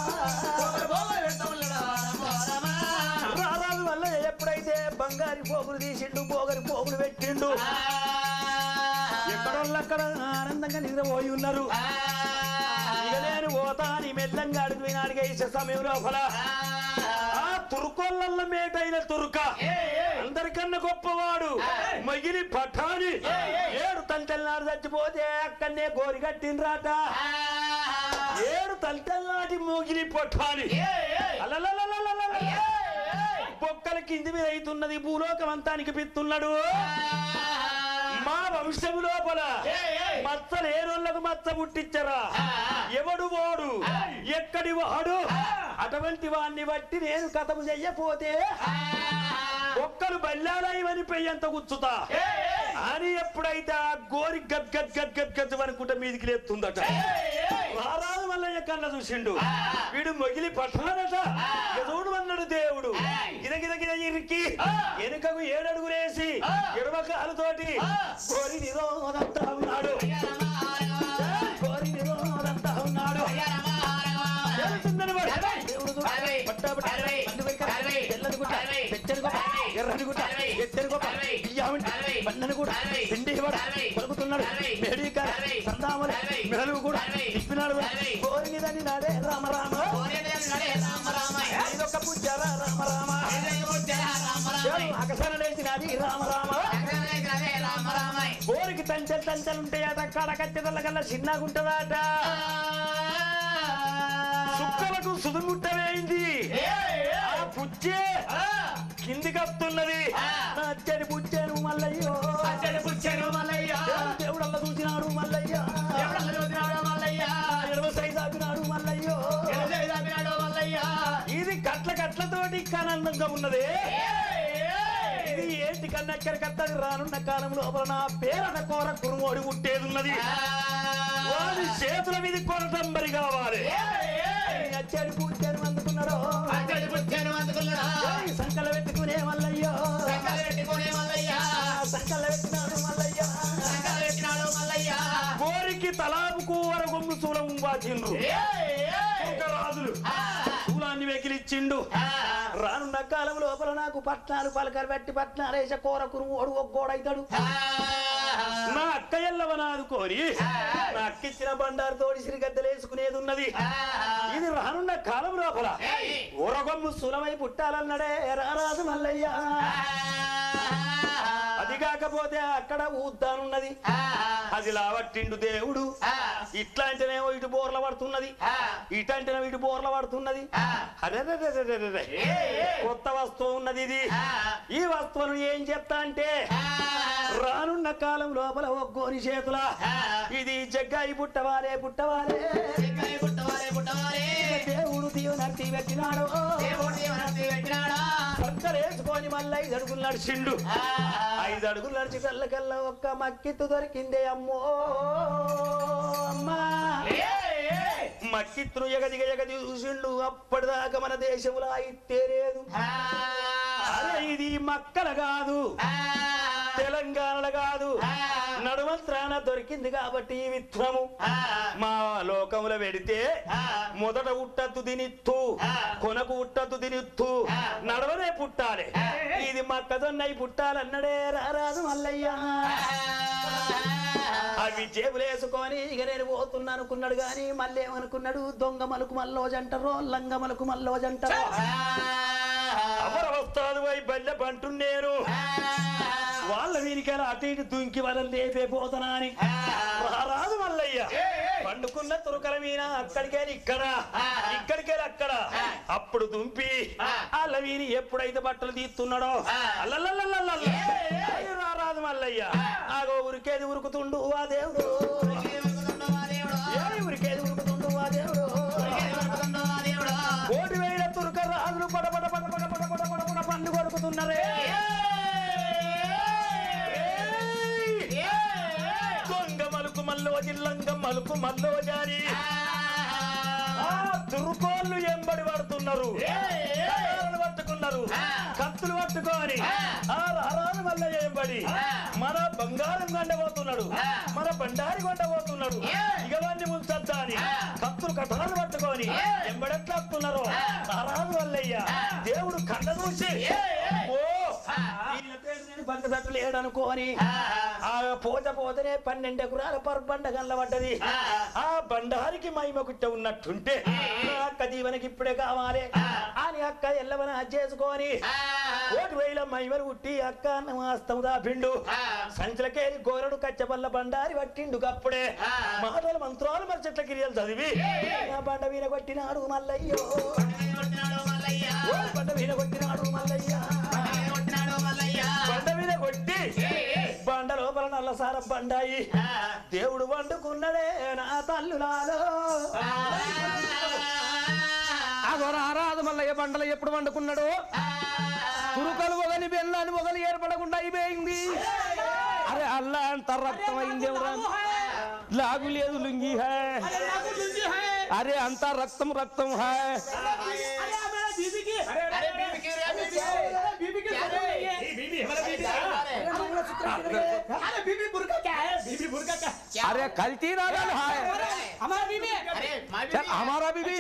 [SPEAKER 5] రారాజు వల్ల ఎప్పుడైతే బంగారి పోగులు తీసిండు పోగరి పోగులు పెట్టిండు ఎక్కడోళ్ళు అక్కడ ఆనందంగా నిద్రపోయి ఉన్నారు ఇక నేను పోతా అని మెల్లంగా అడుగు అడిగేసే సమయం లోపల ఆ తురుకోళ్ళ మేటైన తురుక అందరికన్నా గొప్పవాడు మగిలి పఠాని ఏడు తల్లినాడు చచ్చిపోతే అక్కడనే గోరి కట్టిండ్రాట ఏడు తల్లినాటి మోగిలి పఠాని అలలలలలలల. బొక్కల కింది మీద అవుతున్నది భూలోకం అంతానికి పిత్తున్నాడు మా వంశము లోపల మచ్చలు ఏ రోజులకు మచ్చ పుట్టించరా ఎవడు వాడు ఎక్కడి వాడు అటువంటి వాడిని బట్టి నేను కథము చెయ్యపోతే ఒక్కరు బల్లారాయమని పెయ్యంత కూర్చుతా అని ఎప్పుడైతే ఆ గోరి గద్ గద్ గద్ గద్ గద్ అనుకుంటే మీదికి లేస్తుందట రారాజు మల్లయ్య కళ్ళ చూసిండు వీడు మొగిలి పట్టాడట ఎదుడు అన్నాడు దేవుడు గిద గిద గిద ఇరికి వెనుకకు ఏడడుగులేసి ఎడమ కాలుతోటి గోరి నిరోధంతా ఉన్నాడు గోరి నిరోధంతా ఉన్నాడు తెలుస్తుందని వాడు. దేవుడు చూడు. పట్టాబట్ట, పండు వెంకట, తెల్లని గుట్ట, తెచ్చని గొప్ప, ఎర్రని గుట్ట, ఎత్తని గొప్ప, బియ్యామింట, బండని గుట్ట, పిండి వాడు, పలుకుతున్నాడు మేడీక సందామని మెడలు కూడా తిప్పినాడు కూడా. గోరినిదని నాడే రామ రామ ఇదొక పుజ్జర రామ రామ
[SPEAKER 3] అకసన లేచినది రామ రామ కోరికి తంచెలు తంచెలు ఉంటాయట కడకచ్చదల్ల కల్లా చిన్నగుంటదట సుక్కలకు సుదుముట్టవేయింది ఆ పుచ్చే కిందికి వస్తున్నది నా అచ్చడి పుచ్చాను మల్లయ్యో దేవుడల్ల చూసినాడు మల్లయ్య ఎడమ సై దాపినాడు మల్లయ్యో ఇది కట్ల కట్లతోటి కనందంగా ఉన్నది ఇది ఏంటి కన్నా ఎక్కడికత్తది రానున్న కాలం లోపల నా పేరట కోర కురుమోడి పుట్టేది ఉన్నది వాడి చేతుల మీద కొరటంబరి కావాలి అచ్చడి పూజను అందుకున్నాడు ఏయ్, సంకల పెట్టుకునే మల్లయ్యో సంకల పెట్టినాడు మల్లయ్య కోరికి తలాపు కూర గొమ్ము శూలం వాచిండ్రు రాజులు శూలాన్ని వెకిలిచ్చిండు రానున్న కాలం లోపల నాకు పట్నాలు పలకలు పెట్టి పట్నాలు వేసే కూర కురుమోడు ఒగ్గోడైతాడు నా అక్క ఎల్లవనాదు కోరి నా అక్కిచ్చిన బండారు తోడి సిరిగద్దలు వేసుకునేది ఉన్నది ఇది రానున్న కాలం లోపల ఊరగొమ్ము సులమై పుట్టాలన్నడే రారాజు మల్లయ్య అది కాకపోతే అక్కడ ఊద్దానున్నది అది లావట్టిండు దేవుడు ఇట్లాంటినేమో ఇటు బోర్ల పడుతున్నది ఇటంటేనేమో ఇటు బోర్ల పడుతున్నది అరెరెరెరెరెరె. కొత్త వస్తువు ఉన్నది ఇది ఈ వస్తువును ఏం చెప్తా అంటే రానున్న కాలం లోపల ఒగ్గోని చేతుల ఇది జగ్గాయి పుట్టవాలే పుట్టవాలే దేవుడు తీవనర్తి పెట్టినాడు సంకలేసుకొని మళ్ళీ ఐదు అడుగులు నడిచిండు ఐదు అడుగులు నడిచి కళ్ళకల్లా ఒక్క మక్కిత్తు దొరికిందే అమ్మో అమ్మా మక్కిత్తును ఎగదిగ ఎగది చూసిండు అప్పటిదాకా మన దేశంలో ఇట్టేలేదు అరే ఇది మక్కల కాదు తెలంగాణలో కాదు నడుమంత్రాన దొరికింది కాబట్టి ఈ విత్రము మా లోకంలో పెడితే మొదట ఉట్టద్దు తినిత్తు కొనకు ఉట్టద్దు తినిత్తు నడవనే పుట్టాలి ఇది మక్కజొన్నయి పుట్టాలన్నడే రారాదు మల్లయ్య అవి జేబులేసుకొని ఇక నేను పోతున్నా అనుకున్నాడు గాని మళ్ళీ ఏమనుకున్నాడు దొంగ మలుకు మల్లోజంటారో లంగ మలుకు మల్లోజంటారో అవర వస్తాదు వై బల్లె పంటు నేను వాళ్ళ వీనికల అటు ఇటు దుంకి వాళ్ళని లేపే పోతనా అని రారాదు మల్లయ్య పండుకున్న తురుకల మీద అక్కడికెళ్ళి ఇక్కడ ఇక్కడికెళ్ళి అక్కడ అప్పుడు దుంపి వాళ్ళ వీని ఎప్పుడైతే బట్టలు తీస్తున్నాడో అల్లల్లల్లల్లల్ల. అయ్యో రారాదు మల్లయ్య ఆగో ఉరికేది ఉరుకుతుండు ఆ దేవుడు ఏయ్ ఉరికేది ఉరుకుతుండు ఆ దేవుడు కోటి వేల తురుక రాజులు పడ పడ పడ పడ పడ పడ పడ పడ పండు కొరుకుతున్నారే దొంగ మలుకు మల్లో జిల్లంగ మలుకు మల్లో జారి ఆ తురుకోళ్ళు ఎంబడి పడుతున్నారు కటారులు పట్టుకున్నారు కత్తులు పట్టుకొని ఆ రారాలు వల్ల ఎంబడి మన బంగారం కొండబోతున్నాడు మన బండారి కొండబోతున్నాడు ఇగవాన్ని ముంచద్దా అని కత్తులు కటారులు పట్టుకొని ఎంబడెట్లా వస్తున్నారు రారాలు వల్లయ్య దేవుడు కండ చూసి ఓ ఈయన పేరు నేను బంకసట్టు లేడనుకోని ఆ పోత పోతనే పన్నెండు ఎకరాల పర్బండ గల్లబడ్డది ఆ బండారికి మహిమ కుట్ట ఉన్నట్టుంటే నా అక్క దీవెనకి ఇప్పుడే కావాలి అని అక్క ఎల్లవన చేసుకొని కోటి వేల మహిమలు ఉట్టి అక్క నమాస్తం దాపిండు సంచులకేరి గోరడు కచ్చబల్ల బండారి పట్టిండు కప్పుడే మాటలు మంత్రాలు మరి చెట్ల గిరియలు చదివి నా బండ మీద కొట్టినాడు మల్లయ్యో ఓ బండ మీద కొట్టినాడు మల్లయ్య బండ మీద కొట్టి బండ లోపల నల్లసార బండాయి దేవుడు వండుకున్నడే నా తల్లులాలో
[SPEAKER 6] అగోరా రాదు మల్లయ్య బండలు ఎప్పుడు వండుకున్నాడు కురుకలు ఒకని బెల్లాని ఒకరు ఏర్పడకుండా అయిపోయింది అరే అల్లా అంత రక్తం అయింది ఎవరా లాగు లేదు లుంగి హై అరే అంత రక్తం రక్తం హై अरे कल्टी नागल है चल हमारा बीबी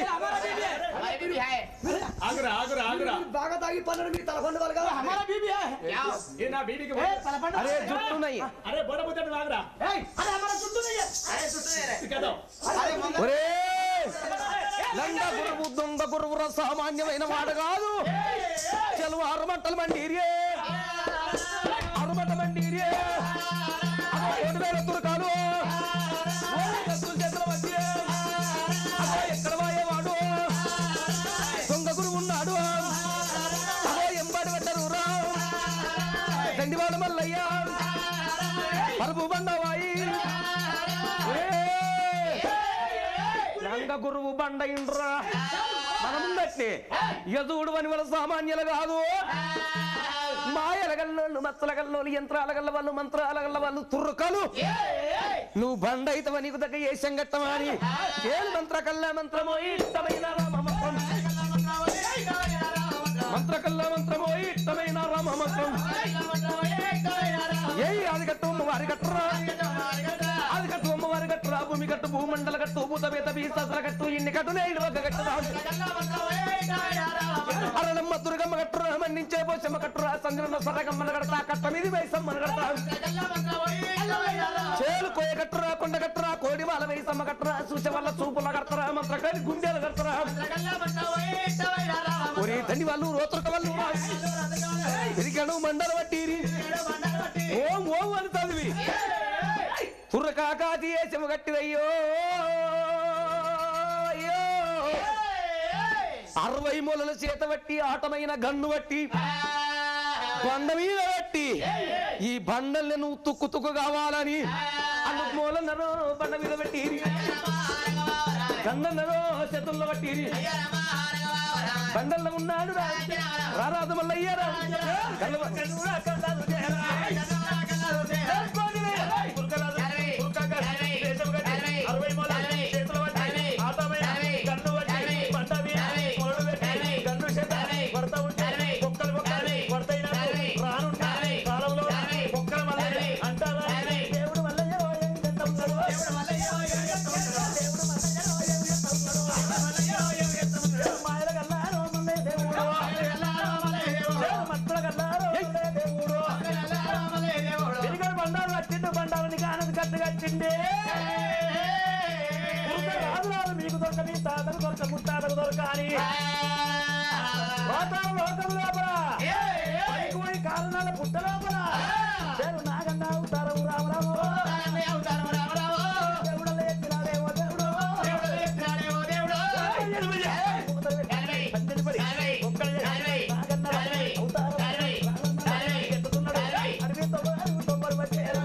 [SPEAKER 4] ఆగురా ఆగురా ఆగురా
[SPEAKER 8] బాగా తాగి పన్నెండు మీకు తలకొండ వాళ్ళు కదా
[SPEAKER 4] హమారా బీబీ హై ఏ నా బీబీకి
[SPEAKER 6] अरे जुट्टू नहीं
[SPEAKER 4] అరే బోడ బుద్ధ ఆగురా
[SPEAKER 8] అరే हमारा చుట్టూ नहीं है
[SPEAKER 4] కదా
[SPEAKER 6] ఒరే లంగ గురువు దొంగ గురువుర సామాన్యమైన వాడు కాదు చెలువారు మంటలు మండిరియే పట్టిరి అగో కోటి వేల తురకాలు ఓరి కత్తుల చేతుల మధ్య అగో ఎక్కడ వాయేవాడు దొంగ గురువు ఉన్నాడు అగో ఎంబడి పడ్డరు రా దండివాడు మల్లయ్య పరుపు బండవాయి రంగ గురువు బండ ఇండ్రా మనముందట్నే యదువుడు అని వాళ్ళ సామాన్యులు కాదు మాయల గల్లోళ్ళు మచ్చల గల్లోళ్ళు యంత్రాల గల్ల వాళ్ళు మంత్రాల గల్ల వాళ్ళు తుర్రకలు నువ్వు బండ అయితవ నీకు దగ్గర ఏ సంగట్టమా అని ఏలు మంత్ర కల్లా మంత్రమో ఇష్టమైన రామ మంత్రం మంత్ర కల్లా మంత్రమో ఇష్టమైన రామ మంత్రం ఏ అది కట్టు వారి కట్టరా అది కట్టు అమ్మవారి కట్టురా భూమి కట్టు భూమండల కట్టు భూత బేత బీసల కట్టు ఇన్ని కట్టు నేడు ఒక కట్టురా అరలమ్మ దుర్గమ్మ కట్టురా మన్నించే పోసమ్మ కట్టురా సంజనమ్మ సరగమ్మన కడతా కట్ట మీది వయసమ్మన కడతా చేలు కోయ కట్టురా కొండ కట్టురా కోడి వాళ్ళ వయసమ్మ కట్టురా సూచ వల్ల చూపుల కడతారా మంత్ర కడి గుండెలు కడతారా ఒరే తండ్రి వాళ్ళు రోతురక వాళ్ళు పెరిగాను మండల వట్టిరి ఓం ఓం అని చదివి తుర్రకాకాతి వేసము గట్టివయ్యో అయ్యో. అరవై మూలల చేత బట్టి ఆటమైన గన్ను బట్టి బండ మీద బట్టి ఈ బండల్ని నువ్వు తుక్కు తుక్కు కావాలని అందుకు మూలన్నరో బండ మీద పెట్టి గన్నన్నరో చేతుల్లో బట్టి బండల్లో ఉన్నాడు రా. రారాదు మల్లయ్యారా కళ్ళ కన్నురా, కళ్ళాలు చేరా. ఎలుకలు బండారు కట్టిండు బండాలని కానది కట్టు కట్టిండే ఉరుక రాదు రాదు మీకు దొరక మీ తాతకు దొరక ముత్తాతకు దొరక అని లోకం లోకం లోపల పైకి పోయి కారణాల పుట్ట లోపల పేరు నాగన్న అవుతారు రామరాము దేవుడలే ఎత్తినాడేమో దేవుడు పందిరి పడి ఒక్కడే నాగన్న అవుతారు ఎత్తుతున్నాడు అడవి తొమ్మిది తొమ్మిది వచ్చేరా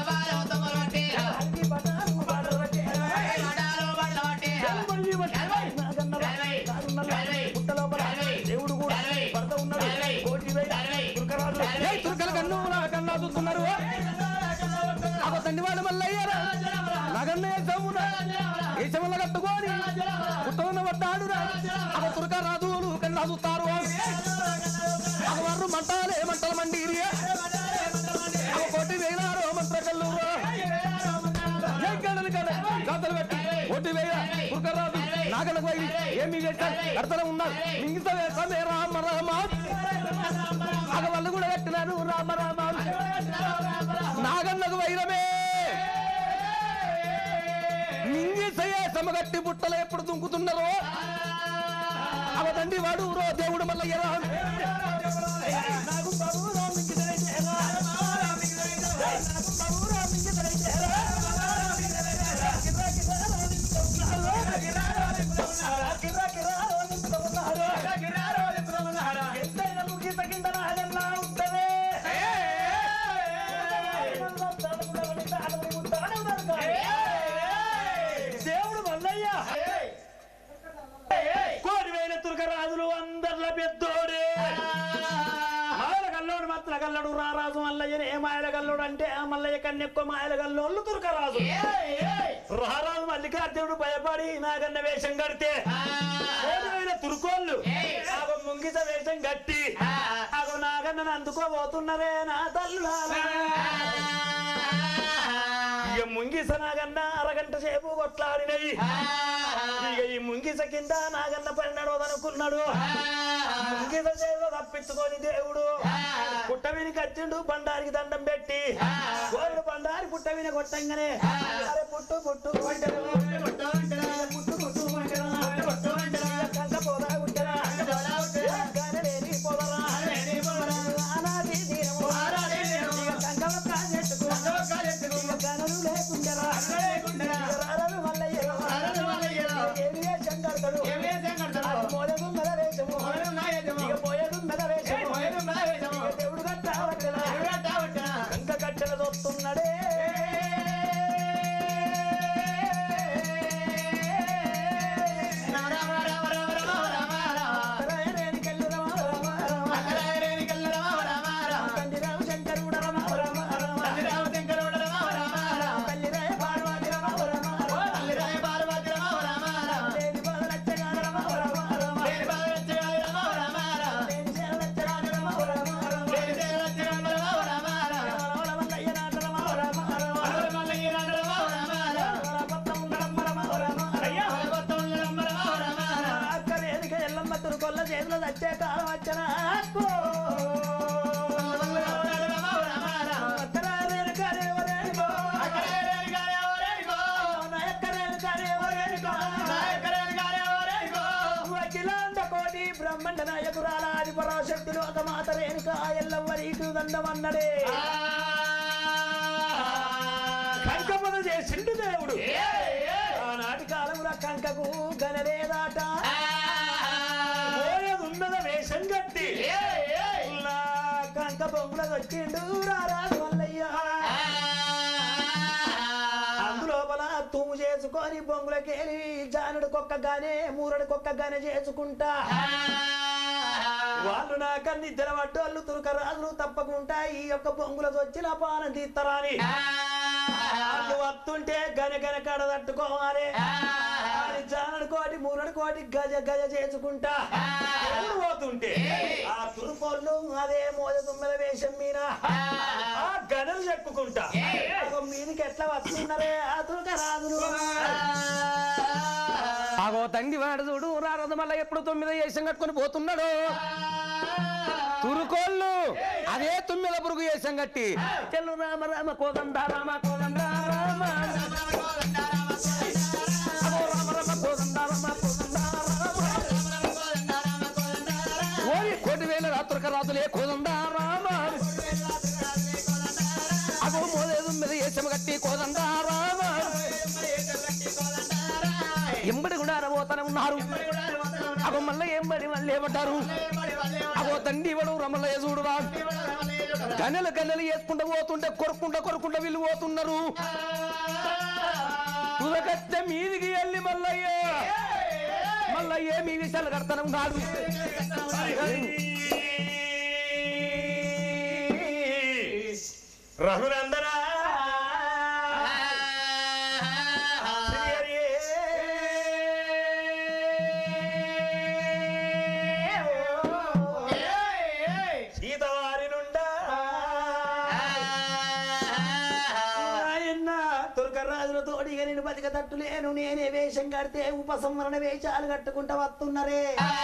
[SPEAKER 6] అడవి పదాలు పాడలు వచ్చేరా దేవుడు కూడా భర్త ఉన్నాడు కోటి తుర్కల కన్ను నా కన్నా చూస్తున్నారు అవ తండ్రి వాడు మల్లయ్యారా నగన్న వేసమున వేసముల కట్టుకొని పుట్టన్న పడ్డాడురా అవ తుర్క రాజులు కన్నా చూస్తారు అవ వర్రు మంటాలే మంటల మండీరి అవ కోటి వేలారో మంత్ర కల్లు గాతలు పెట్టి ఒడ్డు వేయ తుర్కరాజు నాగలకు పోయి ఏమి చేశారు కడతలు ఉన్నారు మిగతా వేసమే రామ రామ అగ వాళ్ళు కూడా కట్టినారు రామ రామ నాగన్నకు వైరమే మింగిసయ్యే సమగట్టి బుట్టలు ఎప్పుడు దుంకుతున్నారో అవదండి వాడు రో దేవుడు మల్లయ్యరా నాకు బాబురా మింగిసయ్యరా. నాకు బాబురా మింగిసయ్యరా. ఎంతైనా ముగిత కింద నాగన్నా ఉంటదే. దేవుడు మల్లయ్య కోడి వేల తురకరాజులు అందరిలో పెద్దోడే మాయల గల్లోడు మత్తల గల్లడు రారాజు మల్లయ్యని ఏ మాయల గల్లోడు అంటే ఆ మల్లయ్య కన్నా ఎక్కువ మాయల గల్లోళ్ళు తురకరాజు రారాజు మల్లికార్జునుడు భయపడి నాగన్న వేషం కడితే కోడి వేల తురుకోళ్ళు ఆగో ముంగిస వేషం కట్టి ఆగో నాగన్నను అందుకోబోతున్నరే నా తల్లులారా ఇక ముంగిస నాగన్న అరగంట సేపు కొట్లాడినవి ఇక ఈ ముంగిస కింద నాగన్న పడినాడు అనుకున్నాడు ముంగిస చేత తప్పించుకొని దేవుడు పుట్టవిని కచ్చిండు బండారికి దండం పెట్టి గోరుడు బండారి పుట్టవిని కొట్టంగానే అరే పుట్టు పుట్టు కొట్టెను. పుట్టు పుట్టు కొట్టెను. కంక పోదా కొట్టెను. గానెలేని పోదరా. ఆనాటి దీనము. ఇక కంకల
[SPEAKER 3] వస్తున్నాడే కొల్ల చేతులు వచ్చే కాలం వచ్చిన కోటి బ్రహ్మండ నాయకురాల ఆది పరాశక్తులు ఒక మాత రేణుక ఎల్లవ్వరి ఇటు దండమన్నడే కంకపద చేసిండు దేవుడు ఆనాటి కాలంలో కంకకు గనలేదాట ఉన్నద వేషం కట్టి నా కంక బొంగుల వచ్చిండు రారాజు మల్లయ్య అందులోపల తుమ్ము చేసుకొని బొంగులకేలి జానుడు కొక్కగానే మూరడు కొక్కగానే చేసుకుంటా వాళ్ళు నాక నిద్ర పడ్డోళ్ళు తురక రాజులు తప్పకుండా ఈ యొక్క బొంగుల వచ్చిన పానం తీస్తారని వాళ్ళు వస్తుంటే గన గన కడ తట్టుకోవాలి అని జానడు కోటి మూరడు కోటి గజ గజ చేసుకుంటా ఎవరు పోతుంటే ఆ తురుకోళ్ళు అదే మోద తుమ్మెల వేషం మీద ఆ గడలు చెప్పుకుంటా అగో మీదికి ఎట్లా వస్తున్నారే ఆ తురక రాజులు
[SPEAKER 6] ఆగో తండ్రి వాడు చూడు రారదు మళ్ళీ ఎప్పుడు తొమ్మిది వేషం కట్టుకొని పోతున్నాడు తురుకోళ్ళు అదే తొమ్మిది పురుగు వేషం కట్టి చెల్లు రామ రామ కోదండ రామ కోదండ రామ అగో రామ రామ కోదండ రామ కోదండ రామ ఓరి కోటి వేల రాత్రుక రాజులే కోదండ రామ అగో మోదేదు మీద వేషం కట్టి కోదండ రామ ఎంబడి కూడా పోతానే ఉన్నారు అగో మళ్ళీ ఎంబడి మళ్ళీ ఏమంటారు అగో తండ్రి ఇవ్వడు రమల్లయ్య చూడురా గనెలు గనెలు వేసుకుంటూ పోతుంటే కొరుకుంటా కొరుకుంటా వీళ్ళు పోతున్నారు తుదకత్తే మీదికి వెళ్ళి మల్లయ్య మల్లయ్య మీ విషయాలు కడతాను కాదు
[SPEAKER 3] రఘునందనా శ్రీహరియే. సీతవారి నుండా ఆయన తుర్కరాజుల తోడిగా నేను బతిక తట్టులేను నేనే వేషం కడితే ఉపసంహరణ వేషాలు కట్టుకుంటా వస్తున్నారే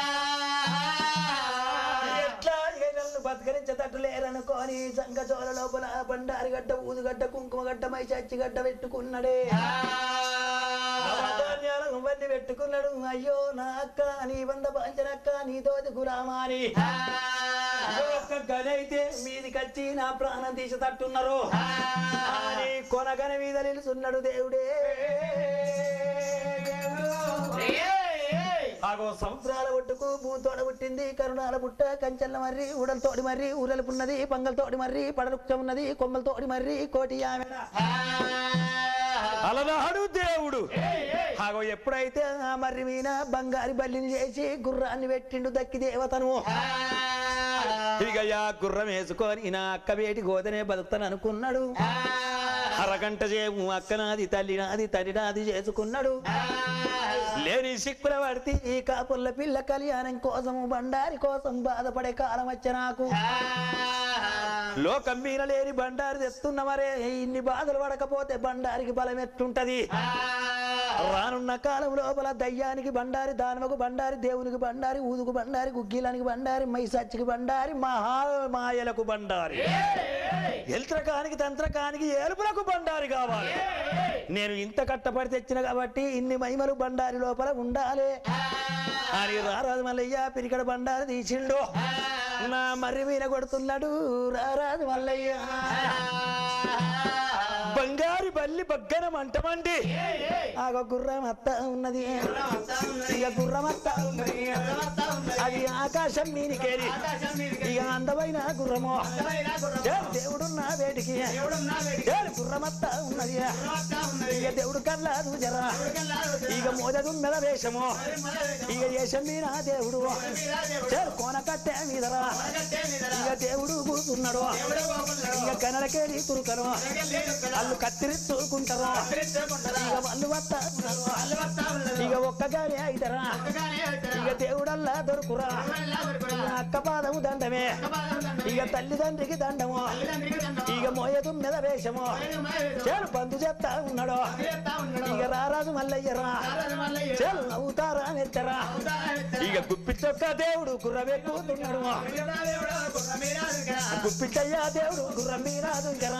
[SPEAKER 3] ఎట్లా ఇక నన్ను బతకరించేటట్టు లేరనుకోని సంఘ చోర లోపల బండారి గడ్డ ఊదుగడ్డ కుంకుమ గడ్డ మై చచ్చి గడ్డ పెట్టుకున్నాడే నవధాన్యాలు ఇవన్నీ పెట్టుకున్నాడు అయ్యో నా అక్క నీ వంద పాంచనక్క నీ తోటి గులామాని ఒక్క గనైతే మీదికొచ్చి నా ప్రాణం తీసి తట్టున్నారు అని కొనగన మీద నిలుచున్నాడు దేవుడే ఆగో సముద్రాల ఒట్టుకు భూతోడ పుట్టింది కరుణాల పుట్ట కంచెల మర్రి ఉడలతోడి మర్రి ఊరలుపున్నది పంగలతోడి మర్రి పడరుక్ష ఉన్నది కొమ్మలతోడి మర్రి కోటి ఆమె అలనాడు దేవుడు ఆగో ఎప్పుడైతే ఆ మర్రి మీద బంగారి బల్లిని చేసి గుర్రాన్ని పెట్టిండు దక్కి దేవతను ఇక యా గుర్రం వేసుకొని నా అక్క వేటి గోదనే బతుకుతాను అనుకున్నాడు అరగంట చేము అక్క నాది తల్లి నాది తల్లి నాది చేసుకున్నాడు లేని సిక్కుల పడితే ఈ కాపుల్ల పిల్ల కళ్యాణం కోసము బండారి కోసం బాధపడే కాలం వచ్చే నాకు లోకం మీద లేని బండారి తెస్తున్న మరే ఇన్ని బాధలు పడకపోతే బండారికి బలం ఎట్టుంటది రానున్న కాలం లోపల దయ్యానికి బండారి దానవకు బండారి దేవునికి బండారి ఊదుకు బండారి గుగ్గిలానికి బండారి మైసచ్చికి బండారి మహామాయలకు బండారి యంత్రకానికి తంత్రకానికి ఏలుపులకు బండారి కావాలి నేను ఇంత కట్టపడి తెచ్చిన కాబట్టి ఇన్ని మహిమలు బండారి లోపల ఉండాలి అని రారాజు మల్లయ్య పిరికడ బండారి తీసిండు నా మర్రి మీద కొడుతున్నాడు రారాజు మల్లయ్య బంగారి బల్లి
[SPEAKER 5] తల్లి బగ్గన మంటమండి ఆగో గుర్రం అత్త ఉన్నది ఇక గుర్రం అత్త ఉన్నది అది ఆకాశం మీనికేరి ఇక అందమైన గుర్రము ఏ దేవుడున్న వేడికి ఏ గుర్రమత్త ఉన్నది ఇక దేవుడు కల్లా చూజరా ఇక మోదదు మెద వేషము ఇక వేషం మీన దేవుడు ఏ కోన కట్టే మీదరా ఇక దేవుడు కూర్చున్నాడు ఇక కనడకేలి తురుకను వాళ్ళు కత్తిరిత్తుకుంటారు ఇక వాళ్ళు వస్తారు ఇక ఒక్కగానే అయితరా ఇక దేవుడల్లా దొరుకురా ఇక అక్క పాదము దండమే ఇక తల్లిదండ్రికి దండము ఇక మోయదు మెద వేషము చేరు బంధు చెప్తా ఉన్నాడు ఇక రారాజు మల్లయ్యరా చేరు నవ్వుతారా నెత్తరా ఇక గుప్పిచ్చొక్క దేవుడు గుర్రవెక్కుతున్నాడు గుప్పిచ్చయ్యా దేవుడు గుర్రం మీరాదు ఇంకరా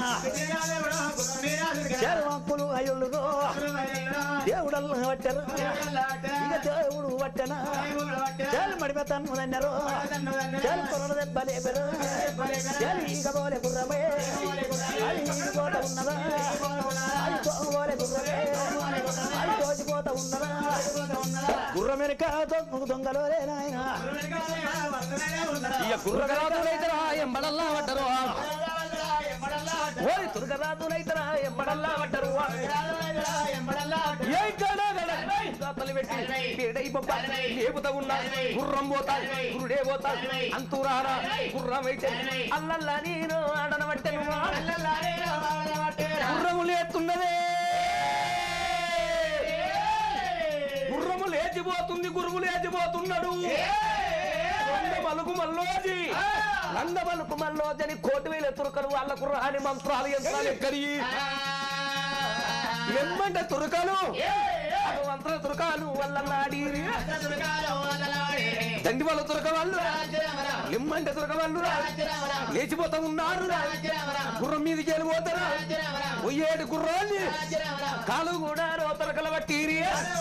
[SPEAKER 5] చేరు అప్పులు అయ్యుళ్ళు దేవుడల్లా పట్టరు ఇక దేవుడు పట్టనా చేలు మడిమ తన్నుదన్నారు చేలు కొరడ దెబ్బలే పెరు చేలు ఈగ పోలే గుర్రమే అది ఈగోట ఉన్నదా అది తోగోలే గుర్రమే అది తోచిపోత ఉన్నదా గుర్రం వెనుక దొంగ దొంగలోలే నాయన ఇక
[SPEAKER 6] తురగరాదులైతరా ఎంబడల్లా పడ్డరు ఓయ్ తురగరాదులైతరా ఎంబడల్లా పడ్డరు ఏ గడ గడ తల్లి పెట్టి పేడై బొబ్బ లేపుతా ఉన్నా గుర్రం పోతా గురుడే పోతా అంతురారా గుర్రం అయితే అల్లల్లా నేను ఆడనబట్టెను గుర్రము లేతున్నదే గుర్రము లేచిపోతుంది గురువు లేచిపోతున్నాడు లంద మలుకు మల్లోజి లంద మలుకు మల్లోజి అని కోటి వేల తురకలు వాళ్ళకు రాని మంత్రాలు యంత్రాలు ఎక్కడి ఎమ్మంటే తురకలు అటు మంత్ర తురకాలు వల్ల నాడి తండ్రి వాళ్ళ తురక వాళ్ళు ఎమ్మంటే తురక వాళ్ళు లేచిపోతా ఉన్నారు గుర్రం మీదకి వెళ్ళిపోతారు పోయేడు గుర్రాన్ని కాలు కూడా రోతరకల బట్టిరి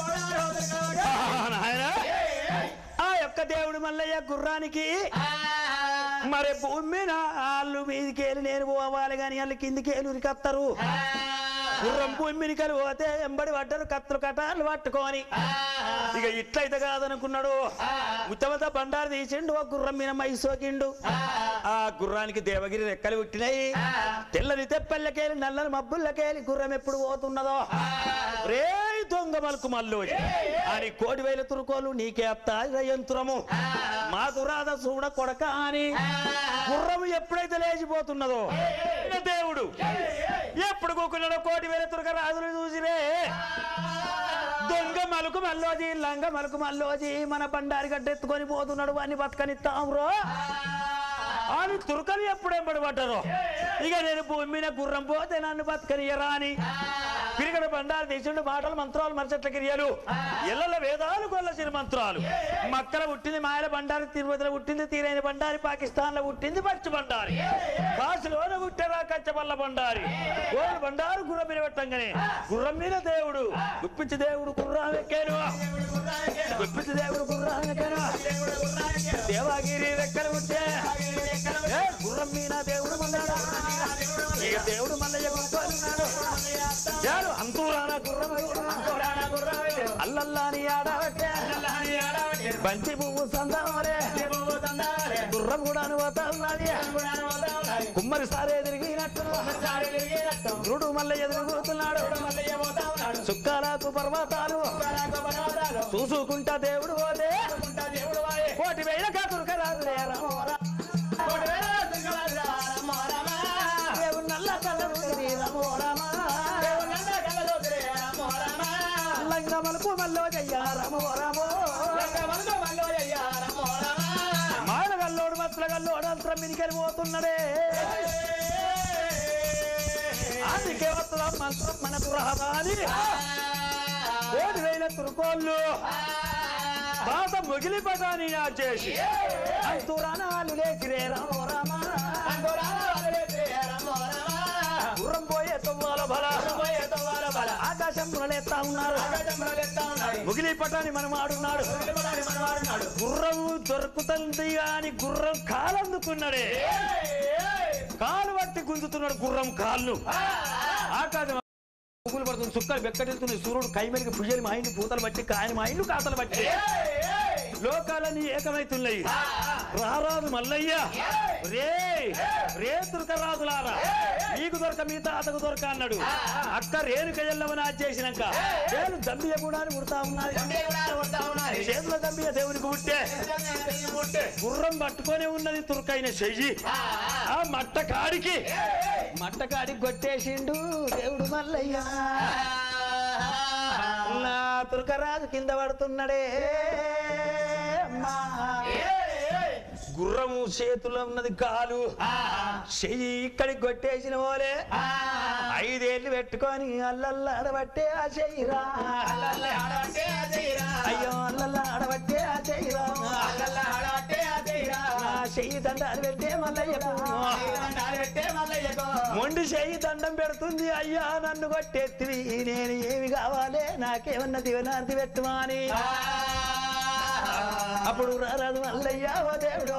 [SPEAKER 5] ఆ యొక్క దేవుడు మల్లయ్య గుర్రానికి మరి భూమి మీద వాళ్ళు మీదికేలి నేను పోవాలి కానీ వాళ్ళు కిందికేలు ఉరికత్తరు గుర్రం భూమి మీదకెళ్ళి పోతే ఎంబడి పడ్డరు కత్తులు కటాలు పట్టుకొని ఇక ఇట్లయితే కాదనుకున్నాడు ఉత్తమత బండారు తీసిండు ఒక గుర్రం మీద మై సోకిండు ఆ గుర్రానికి దేవగిరి రెక్కలు పుట్టినాయి తెల్లని తెప్పల్లకేలి నల్లని మబ్బుల్లకేలి గుర్రం ఎప్పుడు పోతున్నదో రే దొంగ మలుకు మల్లు అని కోటి వేల తురుకోలు నీకే అత్త యంత్రము మాకు రాద చూడ కొడక అని గుర్రము ఎప్పుడైతే లేచిపోతున్నదో ఇక దేవుడు ఎప్పుడు కూకున్నాడో కోటి వేల తురక రాజులు చూసిరే దొంగ మలుకు మల్లోజీ లంగ మలుకు మల్లోజీ మన బండారి గడ్డ ఎత్తుకొని పోతున్నాడు అని బతకనిస్తాంరో అని తురకలు ఎప్పుడు ఎంబడి పడ్డారో ఇక నేను భూమి మీద గుర్రం పోతే నన్ను బతకనియరా అని పిరిగడ బండారు తీసిండు మాటలు మంత్రాలు మరచట్ల క్రియలు ఇళ్ళ వేదాలు కొల్లసిన మంత్రాలు మక్కల పుట్టింది మాయల బండారి తిరుపతిలో పుట్టింది తీరైన బండారి పాకిస్తాన్ లో పుట్టింది పచ్చి బండారి కాసులోన పుట్టారా కచ్చబల్ల బండారి గోడు బండారు గుర్రం మీద పెట్టంగానే గుర్రం మీద దేవుడు గుప్పించి దేవుడు గుర్రం ఎక్కాను గుప్పించి దేవుడు గుర్రం ఎక్కాను దేవాగిరి రెక్కలు పుట్టే ఏ గుర్రం మీద దేవుడు మన్నాడు ఇక దేవుడు మల్లయ్య గుర్తున్నాడు చాలు అంతూరాన గుర్రం అల్లల్లాని ఆడబట్టే బంతి పువ్వు సందామరే గుర్రం కూడా పోతా ఉన్నది కుమ్మరి సారే తిరిగినట్టు గురుడు మల్లయ్య తిరుగుతున్నాడు చుక్కాలకు పర్వతాలు చూసుకుంటా దేవుడు పోతే కోటి వేల కాకురుక రాజులే రమోరా దేవుడు నల్ల కళ్ళను తిరిగి రమోరమా లంగ మలుపు మల్లో జయ్య రమోరమో మాడగల్లోడు మత్తుల గల్లోడు అంతరం మినికని పోతున్నడే అందుకే వస్తున్నా మంత్రం మనకు రాదాని కోటి వేల తురుకోళ్ళు బాధ ముగిలి పదాని నా చేసి అంతురానాలు లేచిరే రామో రామా గుర్రం పోయే తవ్వాల బల ఆకాశంలో లేస్తా ఉన్నారు ముగిలి పటాని మనం ఆడున్నాడు గుర్రం దొరుకుతుంది అని గుర్రం కాలందుకున్నాడే కాలు పట్టి గుంజుతున్నాడు గుర్రం కాళ్ళు ఆకాశం పిడుగులు పడుతుంది చుక్కలు బెక్కటిస్తున్నాయి సూర్యుడు కైమరికి పుయ్యలు మా ఇంటి పూతలు బట్టి కాయని మా ఇంటి కాతలు బట్టి లోకాలన్నీ ఏకమైతున్నాయి రారాదు మల్లయ్య రే రే తురకరాజులారా నీకు దొరక మీ తాతకు దొరక అన్నాడు అక్క రేణుక ఎల్లవని చేసినాక నేను దంబియ కూడా ఉడతా ఉన్నది చేతుల దంబియ దేవునికి పుట్టే గుర్రం పట్టుకొని ఉన్నది తుర్కైన చెయ్యి ఆ మట్ట కాడికి మట్ట కాడికి కొట్టేసిండు దేవుడు మల్లయ్య నా తుర్కరాజు కింద పడుతున్నాడే అమ్మా. గుర్రము చేతిలో ఉన్నది కాలు చెయ్యి ఇక్కడికి కొట్టేసిన పోలే ఐదేళ్లు పెట్టుకొని అల్లల్లాడబట్టే ఆ చెయ్యిరా అయ్యో అల్లల్లాడబట్టే ఆ చెయ్యిరా నా చెయ్యి దండాలు పెట్టే మల్లయ్యకు మొండి చెయ్యి దండం పెడుతుంది అయ్యా నన్ను కొట్టెత్తివి నేను ఏమి కావాలి నాకేమన్నా దివనాంతి పెట్టుమాని అప్పుడు రారాదు మల్లయ్య ఓ దేవుడు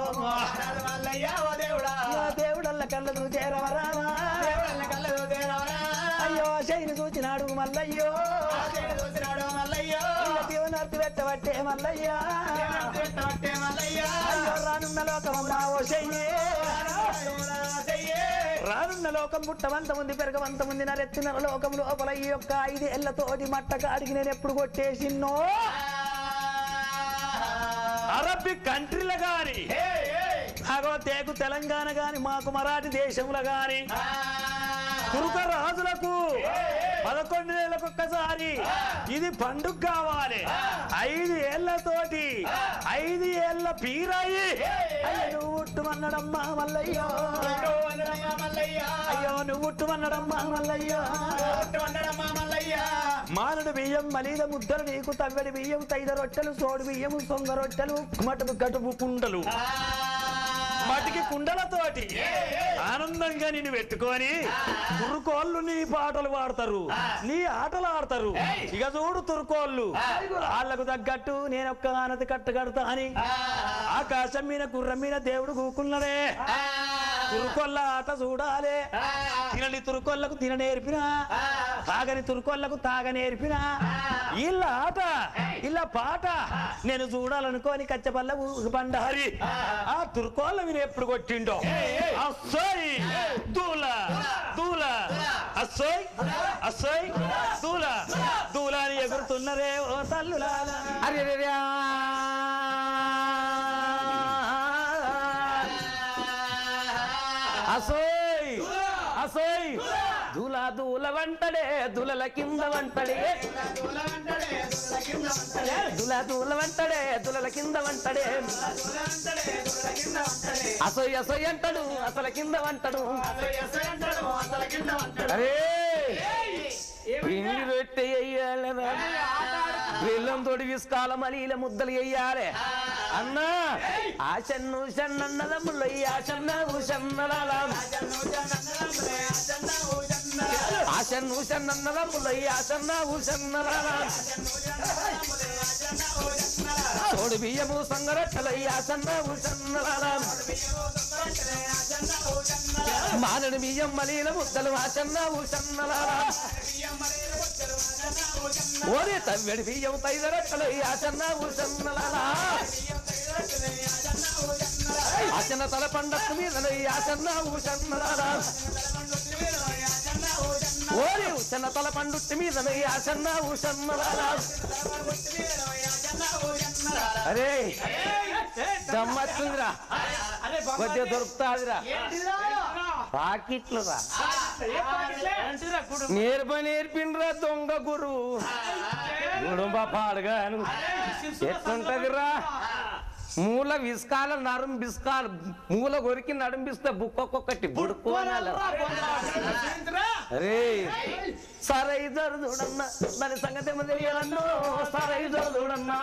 [SPEAKER 5] ఓ దేవుడల్ల కళ్ళదు చేరవరామా అయ్యో శైని చూచినాడు మల్లయ్యో దివనార్తి పెట్టబట్టే మల్లయ్యా అయ్యో రానున్న లోకమమ్మా ఓ శయ్యే రానున్న లోకం పుట్టవంత ఉంది పెరగవంత ఉంది నరెత్తిన లోకం లోపల ఈ యొక్క ఐదు ఎల్లతోటి మట్ట కాడికి నేను ఎప్పుడు కొట్టేసిన్నో అరబిక్ కంట్రీల గాని అగో తేకు తెలంగాణ గాని మాకు మరాఠీ దేశంలో గాని తురుక రాజులకు పదకొండు నెలలకు ఒక్కసారి ఇది పండుగ కావాలి ఐదు ఏళ్లతోటి ఐదు ఏళ్ల పీరాయి అయ్యో నువ్వు ఉట్టుమన్నడమ్మా మల్లయ్యో అయ్యో నువ్వు ఉట్టుమన్నడమ్మా మల్లయ్యో మానుడు బియ్యం మలీద ముద్దలు నీకు తవ్వడి బియ్యం తైద రొట్టెలు సోడు బియ్యము సొంగ రొట్టెలు మటుకు కటుపు కుండలు మటికి కుండలతోటి ఆనందంగా నిన్ను పెట్టుకొని తురుకోళ్ళు నీ పాటలు పాడతారు నీ ఆటలు ఆడతారు ఇక చూడు తురుకోళ్ళు వాళ్ళకు తగ్గట్టు నేను ఒక్క ఆనతి కట్ట కడతా అని ఆకాశం మీద గుర్రం మీద దేవుడు కూకున్నాడే తురుకొల్ల ఆట చూడాలి తినని తురుకొల్లకు తిన నేర్పినా తాగని తురుకొల్లకు తాగ నేర్పినా ఇళ్ళ ఆట ఇళ్ళ పాట నేను చూడాలనుకోని కచ్చపల్ల బండారి ఆ తురుకోళ్ళ మీరు ఎప్పుడు కొట్టిండో అస్సోయ్ దూల దూల అస్సోయ్ అస్సోయ్ దూల దూల అని ఎగురుతున్నరే ఓ తల్లులాలా
[SPEAKER 6] అరే రే రే. అసోయ్ అసోయ్ దూల దూల వంటడే దులల కింద వంటడే దుల దూల వంటడే దులల కింద వంటడే అసోయ్ అసోయ్ అంటాడు అసల కింద వంటడు అరే పిండి రొట్టె వెయ్యాలరా బెల్లం తోటి విస్కాల మలీల ముద్దలు వెయ్యాలి అన్నా ఆశన్ను షన్నన్నదమ్ములు ఆశన్న ఉషన్నలాం ఆశన్ను షన్నన్నదమ్ములు ఆశన్న ఉషన్నలాం తోడు బియ్యము సంగరట్టలు ఆశన్న ఉషన్నలాం మానడు బియ్యం మలీల ముద్దలు ఆశన్న ఉషన్నలాం ఓరే తవ్వెడి బియ్యం తైదరట్టలు ఆశన్న ఉషన్నలాలా ఆచన తల పండక్కు మీద ఆచన్న ఊసన్నలారా ఓరి ఉచన తల పండుట్టి మీద ఆచన్న ఊసన్నలారా అరే గమ్మత్తుందిరా కొద్దిగా దొరుకుతాదిరా పాకిట్లు రా నేర్ప నేర్పిండ్రా దొంగ గురువు గుడుంబ పాడుగాను ఎట్లుంటదిరా మూల విస్కాల నరం బిస్కాల మూల కొరికి నడుంబిస్తే బుక్కొక్కటి బుడుకోనాల అరే సరే ఇద్దరు చూడన్నా దాని సంగతి ఏమో తెలియాలన్నో సరే ఇద్దరు చూడన్నా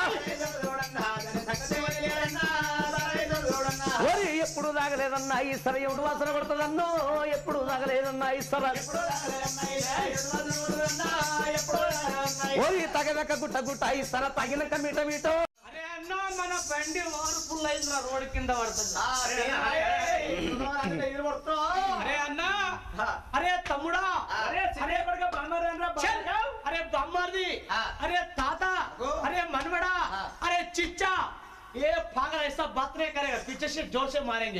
[SPEAKER 6] ఓరి ఎప్పుడు తాగలేదన్నా ఈ సర ఎప్పుడు వాసన కొడుతుందన్నో ఎప్పుడు తాగలేదన్నా ఈ సర ఓరి తగదక్క గుట్ట గుట్ట ఈ సర తగినక్క మీట మీటో
[SPEAKER 4] అరే అన్న మన బండి ఓరు ఫుల్ అయిందిరా రోడ్డు కింద పడుతుంది అరే అన్న అరే తమ్ముడా
[SPEAKER 7] అరే చిన్నప్పటిగా బామ్మర్దనరా
[SPEAKER 4] చల్. అరే బొమ్మది అరే తాత అరే मनवड़ा अरे चिच्चा ये पागल ऐसा बात नहीं करेगा पीछे से जोर से मारेंगे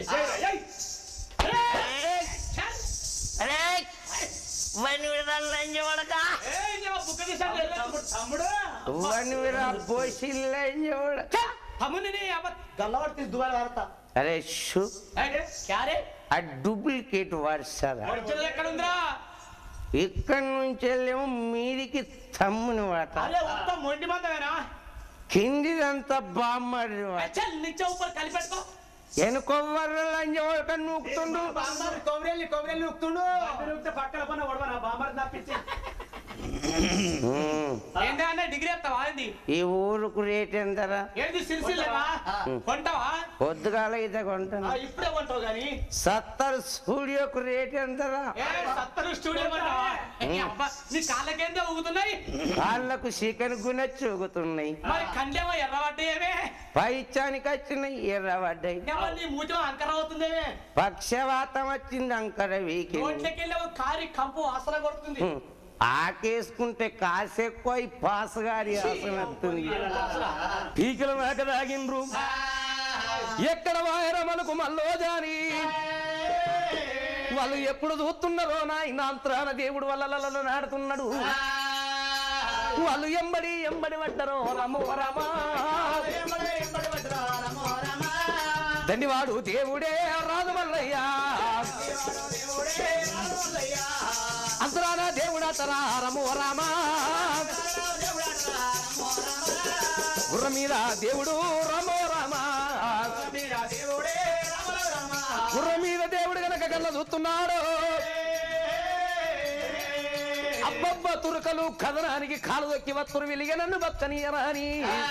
[SPEAKER 4] తమ్ముడు తమ్ముడిని గల్లవాడు తీసి దుబాయ్ వాడతా
[SPEAKER 6] అరే షూ
[SPEAKER 4] క్యారే
[SPEAKER 6] ఆ డూప్లికేట్ వాడుస్తారా
[SPEAKER 4] ఒరిజినల్ ఎక్కడ ఉందిరా
[SPEAKER 6] ఇక్కడి నుంచి వెళ్ళేమో మీదికి తమ్ముని వాట
[SPEAKER 4] అరే మొత్తం మొండి మందమేనా
[SPEAKER 6] కిందిదంతా బామ్మడి వాట
[SPEAKER 4] చల్ నిచ్చ ऊपर కలిపెట్టుకో
[SPEAKER 6] వెనుకొవ్వర్ర లంజవాడక నూకుతుండు
[SPEAKER 4] కొమరెల్లి కొమరెల్లి ఉక్తుండు పక్కన పన్న వడవనా బామర్ తప్పించి
[SPEAKER 6] ఉమ్.
[SPEAKER 4] ఏంటా అన్న డిగ్రీ చెప్తావా ఏంది
[SPEAKER 6] ఈ ఊరుకు రేట్ ఎంతరా
[SPEAKER 4] ఏంది సిరిసిల్లవా కొంటావా
[SPEAKER 6] పొద్దుగాల అయితే
[SPEAKER 4] ఆ,
[SPEAKER 6] కొంటాను
[SPEAKER 4] ఇప్పుడే కొంటావు గాని
[SPEAKER 6] సత్తర్ స్టూడియోకు రేట్ ఎంతరా
[SPEAKER 4] ఏ సత్తరు స్టూడియో కొంటావా ఏ అబ్బా, నీ కాళ్ళకేందే ఊగుతున్నాయి
[SPEAKER 6] కాళ్ళకు చికెన్ గున చూగుతున్నాయి
[SPEAKER 4] మరి కండేమో ఎర్రబడ్డాయేమే
[SPEAKER 6] పైచానికి వచ్చినాయి ఎర్రబడ్డాయి
[SPEAKER 4] ఏమో నీ మూతిలో అంకర అవుతుందేమే
[SPEAKER 6] పక్షవాతం వచ్చింది అంకర వీకి
[SPEAKER 4] రోడ్లకెళ్ళి ఒక కారి కంపు వాసన కొడుతుంది
[SPEAKER 6] ఆకేసుకుంటే కాసెక్కువ ఈ పాసగారి ఆసన వస్తుంది పీకల మేక తాగిండ్రు ఎక్కడ వాయరమలకు మల్లో జాని వాళ్ళు ఎప్పుడు చూస్తున్నారో నాయనాంత్రాన దేవుడు వల్ల నాడుతున్నాడు వాళ్ళు ఎంబడి ఎంబడి పడ్డరో రమో రమా దండివాడు దేవుడే రాదు మల్లయ్యా అంతరాన దేవుడా తరా రమో రామా గుర్ర మీద దేవుడు రమో రామా గుర్ర మీద దేవుడు గనక కళ్ళ చూస్తున్నాడు అబ్బబ్బ తురకలు కథనానికి కాలు దొక్కి వత్తురు వెలిగ నన్ను బతకనీయరాని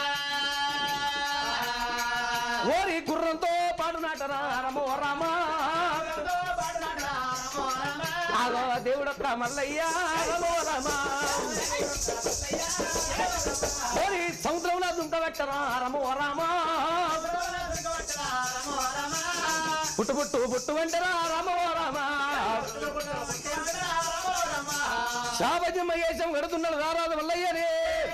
[SPEAKER 6] ఓరి గుర్రంతో పాడు నాటరా రమో రామా ఆగో దేవుడొక్క మల్లయ్యా రమో రమా ఓరి సముద్రంలో దుంకబెట్టరా రమో రామా పుట్టు పుట్టు పుట్టు వెంటరా రమో రామా శాపజమ్మ వేషం కడుతున్నాడు రారాజు మల్లయ్యనే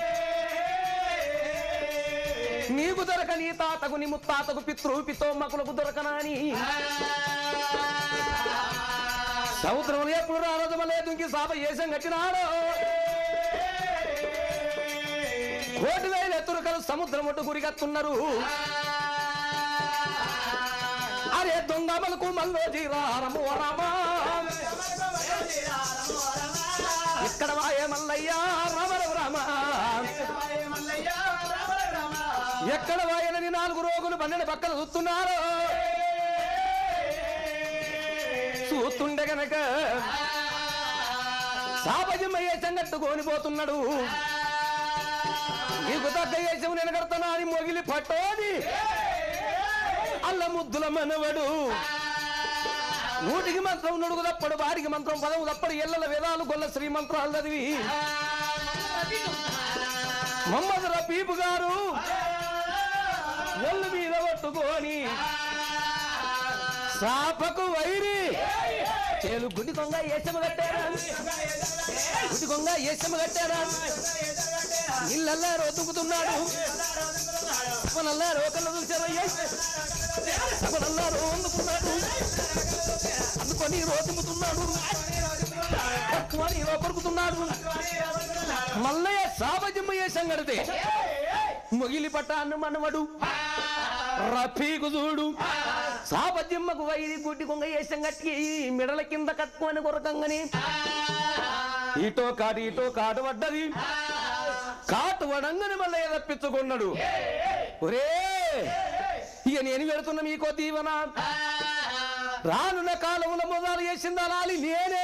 [SPEAKER 6] నీకు దొరక నీ తాతకు నీ ముత్తాతకు పితృ పితోమ్మకులకు దొరకనాని సముద్రంలో ఎప్పుడు రారాజు మల్లయ్య దుంకి శాప వేషం కట్టినాడు కోటి వేల ఎత్తురుకలు సముద్రం ఒడ్డు గురిగత్తున్నారు అరే దొంగమలకు మల్లోజీ రారము రామా ఇక్కడ వాయే మల్లయ్య రామరవు రామ ఎక్కడ వాయనని నాలుగు రోగులు పన్నెండు పక్కన చూస్తున్నారు చూస్తుండే గనక సాపజమ్మ వేషం కట్టుకొని పోతున్నాడు నీకు తగ్గ వేషం నేను కడతానా అని మొగిలి పట్టోని అల్ల ముద్దుల మనవడు నూటికి మంత్రం నుడుగు తప్పడు వాడికి మంత్రం పదము తప్పడు ఎల్లల వేదాలు గొల్ల శ్రీ మంత్రాలు చదివి మొహమ్మద్ రఫీబ్ గారు ఒళ్ళు మీద పట్టుకొని సాపకు వైరి చేలు గుడి కొంగ ఏసమ కట్టారా గుడి కొంగ ఏసమ కట్టారా ఇళ్ళల్లా రోతుకుతున్నాడు సపనల్లా రోకల్లో చూసారయ్యా సపనల్లా రోందుకున్నాడు అందుకొని రోతుకుతున్నాడు అని కొరుకుతున్నాడు మల్లయ్య సాబజమ్మ చేసాం కడితే మొగిలి పట్టాను మనవడు రఫీకు చూడు సాబజమ్మకు వైరి గుడ్డి కొంగ వేసం కట్టి మిడల కింద కట్టుకొని కొరకంగని ఇటో కాటు ఇటో కాటు పడ్డది కాటు వడంగని మళ్ళీ తప్పించుకున్నాడు ఒరే ఇక నేను పెడుతున్న మీకో దీవన రానున్న కాలముల మొదలు చేసింది అలాలి నేనే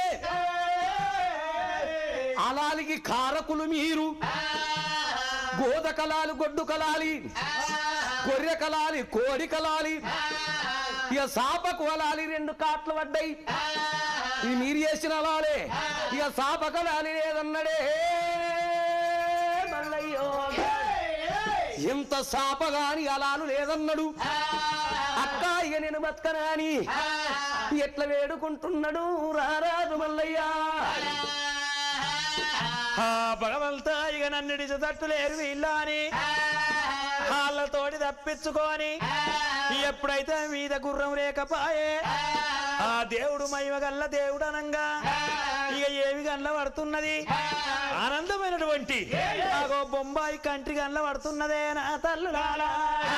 [SPEAKER 6] అలాలికి కారకులు మీరు గోద కలాలి గొడ్డు కలాలి గొర్రె కలాలి కోడి కలాలి ఇక సాపకు అలాలి రెండు కాట్లు పడ్డాయి ఇది మీరు చేసిన అలాలే ఇక సాప కలాలి లేదన్నడే మల్లయ్యో ఎంత సాప గాని అలాలు లేదన్నాడు అక్క ఇక నేను బతకనాని ఎట్లా వేడుకుంటున్నాడు రారాజు
[SPEAKER 5] ఆ భగవంతా ఇక నన్ను తట్టులేరు వీళ్ళ అని వాళ్ళతోటి తప్పించుకొని ఎప్పుడైతే మీద గుర్రం లేకపాయే ఆ దేవుడు మహిమగల్ల దేవుడు అనంగా ఇక ఏమి గల్ల పడుతున్నది ఆనందమైనటువంటి నాగో బొంబాయి కంట్రీ గల్ల పడుతున్నదే నా తల్లులాలా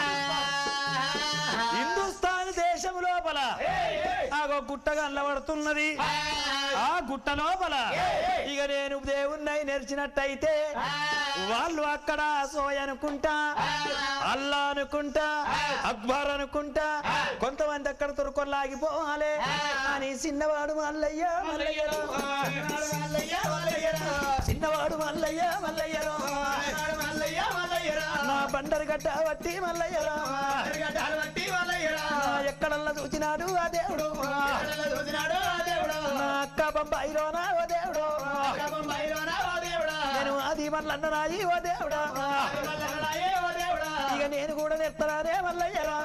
[SPEAKER 5] హిందుస్థాన్ దేశం లోపల ఆగో గుట్ట గల్ల పడుతున్నది ఆ గుట్ట లోపల ఇక నేను దేవుణ్ణి నెరిచినట్టయితే వాళ్ళు అక్కడ సోయ్ అనుకుంటా అల్లా అనుకుంటా అక్బర్ అనుకుంటా కొంతమంది అక్కడ తురుకొల్లాగిపోవాలి అని చిన్నవాడు మల్లయ్య మల్లయ్యలో చిన్నవాడు మల్లయ్య మల్లయ్యలో నా బండరు గడ్డ వట్టి మల్లయ్యలో నా ఎక్కడల్లా చూసినాడు ఆ దేవుడు నా అక్క బొంబాయిలోనా ఓ దేవుడు నేను అది మల్లన్న రాయి ఓ దేవుడా ఇక నేను కూడా నెత్తరానే మల్లయ్యరా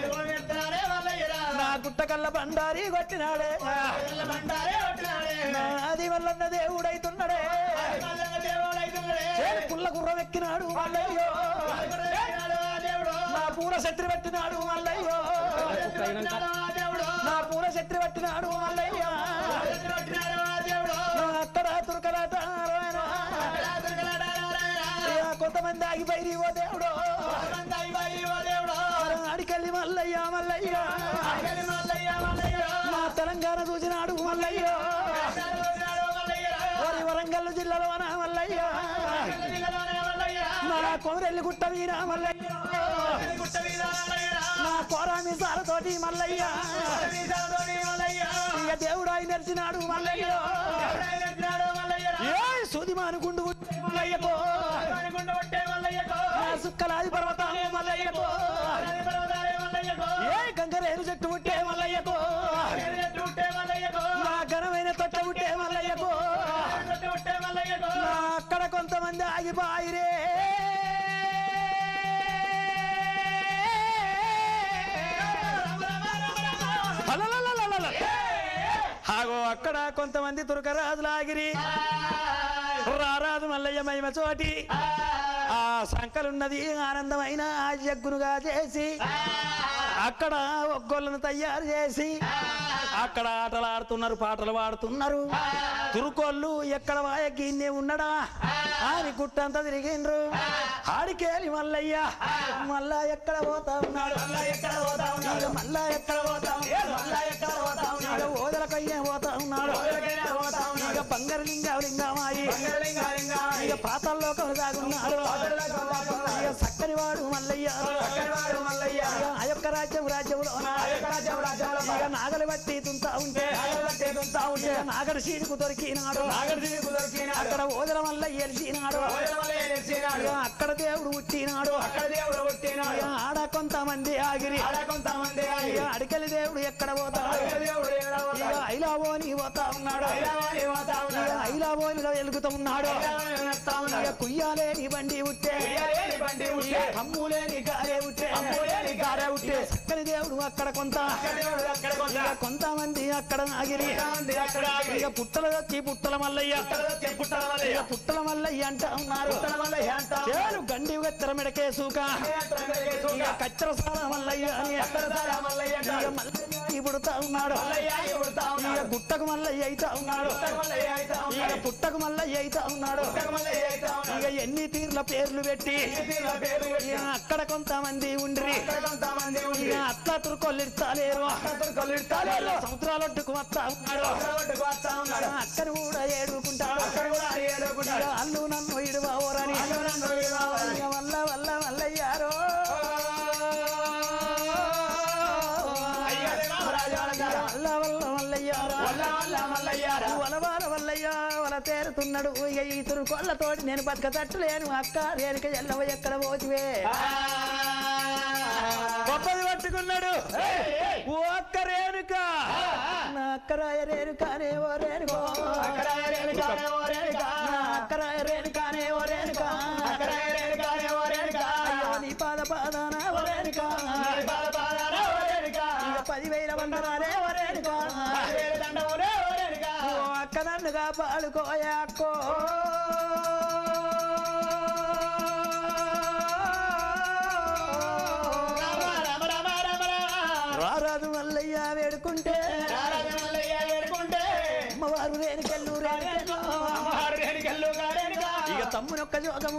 [SPEAKER 5] నా గుట్టకల్ల బండారి కొట్టినాడే నా అది మల్లన్న దేవుడైతున్నాడే చేను పుల్ల గుర్రం ఎక్కినాడు మల్లయ్యో నా పూల శత్రి పెట్టినాడు మల్లయ్యో నా పూల శత్రి పెట్టినాడు మల్లయ్య నా అక్కడ తురకలాట కొంతమంది ఆగిపోయి ఓ దేవుడు అడికెళ్ళి మల్లయ్య మల్లయ్య నా తెలంగాణ చూసినాడు మల్లయ్య వారి వరంగల్ జిల్లాలో నా మల్లయ్య నా కొమరెల్లి గుట్ట వీర మల్లయ్య నా కోరామి సారతోటి మల్లయ్య ఇక దేవుడు ఆయన నడిచినాడు మల్లయ్య ఏ సూది మానుకుండు మల్లయ్యకో నా సుక్కలాది పర్వతం మల్లయ్యకో ఏ గంగరేరు చెట్టు పుట్టే మల్లయ్యకో నా ఘనమైన తొట్ట పుట్టే మల్లయ్యకో నా అక్కడ కొంతమంది ఆగిపోయిరే హలలలలలల. ఆగో అక్కడ కొంతమంది తురకరాజులాగిరి రారాజు మల్లయ్య మహిమ చోటి ఆ సంకలున్నది ఆనందమైన ఆ జగ్గునుగా చేసి అక్కడ ఒగ్గోళ్ళను తయారు చేసి అక్కడ ఆటలు ఆడుతున్నారు పాటలు పాడుతున్నారు తురుకోళ్ళు ఎక్కడ వాయ గిన్నె ఉన్నడా అని గుట్టంతా తిరిగిండ్రు ఆడికేలి మల్లయ్య మళ్ళా ఎక్కడ పోతా ఉన్నాడు ఇక మళ్ళా ఎక్కడ పోతా ఉన్నాడు ఇక ఓదలకయ్యే పోతా ఉన్నాడు ఇక బంగారు లింగా లింగమాయి ఇక పాతాల్లోకం దాగున్నాడు ఇక సక్కని వాడు మల్లయ్య ఇక ఆ యొక్క రాజ్యం రాజ్యంలో ఇక నాగలి బట్టి తుంతా ఉంటే ఇక నాగడి సీడుకు దొరికినాడు అక్కడ ఓదల వల్ల ఎలిసినాడు ఇక అక్కడ దేవుడు పుట్టినాడు ఇక ఆడ కొంతమంది ఆగిరి ఇక అడికలి దేవుడు ఎక్కడ పోతాడు ఇక ఐలావోని పోతా ఉన్నాడు ఇక ఐలావోనిలో వెలుగుతూ ఉన్నాడు ఇక కుయ్యాలేని బండి ఉట్టే ఇక కమ్ములేని గారే ఉట్టే గారే ఉట్టే చక్కని దేవుడు అక్కడ కొంత ఇక కొంతమంది అక్కడ ఆగిరి ఇక పుట్టలు వచ్చి పుట్టల మల్లయ్య ఇక పుట్టల మల్లయ్య అంట ఉన్నారు చేరు గండి గత్తర మెడకే సూక ఇక కచ్చర సాల మల్లయ్య అని ఇక మల్లయ్య పుడతా ఉన్నాడు ఇక గుట్టకు మల్లయ్య అయితా ఉన్నాడు ఇక పుట్టకు మల్లయ్య అయితా ఉన్నాడు ఇక ఎన్ని తీర్ల పేర్లు పెట్టి ఇక అక్కడ కొంతమంది ఉండ్రి ఇక అట్లా తురుకొల్లిడతాలేరు సంవత్సరాలొట్టుకు వస్తా ఉన్నాడు అక్కడ కూడా ఏడుకుంటాడు ఇక అల్లు నన్ను ఇడువోరని ఇక వల్ల వల్ల మల్లయ్యారో వల్ల వల్ల మల్లయ్యారో వలవాల వల్లయ్య వల తేరుతున్నాడు ఇక ఈ తురుకొల్లతోటి నేను బతక తట్టులేను అక్క రేణుక ఎల్లవ ఎక్కడ పోతివే గొప్పది పట్టుకున్నాడు ఓ అక్క రేణుక నా అక్కరాయ రేణుకానే ఓ రేణుకో అక్కరాయ రేణుకానే ఓ రేణుక నా అక్కరాయ రేణుకానే ఓ రేణుక అక్కరాయ రేణుకానే ఓ రేణుక అయ్యో నీ పాద పాదాన ఓ రేణుక నీ పాద పాదాన ఓ రేణుక ఇక పదివేల వందనాలే ఓ రేణుక పదివేల దండములే ఓ రేణుక ఓ అక్క నన్ను
[SPEAKER 3] చల్లగా పాడుకోయాకో రారాదు మల్లయ్య వేడుకుంటే అమ్మవారు రేణుకెళ్ళు రేణుకెళ్ళు ఇక తమ్మునొక్క జోగము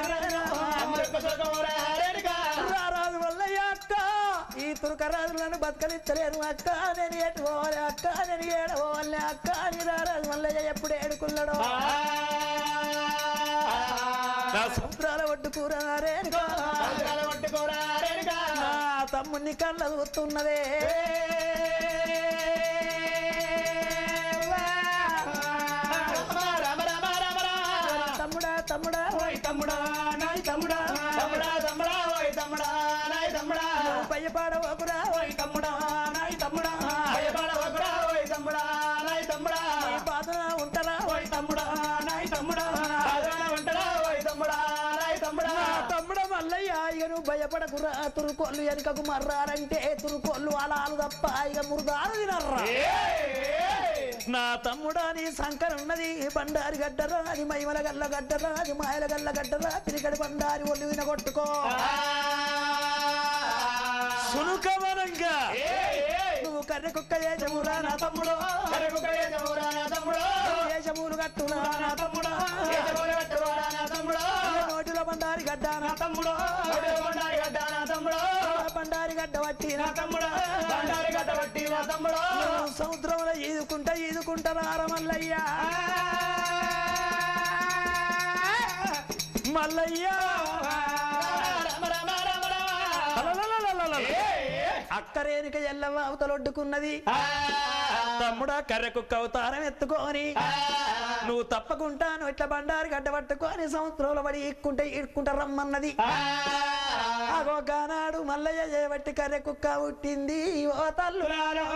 [SPEAKER 3] రారాదు మల్లయ్య అక్క ఈ తురకరాజులను బతకనిచ్చలేరు అక్క నేను ఎటు పోవాలి అక్క నేను ఏడవాలి అక్క అని రారాజు మల్లయ్య ఎప్పుడు ఏడుకున్నాడో నా సముద్రాల ఒడ్డుకూరా రేణుకా నా తమ్ముని కళ్ళ చూస్తున్నదే తమ్ముడా తమ్ముడా ఓయ్ తమ్ముడా నాయ్ తమ్ముడా తమ్ముడా తమ్ముడా ఓయ్ తమ్ముడా నాయ్ తమ్ముడా భయపడవకురా ఓయ్ తమ్ముడా నాయ్ తమ్ముడా భయపడవకురా ఓయ్ తమ్ముడా నాయ్ తమ్ముడా నీ బాధన ఉంటరా ఓయ్ తమ్ముడా నాయ్ తమ్ముడా బాధన ఉంటరా ఓయ్ తమ్ముడా నాయ్ తమ్ముడా తమ్ముడ మల్లయ్య ఇక నువ్వు భయపడకురా తురుకోళ్ళు వెనుకకు మర్రారంటే తురుకోళ్ళు అలాలు తప్ప ఇక మురుదాలు తినర్రా నా తమ్ముడా నీ సంకర ఉన్నది బండారి గడ్డరా అది మైమల గల్ల గడ్డరా అది మాయల గల్ల గడ్డరా పిరికడి బండారి ఒళ్ళు వినగొట్టుకో సునుకమనంగా నువ్వు కర్రె కుక్క ఏజమురా నా తమ్ముడు కర్రె కుక్క ఏజమురా నా తమ్ముడు ఏజములు కట్టురా నా తమ్ముడు ఏజములు కట్టురా నా తమ్ముడు నోటిలో బండారి గడ్డ నా తమ్ముడు బండారి గడ్డ నా తమ్ముడు బండారి గడ్డ వట్టి నా తమ్ముడు బండారి గడ్డ వట్టి నా తమ్ముడు సముద్రంలో ఈదుకుంటా ఈదుకుంటా రారమల్లయ్యా మల్లయ్య అక్కరేనిక ఎల్లవ అవతలొడ్డుకున్నది తమ్ముడా కర్రె కుక్క అవతారం ఎత్తుకొని నువ్వు తప్పకుండా నువ్వు ఇట్లా బండారి గడ్డ పట్టుకొని సంవత్సరంలో పడి ఇక్కుంటే ఇక్కుంటా రమ్మన్నది అగో గానాడు మల్లయ్య చేయబట్టి కర్రె కుక్క పుట్టింది ఓ తల్లులారా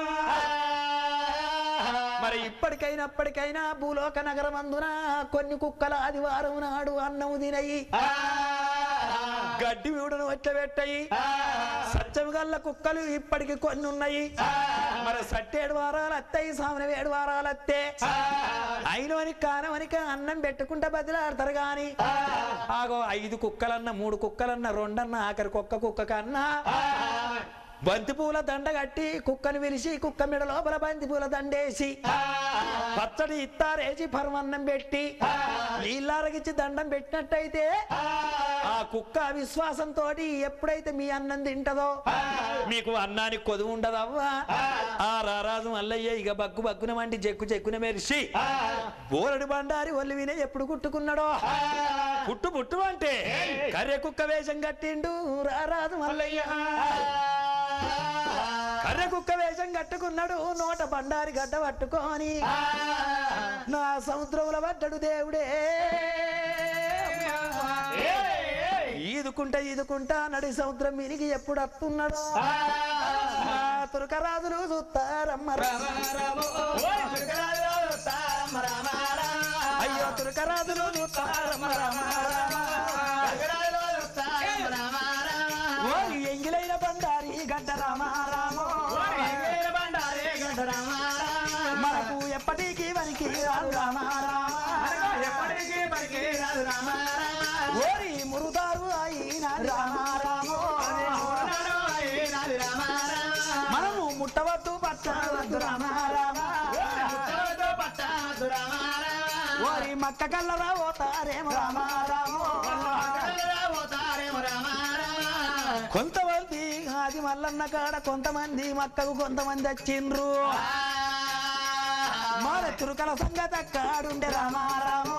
[SPEAKER 3] మరి ఇప్పటికైనా అప్పటికైనా భూలోక నగరం అందున కొన్ని కుక్కల ఆదివారం నాడు అన్నము తినయి గడ్డి వీడును వచ్చబెట్టయి సత్యము గల్ల కుక్కలు ఇప్పటికి కొన్ని ఉన్నాయి మరి సట్టేడు వారాలు అత్తాయి సామన ఏడు వారాలు అత్తే అయినోని కానవనిక అన్నం పెట్టుకుంటే బదిలాడతారు గాని ఆగో ఐదు కుక్కలన్న మూడు కుక్కలన్న రెండన్న ఆఖరి కుక్క కుక్క కన్నా బంతి పూల దండ కట్టి కుక్కను విరిసి కుక్క మెడ లోపల బంతి పూల దండేసి పచ్చడి ఇత్తారేసి పరమన్నం పెట్టి నీళ్ళారగిచ్చి దండం పెట్టినట్టయితే ఆ కుక్క విశ్వాసంతో ఎప్పుడైతే మీ అన్నం తింటదో మీకు అన్నానికి కొదువు ఉండదవ్వా ఆ రారాజు మల్లయ్య ఇక బగ్గు బగ్గున వంటి చెక్కు చెక్కున మెరిసి బోరడు బండారి ఒళ్ళు వినే ఎప్పుడు కుట్టుకున్నాడో పుట్టు పుట్టు అంటే కర్రె కుక్క వేషం కట్టిండు రారాజు మల్లయ్య కర్రె కుక్క వేషం కట్టుకున్నాడు నోట బండారి గడ్డ పట్టుకొని నా సముద్రంలో పడ్డడు దేవుడే ఈదుకుంటా ఈదుకుంటా నడి సముద్రం మినిగి ఎప్పుడు వస్తున్నాడు మా తురకరాజులు చూస్తారమ్మ అయ్యో తురకరాజులు చూస్తారమ్మ ఓ ఎంగిలైన బండారి గడ్డ రామారామో మనకు ఎప్పటికీ వనికి రాదు రామారామ ఓరి మురుదారు అయిన రామారామో మనము ముట్టవద్దు పట్టవద్దు రామారామ ఓరి మక్క కల్లరా పోతారేమో రామారామో కొంతమంది ఆది మల్లన్న కాడ కొంతమంది మక్కకు కొంతమంది వచ్చిండ్రు మన తురుకల సంగతి అక్కాడుండే రామారామో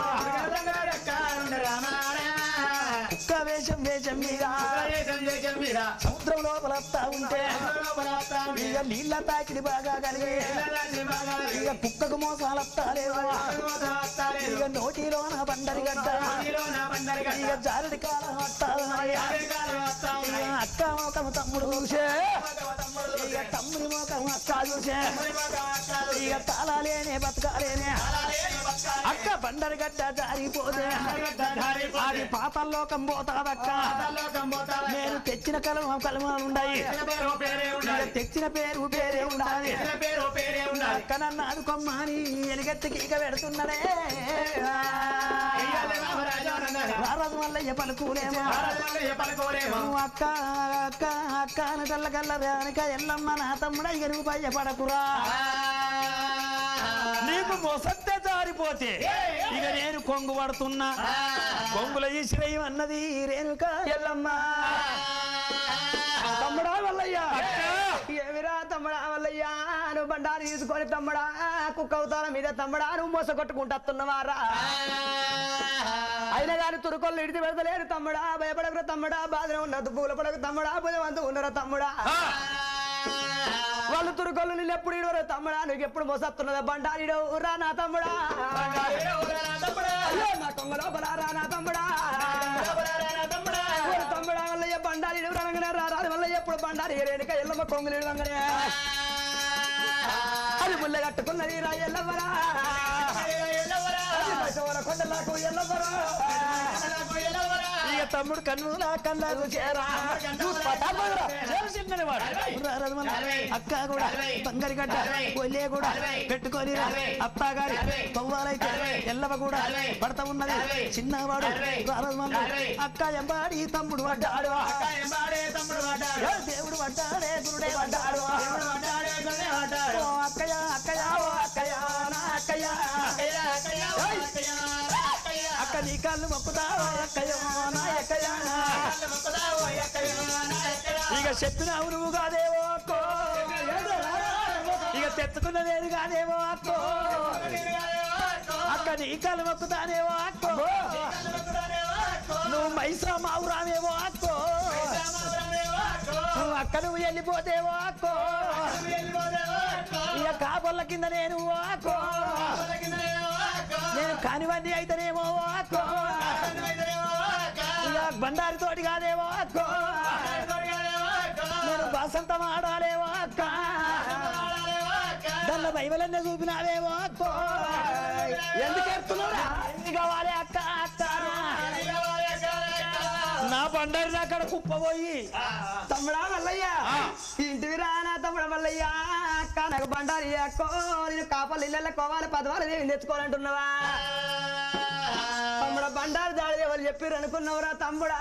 [SPEAKER 3] కుక్క వేషం వేషం మీద సముద్రం లోపల వస్తా ఉంటే ఇక నీళ్ళ తాకిడి బాగా కలిగి ఇక కుక్కకు మోసాలత్తా లేవు ఇక నోటిలో నా బండరి గడ్డ ఇక జారుడి కాలం అక్క మోకము తమ్ముడు చూసే ఇక తమ్ముడి మోకము అక్క చూసే ఇక తాళాలేనే బతకాలేనే అక్క అక్క బండరి గడ్డ జారిపోతే అది పాతల్లోకం పోతాదక్క నేను తెచ్చిన కలమ కలమాలు ఉన్నాయి ఇక తెచ్చిన పేరు పేరే ఉండాలి అక్క నన్ను ఆదుకోమ్మని ఎలుగెత్తికి ఇక పెడుతున్నాడే రారాజు మల్లయ్య పలుకులేమో నువ్వు అక్క అక్క అక్క అనటల్ల కల్ల దానిక ఎల్లమ్మ నా తమ్ముడ ఇక నువ్వు భయపడకురా నీకు మొసత్తే జారిపోతే ఇక నేను కొంగు పడుతున్నా కొంగుల ఈశ్వరయ్యం అన్నది రేణుక ఎల్లమ్మ
[SPEAKER 6] తమ్ముడా వల్లయ్య ఏమిరా తమ్ముడా వల్లయ్య నువ్వు బండారు తీసుకొని తమ్ముడా కుక్క అవతారం మీద తమ్ముడా నువ్వు మోస కొట్టుకుంటున్నవారా అయినా కానీ తురుకొల్లు ఇడిచి పెడతలేరు తమ్ముడా భయపడకురా తమ్ముడా బాధన ఉన్నది పూల పడకు తమ్ముడా భుజవంతు ఉన్నరా తమ్ముడా వాళ్ళు తురుకొల్లు నిన్ను ఎప్పుడు ఇడవరు తమ్ముడా నువ్వు ఎప్పుడు మోసత్తున్నదా బండారు ఇడవు రా నా తమ్ముడా అయ్యో, నా కొంగ లోపల రా నా తమ్ముడా ఓరి తమ్ముడా వల్లయ్య బండారి ఇడుగు రంగనే రా రాదు వల్ల ఎప్పుడు బండారి రేణుక ఎల్లమ్మ కొంగులు రంగనే అది ముళ్ళ కట్టుకున్నది రా ఎల్లమ్మరా అది బసవన కొండలకు ఎల్లమ్మరా
[SPEAKER 3] ఇక తమ్ముడు కన్నులా కళ్ళకు చేరా చిన్నది వాడు రారాజు మల్లయ్య. అక్క కూడా బంగారి గడ్డ ఒల్లే కూడా పెట్టుకొని అత్త గారి పవ్వాలైతే ఎల్లవ కూడా పడతా ఉన్నది చిన్నవాడు రారాజు మల్లయ్య. అక్క ఎంబాడి తమ్ముడు పడ్డాడు ఏ దేవుడు పడ్డాడే గురుడే పడ్డాడు ఓ అక్కయ్య అక్కయ్య ఓ అక్కయ్య నా అక్కయ్య ఏయ్! అక్క నీ కాళ్ళు మొక్కుతావో అక్కయ్య నా అక్కయ్య ఇక చెప్పినావు నువ్వు కాదేవో అక్కో ఇక తెచ్చుకున్న నేను కాదేవో అక్కో అక్క నీ కాళ్ళు మొక్కుతానేవో అక్కో నువ్వు మైసా మావురానేవో అక్కో నువ్వు అక్క నువ్వు వెళ్ళిపోతేవో అక్కో ఇక కాపళ్ళ కింద నేను ఓ అక్కో నేను కానివన్నీ అయితేనేమో ఓ అక్కో ఇక బండారి తోటి కాదేమో అక్కో నేను బసంతం ఆడాలేమో అక్క దానిలో బైబిలన్నీ చూపినావేమో అక్కో ఎందుకు ఎడుతున్నావురా? ఎందుకు కావాలి అక్క అక్క నా బండారి అక్కడ కుప్పపోయి
[SPEAKER 6] తమ్ముడా మల్లయ్య ఇంటివి రా నా తమ్ముడ మల్లయ్య అక్క నాకు బండారి అక్కో నేను కాపాలి ఇళ్ళ కోవాలి పదవాళ్ళు నేను తెచ్చుకోవాలంటున్నావా తమ్ముడ బండారు దాడి ఎవరు చెప్పారు అనుకున్నావురా తమ్ముడా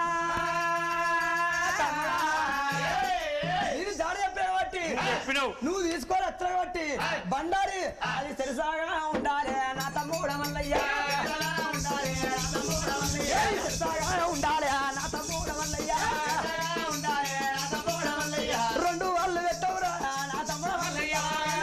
[SPEAKER 6] తమ్ముడా. నేను దాడి చెప్పాను బట్టి నువ్వు తీసుకోవాలి అత్తర బట్టి బండారి అది సరిసాగా ఉండాలి నా తమ్ముడ మల్లయ్య ఏయ్, సరిసాగా ఉండాలి నా తమ్ముడ మల్లయ్య రెండు వాళ్ళు పెట్టవురా నా తమ్ముడ మల్లయ్య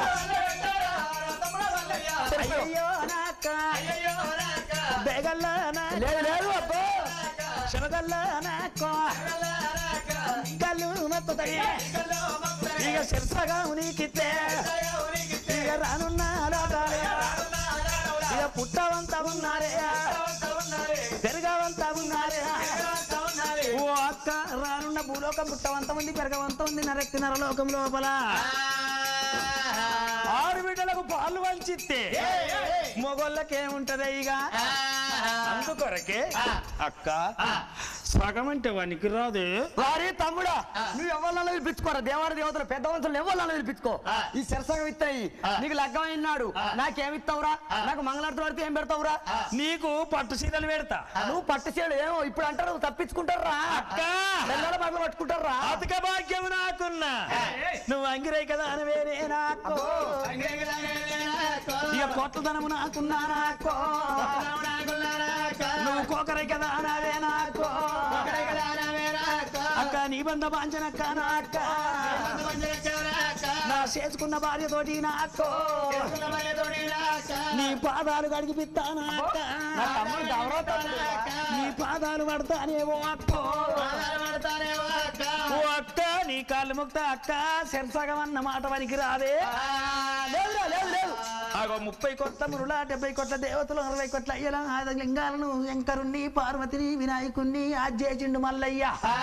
[SPEAKER 6] అయ్యో నాక
[SPEAKER 3] బేగల్లా
[SPEAKER 6] లేదు లేదు అబ్బో
[SPEAKER 3] శనగల్లా నాకో గల్లు మత్తుతాయి ఇక సిరసగా ఉనికితే ఇక రానున్న లోటాలే ఇక పుట్టవంత ఉన్నారే పెరగవంత ఉన్నారే ఓ అక్క రానున్న భూలోకం పుట్టవంత ఉంది పెరగవంత ఉంది నరెక్కి నరలోకం లోపల ఆరు బిడ్డలకు పాలు వంచితే మొగోళ్ళకేముంటది ఇక అందుకొరకే అక్క సగం అంటే వానికి రాదు
[SPEAKER 6] వారి తమ్ముడా నువ్వు ఎవరినైనా పిలుచుకోరా దేవారి దేవతలు పెద్ద వంతులు ఎవరినైనా పిలిపించుకో ఈ శరసంగం ఇస్తాయి నీకు లగ్గం అయినాడు నాకేమిస్తావురా నాకు మంగళారతి పడితే ఏం పెడతావురా
[SPEAKER 3] నీకు పట్టు చీరలు పెడతా
[SPEAKER 6] నువ్వు పట్టు చేయడు ఏమో ఇప్పుడు అంటారు తప్పించుకుంటారా
[SPEAKER 3] అక్క
[SPEAKER 6] పిల్లల బట్టలు పట్టుకుంటారా
[SPEAKER 3] అతక భాగ్యం నాకున్నా నువ్వు అంగిరై కదా అనవేనే నాకు ఇక కొత్తదనము నాకున్నా నాకు నువ్వు కోకరై కదా అనవే నాకు అక్క నీ బంధ బాంచనక్క నాక్క నా చేసుకున్న భార్యతోటి నాకు నీ పాదాలు గడిగిపిస్తా నాక్క
[SPEAKER 6] నా తమ్ముడు గౌరవ తమ్ముడు.
[SPEAKER 3] నీ పాదాలు పడతానేవో అక్కో ఓ అక్క నీ కాళ్ళు ముక్త అక్క శరసగం అన్న మాట వనికి రాదే లేదురా లేదు లేదు ఆగో ముప్పై కొట్ల మురుల డెబ్బై కొట్ల దేవతలు అరవై కొట్ల అయ్యల ఆయుధ లింగాలను శంకరుణ్ణి పార్వతిని వినాయకుణ్ణి ఆజ్యేచిండు మల్లయ్య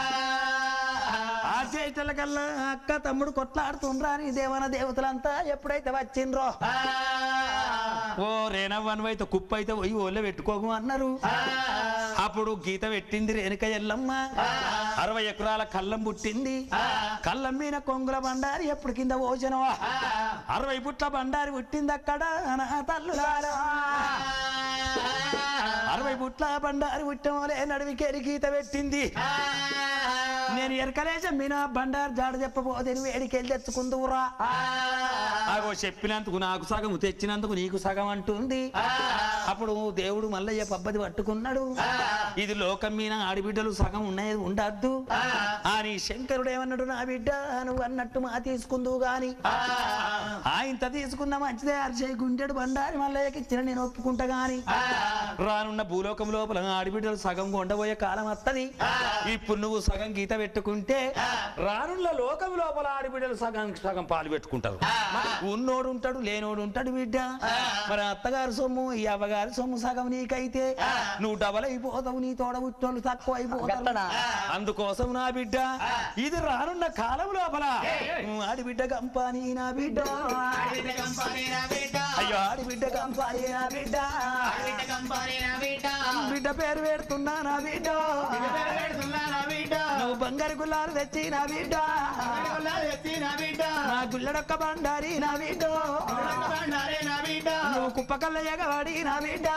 [SPEAKER 3] ఆజ్యేటల కల్లా అక్క తమ్ముడు కొట్లాడుతుండ్రా అని దేవన దేవతలంతా ఎప్పుడైతే వచ్చిండ్రో
[SPEAKER 5] ఓ రేనవ్వను అయితే కుప్ప అయితే పోయి ఓళ్ళో పెట్టుకోకు అన్నారు అప్పుడు గీత పెట్టింది రేణుక ఎల్లమ్మ అరవై ఎకరాల కళ్ళం పుట్టింది కళ్ళం మీద కొంగుల బండారి ఎప్పుడు కింద ఓచనవా అరవై పుట్ల బండారి పుట్టింది అక్కడ నా తల్లులారా అరవై పుట్ల బండారి పుట్టమోలే నడివికేరి గీత పెట్టింది నేను ఎరకలేసా మీన బండారు జాడ చెప్పబోతే నువ్వు వేడికెళ్ళి తెచ్చుకుందువురా అగో చెప్పినందుకు నాకు సగం తెచ్చినందుకు నీకు సగం అంటుంది అప్పుడు దేవుడు మల్లయ్య పబ్బది పట్టుకున్నాడు ఇది లోకం మీద ఆడిబిడ్డలు సగం ఉన్నది ఉండద్దు అని శంకరుడు ఏమన్నాడు నా బిడ్డ నువ్వు అన్నట్టు మా తీసుకుందువు గాని ఆయంత తీసుకున్న మంచిదే అరిచే గుండెడు బండారి మల్లయ్యకి ఇచ్చిన నేను ఒప్పుకుంటా గాని రానున్న భూలోకం లోపల ఆడిబిడ్డలు సగం కొండబోయే కాలం వత్తది ఇప్పుడు నువ్వు సగం గీత పెట్టుకుంటే రానున్న లోకం లోపల ఆడిబిడ్డలు సగం సగం పాలు పెట్టుకుంటారు ఉన్నోడు ఉంటాడు లేనోడు ఉంటాడు బిడ్డ మరి అత్తగారి సొమ్ము ఈ అవ్వగారి సొమ్ము సగం నీకైతే నువ్వు డబల్ అయిపోతావు నీ తోడ పుట్టోళ్ళు తక్కువ అయిపోతావు అందుకోసం నా బిడ్డ ఇది రానున్న కాలం లోపల ఆడిబిడ్డ కంపాని నా బిడ్డ అయ్యో ఆడిబిడ్డ కంపాని నా బిడ్డ బిడ్డ పేరు పెడుతున్నా నా బిడ్డ నువ్వు బంగారు గుల్లాలు తెచ్చి నా బిడ్డ నా గుల్లడొక్క బండారి నా బిడ్డ నువ్వు కుప్పకల్ల ఎగవాడి నా బిడ్డ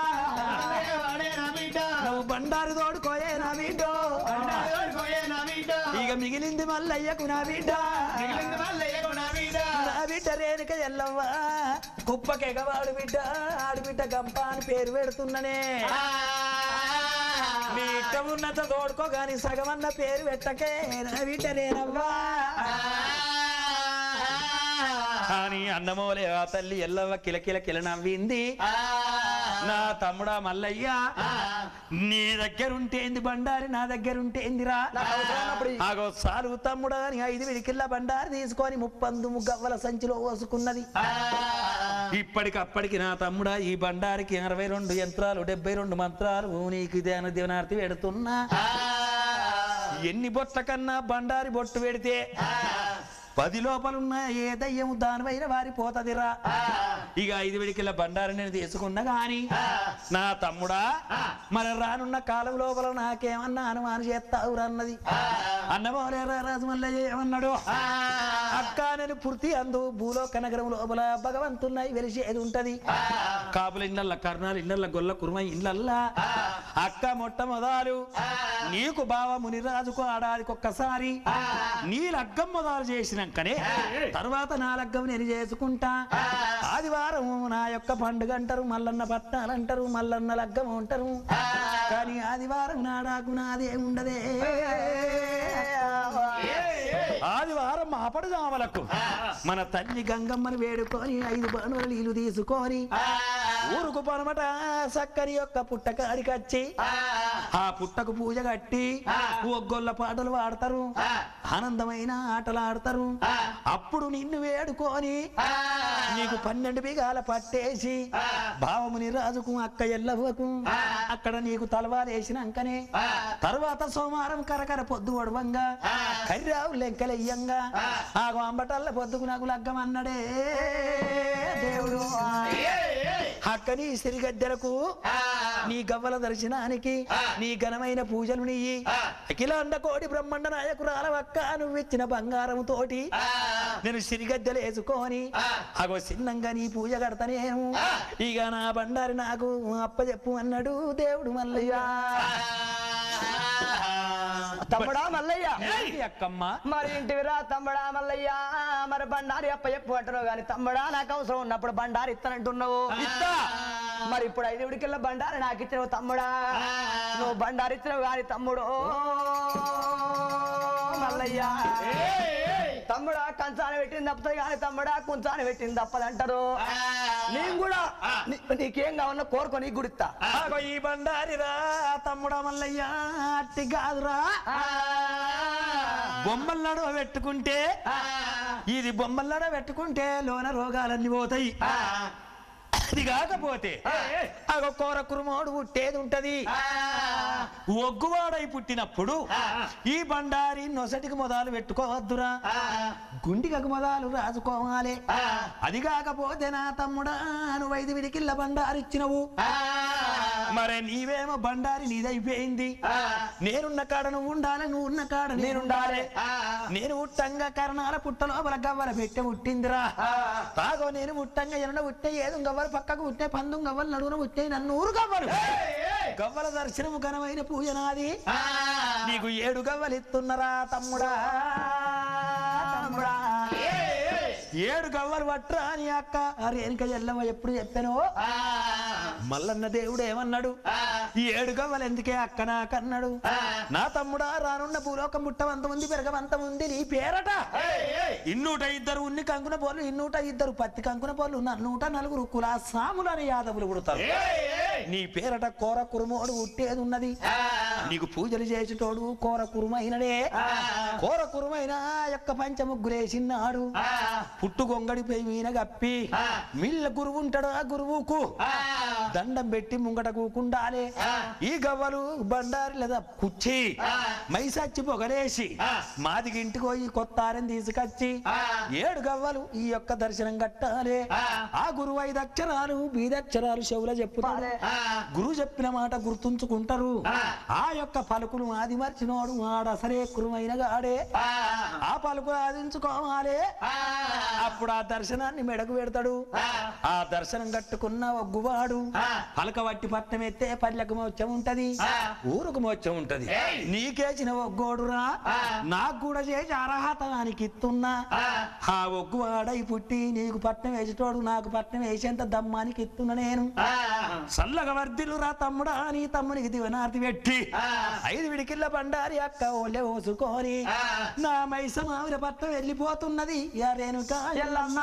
[SPEAKER 5] నువ్వు బండారు తోడుకోయే నా బిడ్డ ఇక మిగిలింది మల్లయ్యకు నా బిడ్డ నా బిడ్డ రేణుక ఎల్లవ్వ కుప్పకెగవాడు బిడ్డ ఆడిబిడ్డ గంప అని పేరు పెడుతున్ననే మీ ఇష్టం ఉన్నత తోడుకో గాని సగమన్న పేరు పెట్టకే నా బిడ్డ రేనవ్వా అని అన్నమోలే ఆ తల్లి ఎల్లవ్వ కిలకిల కిల నవ్వింది నా తమ్ముడా మల్లయ్య నీ దగ్గర ఉంటేంది బండారి నా దగ్గర ఉంటేందిరా ఆగో సాలు తమ్ముడా అని ఐదు విడికిల్ల బండారి తీసుకొని ముప్పందు ముగ్గవ్వల సంచిలో పోసుకున్నది ఇప్పటికప్పటికి నా తమ్ముడా ఈ బండారికి అరవై రెండు యంత్రాలు డెబ్బై రెండు మంత్రాలు నీకు ధ్యాన దివనార్తి పెడుతున్నా ఎన్ని బొట్ల కన్నా బండారి బొట్టు పెడితే పది లోపలున్న ఏ దయ్యము దానివైన వారి పోతదిరా ఇక ఐదు విడికిల బండారి నేను తీసుకున్నా గాని నా తమ్ముడా మరి రానున్న కాలం లోపల నాకేమన్నా అనుమానం చేస్తావురా అన్నది అన్నమోలే రాజు మల్లయ్య ఏమన్నాడు అక్క నేను పూర్తి అందు భూలోక నగరం లోపల భగవంతున్నై వెలిసేది ఉంటది కాపుల ఇళ్ళల్ల కర్ణాలు ఇళ్ళల్ల గొల్ల కుర్మ ఇళ్ళల్లా అక్క మొట్టమొదలు నీకు బావ మునిరాజుకు ఆడాదికి ఒక్కసారి నీ లగ్గం మొదలు చేసినాకనే తర్వాత నా లగ్గం నేను చేసుకుంటా ఆదివారం నా యొక్క పండుగ అంటారు మల్లన్న పట్టాలంటారు మల్లన్న లగ్గం అంటారు కానీ ఆదివారం నాడాకు నాదే ఉండదే ఆదివారం మాపడు జామలకు మన తల్లి గంగమ్మని వేడుకొని ఐదు బాణుల నీళ్లు తీసుకొని ఊరుకు పనమట సక్కని యొక్క పుట్టకాడికి వచ్చి ఆ పుట్టకు పూజ కట్టి ఒగ్గొల్ల పాటలు పాడతారు ఆనందమైన ఆటలు ఆడతారు అప్పుడు నిన్ను వేడుకొని నీకు పన్నెండు బిగాల పట్టేసి భావముని రాజుకు అక్క ఎల్లవ్వకు అక్కడ నీకు తలవాలేసినాకనే తర్వాత సోమవారం కరకర పొద్దు ఒడవంగా కర్రావు లెంకలెయ్యంగా ఆగు అంబటల్ల పొద్దుకు నాకు లగ్గం అన్నడే దేవుడు అక్కని సిరిగద్దెలకు నీ గవ్వల దర్శనానికి నీ ఘనమైన పూజలు నీ అఖిలాండ కోటి బ్రహ్మాండ నాయకురాల వక్క నువ్విచ్చిన బంగారం తోటి నేను సిరిగద్దెలు వేసుకొని అగో చిన్నంగా నీ పూజ కడతనేను ఇక నా బండారి నాకు అప్పచెప్పు అన్నాడు దేవుడు మల్లయ్య
[SPEAKER 6] తమ్ముడా మల్లయ్య
[SPEAKER 5] ఏంటి అక్కమ్మ
[SPEAKER 6] మరి ఇంటివిరా తమ్ముడా మల్లయ్య మరి బండారి అప్ప చెప్పు అంటున్నావు కానీ తమ్ముడా నాకు అవసరం ఉన్నప్పుడు బండారి ఇస్తానంటున్నావు
[SPEAKER 5] ఇస్తా.
[SPEAKER 6] మరి ఇప్పుడు ఐదుడికెళ్ళ బండారి నాకు ఇచ్చినావు తమ్ముడా నువ్వు బండారి ఇచ్చినావు కానీ తమ్ముడు మల్లయ్య తమ్ముడా కంచాన పెట్టింది తప్పుతుంది కానీ తమ్ముడా కుంచాన పెట్టింది తప్పదంటారు నేను కూడా నీ- నీకేం కావాలన్నా కోరుకో నీకు గుడిస్తా
[SPEAKER 5] ఆగో ఈ బండారిరా తమ్ముడా మల్లయ్య అట్టి కాదురా బొమ్మల నడువ పెట్టుకుంటే ఇది బొమ్మల నడువ పెట్టుకుంటే లోన రోగాలన్నీ పోతాయి అది కాకపోతే అగ కూర కురుమోడు పుట్టేది ఉంటది ఒగ్గువాడై పుట్టినప్పుడు ఈ బండారి నొసటికి మొదలు పెట్టుకోవద్దురా గుండిగకు మొదలు రాసుకోవాలి అది కాకపోతే నా తమ్ముడా నువ్వు ఐదు విడికిళ్ళ బండారు ఇచ్చినవు మరే నీవేమో బండారి నీదైపోయింది నేనున్న కాడ నువ్వు ఉండాలి నువ్వు ఉన్న కాడ నేనుండాలి నేను ఉట్టంగా కరణాల పుట్ట లోపల గవ్వల పెట్టె పుట్టిందిరా తాగో నేను ముట్టంగా ఎన్న పుట్టే ఏదు గవ్వలు పక్కకు పుట్టే పందు గవ్వలు నడువున పుట్టే నన్ను ఊరు గవ్వలు గవ్వల దర్శనము ఘనమైన పూజ నాది నీకు ఏడు గవ్వలు ఇస్తున్నరా తమ్ముడా తమ్ముడా ఏడు గవ్వలు పట్రా అని అక్క రేణుక ఎల్లమ్మ ఎప్పుడు చెప్పాను మల్లన్న దేవుడు ఏమన్నాడు ఈ ఏడు గవ్వలు ఎందుకే అక్క నాకన్నాడు నా తమ్ముడా రానున్న భూలోకం పుట్టవంత ఉంది పెరగవంత ఉంది నీ పేరట ఇన్నూట ఇద్దరు ఉన్ని కంకున పోలు ఇన్నూట ఇద్దరు పత్తి కంకున పోలు నన్నూట నలుగురు కులా సాములు అని యాదవులు పుడతారు నీ పేరట కోర కురుమోడు పుట్టేది ఉన్నది నీకు పూజలు చేసేటోడు కోర కురుమైనడే కోర కురుమైన ఆ యొక్క పంచముగ్గురేసిన్నాడు పుట్టు గొంగడి పోయి మీన గప్పి మిల్ల గురువు ఉంటాడు ఆ గురువుకు దండం పెట్టి ముంగట కూకుండాలే ఈ గవ్వలు బండారి లేదా కుచ్చి మైసచ్చి పొగలేసి మాదికి ఇంటికి పోయి కొత్త ఆరెని తీసుకొచ్చి ఏడు గవ్వలు ఈ యొక్క దర్శనం కట్టాలి ఆ గురువు ఐదు అక్షరాలు బీదక్షరాలు చెవుల చెప్పుతాడు గురువు చెప్పిన మాట గుర్తుంచుకుంటారు ఆ యొక్క పలుకులు ఆది మర్చినోడు ఆడసరే కురుమైన గాడే ఆ పలుకులు ఆదించుకోవాలి అప్పుడు ఆ దర్శనాన్ని మెడకు పెడతాడు ఆ దర్శనం కట్టుకున్న ఒగ్గువాడు పలక వట్టి పట్నం ఎత్తే పల్లెకు మోచ్చం ఉంటది ఊరుకు మోచ్చం ఉంటది నీకేసిన ఒగ్గోడురా నాకు కూడా చేసి అర్హతానికి ఇస్తున్నా ఆ ఒగ్గువాడై పుట్టి నీకు పట్నం వేసేటోడు నాకు పట్నం వేసేంత దమ్మానికి ఇస్తున్నా నేను సల్లగ వర్దిలు రా తమ్ముడా నీ తమ్మునికి దివనార్తి పెట్టి ఐదు విడికిళ్ళ బండారి అక్క ఓలే ఓసుకొని నా మైసమావిర పట్నం వెళ్ళిపోతున్నది యా రేణుక ఎల్లమ్మ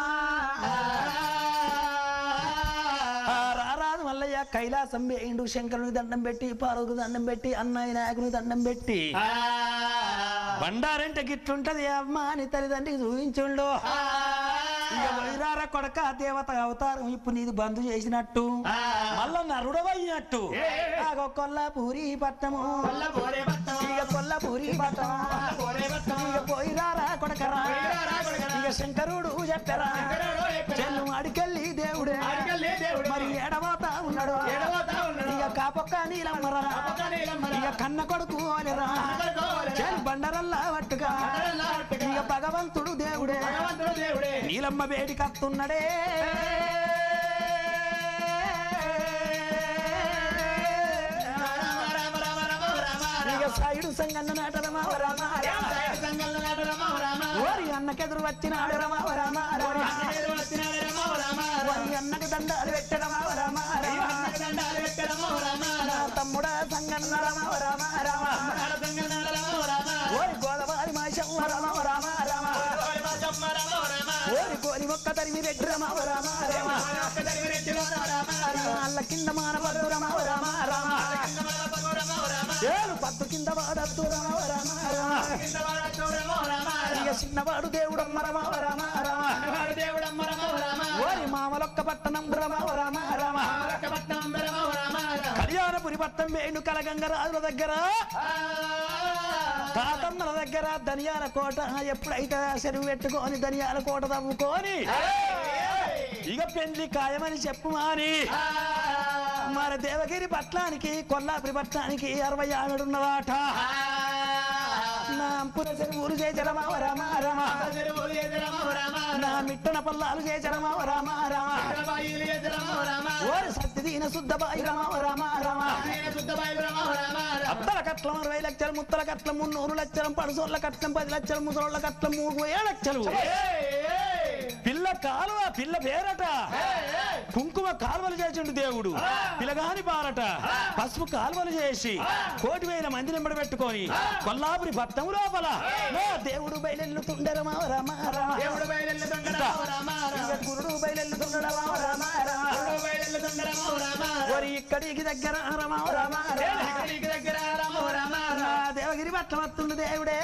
[SPEAKER 5] ఆ రారాదు మల్లయ్య కైలాసం వేయిండు శంకరుని దండం పెట్టి పార్వతికి దండం పెట్టి అన్నయ్య నాయకుని దండం పెట్టి బండారంటే గిట్లుంటది అమ్మ అని తల్లిదండ్రికి చూపించుండు ఇక వైరార కొడక దేవత అవతారం ఇప్పుడు నీది బంధు చేసినట్టు మళ్ళా నరుడవైనట్టు ఆగో కొల్లాపూరి పట్టము ఇక కొల్లాపూరి పట్టము ఇక పోయిరారా కొడకరా ఇక శంకరుడు చెప్పరా చెల్లు అడికెళ్ళి దేవుడే మరి ఏడవతా ఉన్నాడు ఇక కాపొక్క నీలమ్మరా ఇక కన్న కొడుకు ఓలెరా చెల్ బండరల్లా పట్టుగా ఇక భగవంతుడు దేవుడే నీలమ్మ వేడి కత్తున్నడే ఇక సాయుడు సంగన్న నాట రమావ రామ ఓరి అన్నకెదురు వచ్చినాడు రమావ రామ ఓరి అన్నకి దండాలు పెట్టడమావ రామ నా తమ్ముడా సంగన్న రమావ రామ రామ ఓరి గోదావరి మాషం రమావ రామ రామ ఓరి గోలి మొక్క తరిమి రెడ్డి రమావ రామ రామ అల్ల కింద మానవద్దు రమావ రామ రామ ఏడు పత్తు కింద వాడద్దు రమావ రామ రామ ఇక చిన్నవాడు దేవుడమ్మ రమావ రామ రామ ఓరి మామలొక్క పట్టణం రమావ రామ రామ కళ్యాణపురి పట్టం వేణు కలగంగ రాజుల దగ్గర తాతమ్మల దగ్గర ధనియాల కోట ఎప్పుడైతే చెరువు పెట్టుకొని ధనియాల కోట తవ్వుకొని ఇక పెళ్లి ఖాయమని చెప్పు మాని మరి దేవగిరి పట్నానికి కొల్లాపురి పట్నానికి అరవై ఆవిడున్నదాట నా అంపుర చెరువులు చేచరమా రామ రామ నా మిట్టన పల్లాలు చేచరమా రామ రామ ఓరి సత్యదీన శుద్ధబాయి రమ రామ రామ అత్తల కట్లం అరవై లక్షలు ముత్తల కట్లం మున్నూరు లక్షలు పడుసోళ్ళ కట్లం పది లక్షలు ముసలోళ్ళ కట్లం మూడు వేల లక్షలు పిల్ల కాలువ పిల్ల పేరట కుంకుమ కాలువలు చేసిండు దేవుడు పిల్లగాని పారట పసుపు కాలువలు చేసి కోటి వేల మంది నింబడి పెట్టుకొని కొల్లాపురి పట్టం లోపల ఓ దేవుడు బయలెల్లుతుండరమా రామ రామ దేవుడు గురుడు బయలెల్లుతుండరమా రామ రామ ఓరి ఇక్కడికి దగ్గర రమా రామ రామ నా దేవగిరి పట్ల వస్తుండు దేవుడే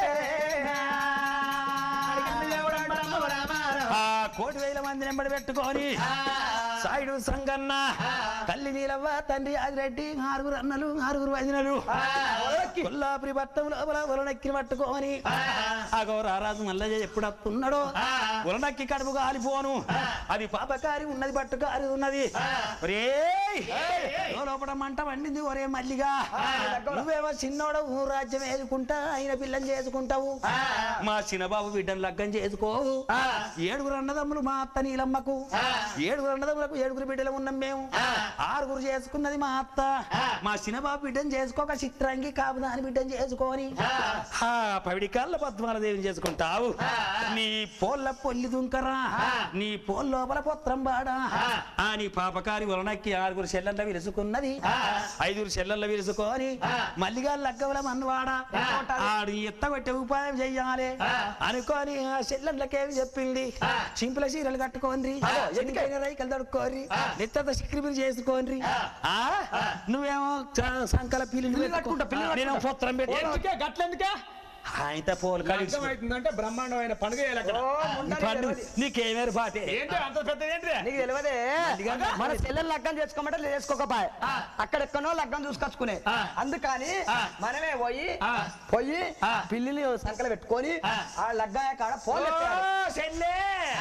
[SPEAKER 5] ఆ కోటి వేల మంది నింబడి పెట్టుకొని సాయుడు సంగన్న తల్లి నీలవ్వ తండ్రి ఆదిరెడ్డి ఆరుగురు అన్నలు ఆరుగురు వదినలు కొల్లాపురి పట్టం లోపల ఉలనెక్కి పట్టుకోని అగో రారాజు మల్లయ్య ఎప్పుడు వస్తున్నాడో ఉలనక్కి కడుపు కాలిపోను అది పాపకారి ఉన్నది పట్టుకారి ఉన్నది ఒరేయ్! ఓ లోపల మంట వండింది ఒరే మల్లిగా నువ్వేమో చిన్నోడవు రాజ్యం వేసుకుంటా ఆయన పిల్లని చేసుకుంటావు మా చిన్నబాబు బిడ్డను లగ్గం చేసుకోవు ఏడుగురు అన్నదమ్ములు మా అత్త నీలమ్మకు ఏడుగురు అన్నదమ్ములకు ఏడుగురు బిడ్డలు ఉన్నాం మేము ఆరుగురు చేసుకున్నది మా అత్త మా చిన్నబాబు బిడ్డను చేసుకోక చిత్రంగి కాపుదాని బిడ్డను చేసుకొని హా, పవిడికాళ్ళ పద్మాల దేవిని చేసుకుంటావు నీ పోల్ల పొల్లి దుంకరా నీ పోల్ లోపల పొత్రం బాడా ఆ నీ పాపకారి వలనక్కి ఆరుగురు చెల్లెళ్ళ విరుసుకున్నది ఐదుగురు చెల్లెళ్ళ విరుసుకొని మల్లిగా లగ్గవల మన్వాడా ఆడు ఎత్తగొట్టే ఉపాయం చెయ్యాలి అనుకొని ఆ చెల్లెళ్ళకేమి చెప్పింది సింపుల చీరలు కట్టుకోండి ఎందుకైనా రైకలు తడుక్కోరి నిత్యత సిక్కిరి చేసుకోండి ఆ నువ్వేమో చ- సంకల పిల్లి
[SPEAKER 6] కట్టుకుంటా, పిల్లి
[SPEAKER 5] నేను పొత్రం పెట్టి
[SPEAKER 4] ఎందుకే గట్లెందుకే
[SPEAKER 5] ఆయన పోలు కలిసి
[SPEAKER 4] అర్థమవుతుందంటే బ్రహ్మాండమైన పండుగ చేయాలి అక్కడ
[SPEAKER 5] పండు నీకేమేరు పాటే
[SPEAKER 4] ఏంటి అంత పెద్ద ఏంటి
[SPEAKER 6] నీకు తెలియదే మన చెల్లెలు లగ్గం చేసుకోమంటే చేసుకోకపాయ అక్కడెక్కడో లగ్గం చూసుకొచ్చుకునే అందుకని మనమే పోయి పోయి పిల్లిని సంకల పెట్టుకొని ఆ లగ్గం కాడ ఫోన్
[SPEAKER 5] చెల్లే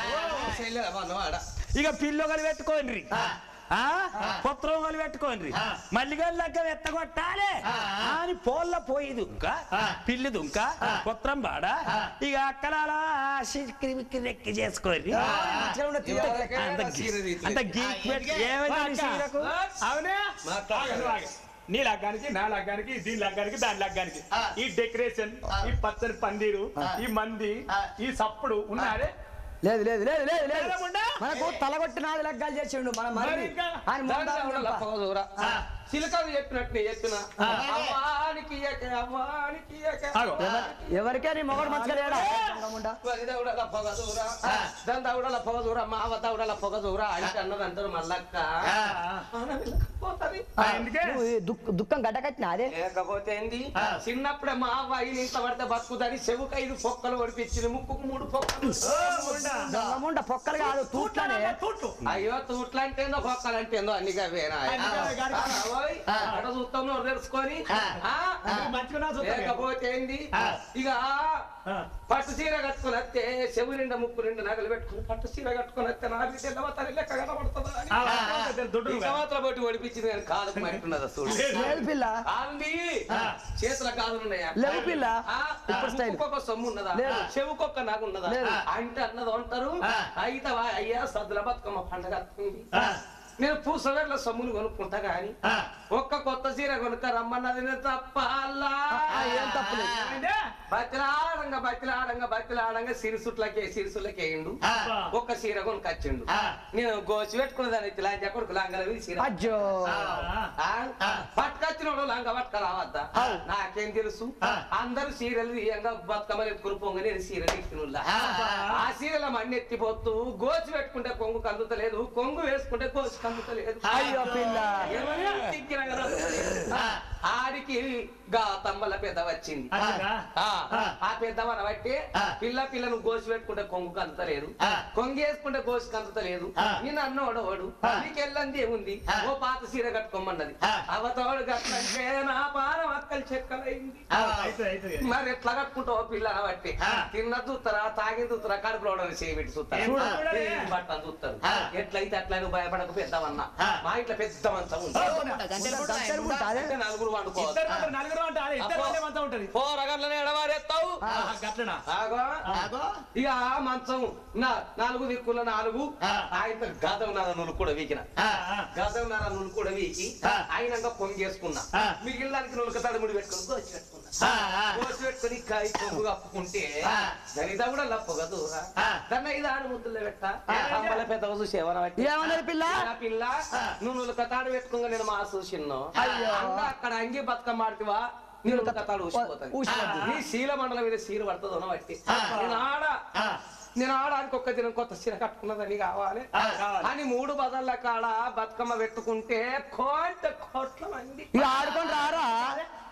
[SPEAKER 5] ఇక పిల్లొకలు పెట్టుకోండి ఆ పొత్రం ఒకరు పెట్టుకోండి మల్లిగా లగ్గం ఎత్తగొట్టాలి అని పోల్ల పోయి దుంక పిల్లి దుంక పొత్రం బాడ ఇక అక్కలాల సిక్కిరి బిక్కిరి రెక్కి చేసుకోండి అంత గీ- అంత గీక్ పెట్టి ఏమైంది నీ చీరకు?
[SPEAKER 4] అవునే ఆగండి, ఆగండి. నీ లగ్గానికి నా లగ్గానికి దీని లగ్గానికి దాని లగ్గానికి ఈ డెకరేషన్ ఈ పచ్చని పందిరు ఈ మంది ఈ సప్పుడు ఉన్నారే
[SPEAKER 6] లేదు లేదు లేదు లేదు లేదు
[SPEAKER 4] లేదముండా?
[SPEAKER 6] మనకు తలగొట్టి నాలుగు లగ్గాలు చేసిండు మన మరి
[SPEAKER 4] మరి ఇంకా?
[SPEAKER 6] ఆయన ముందా
[SPEAKER 7] చిలకలు చెప్పినట్టు నేను చెప్పిన అమ్మానికి ఇయ్యకే, అమ్మానికి ఇయ్యకే,
[SPEAKER 4] ఆగో.
[SPEAKER 7] అమ్మానికి
[SPEAKER 6] ఎవరికే నీ మొగడు మంచిగా లేడా
[SPEAKER 7] వరి దౌడల పొగ దూరా దాని దౌడల పొగ దూరా మావ దౌడల పొగ దూరా అంటే అన్నది అంటారు మల్లక్క పోతుంది
[SPEAKER 4] ఎందుకే
[SPEAKER 6] నువ్వు ఈ దుఃఖ- దుఃఖం గడ్డకట్టిన అదే
[SPEAKER 7] లేకపోతే ఏంది చిన్నప్పుడే మా అవ్వ ఐదు ఇంత పడితే బతుకుదని చెవుకు ఐదు పొక్కలు ఓడిపించింది ముక్కుకు మూడు పొక్కలు
[SPEAKER 6] దొంగముండ పొక్కలు కాదు తూట్లనే
[SPEAKER 7] అయ్యో తూట్లు అంటే ఏందో పొక్కలు అంటే ఏందో అన్ని వేనా అక్కడ చూస్తాం నువ్వు తెలుసుకొని ఆ?
[SPEAKER 4] మంచిగా చూస్తాను
[SPEAKER 7] లేకపోతే ఏంది ఇక పట్టు చీర కట్టుకుని వస్తే చెవు నిండా ముక్కు నిండా నగలు పెట్టుకుని పట్టు చీర కట్టుకుని వస్తే నా బిడ్డ ఎల్లవ తల్లి లెక్క కనబడుతుందా అని.
[SPEAKER 4] దొడ్డు
[SPEAKER 7] ఈ సంవత్సరం బట్టి ఒడిపించింది కానీ కాదుకు మట్టున్నదా చూడు
[SPEAKER 6] లేదు పిల్ల
[SPEAKER 7] కాదుంది చేతుల కాదులు ఉన్నాయా
[SPEAKER 6] లేవు పిల్ల
[SPEAKER 7] ఆ,
[SPEAKER 6] ఇప్పుడు స్టైల్
[SPEAKER 7] ముక్కుకొక సొమ్ము ఉన్నదా
[SPEAKER 6] లేదు.
[SPEAKER 7] చెవుకొక్క నాకు ఉన్నదా
[SPEAKER 6] లేదు.
[SPEAKER 7] అంటే అన్నది అంటారు అయితే వా- అయ్యా సద్దుల బతుకమ్మ పండగ వస్తుంది నేను పూసవేర్ల సొమ్ములు కొనుక్కుంటా గాని ఒక్క కొత్త చీర కొనుక్క రమ్మన్నది నేను తప్ప అల్లా
[SPEAKER 6] ఏం తప్పులేదు.
[SPEAKER 7] బతిలాడంగా బతిలాడంగా బతిలాడంగా సిరిసుట్లకే సిరిసులకేయండు ఒక్క చీర కొనుకొచ్చిండు నేను గోచి పెట్టుకున్నదాన్ని లంజ కొడుకు లంగల మీద చీర
[SPEAKER 6] అజ్జో
[SPEAKER 7] పట్టుకొచ్చినోడు లంగ పట్టుక రావద్దా నాకేం తెలుసు అందరూ సీరియల్ తీయంగా బతుకమ్మలు ఎత్తుకుని పొంగ నేను సీరియల్ ఎత్తినుల్లా ఆ సీరియల్ మಣ್ಣి ఎత్తిపోతూ గోచి పెట్టుకుంటే కొంగు కందుతలేదు కొంగు వేసుకుంటే గోచి కందుతలేదు
[SPEAKER 6] అయ్యో పిల్ల
[SPEAKER 7] ఏమని తిక్కిన కదా. ఆడికి గా తమ్మల పెద్ద వచ్చింది ఆ, ఆ పెద్దవన బట్టి పిల్ల పిల్లను గోసి పెట్టుకుంటే కొంగు కంతలేదు కొంగు వేసుకుంటే గోసి కంతలేదు నేను అన్నోడోడు నీకెళ్ళంది ఏముంది ఓ పాత సీర కట్టుకోమన్నది అవతోడు కట్టంటే నా పానం అక్కలు చెక్కలైంది మరి ఎట్లా కట్టుకుంటావు పిల్ల బట్టి తిన్న చూస్తారా తాగి చూస్తారా కడుపులో చేయబెట్టి చూస్తారు బట్టలు చూస్తారు ఎట్లయితే అట్లా నువ్వు భయపడక పెద్దవన్నా మా ఇంట్లో పెద్ద మంచం ఉంది
[SPEAKER 6] గంటలు కూడా అదే
[SPEAKER 7] అంటే నలుగురు వండుకోవచ్చు
[SPEAKER 4] నలుగురు అంటే అదే ఇద్దరు వాళ్ళే మంచం ఉంటది
[SPEAKER 7] పోరగట్లనే ఎడవారేస్తావు
[SPEAKER 4] గట్లనా
[SPEAKER 7] ఆగో ఇక ఆ మంచం నా నాలుగు దిక్కుల నాలుగు ఆయన గదం నర నులు కూడా వీకిన గదం నర నులు కూడా వీకి ఆయనంగా పొంగేసుకున్నా మిగిలిన దానికి నులక తడిముడి పెట్టుకుని కోసి పెట్టుకున్నా కోసి పెట్టుకుని కాయ పొంగు కప్పుకుంటే దరిదా కూడా లప్పగా దూరా దాన్ని ఐదు ఆడు ముద్దులే పెట్ట అమ్మల పెద్ద చూసి ఎవరు బట్టి
[SPEAKER 6] ఏమన్నది పిల్ల
[SPEAKER 7] నా పిల్ల నువ్వు నులక తాడు పెట్టుకోగా నేను మా చూసిన్నో అక్కడ అంగి బతుకమ్మ ఆడుతివా నేను నులక తాడు ఊసిపోతాను
[SPEAKER 6] ఊసిపోద్ది.
[SPEAKER 7] నీ శీల మండలం మీద సీర పడుతుందో బట్టి నేను ఆడ నేను ఆడానికి ఒక్క దినం కొత్త చీర కట్టుకున్నదని కావాలి అని మూడు బదళ్ళ కాడ బతుకమ్మ పెట్టుకుంటే కోట కోట్ల మంది
[SPEAKER 6] ఇక ఆడుకొని రారా
[SPEAKER 7] ఆ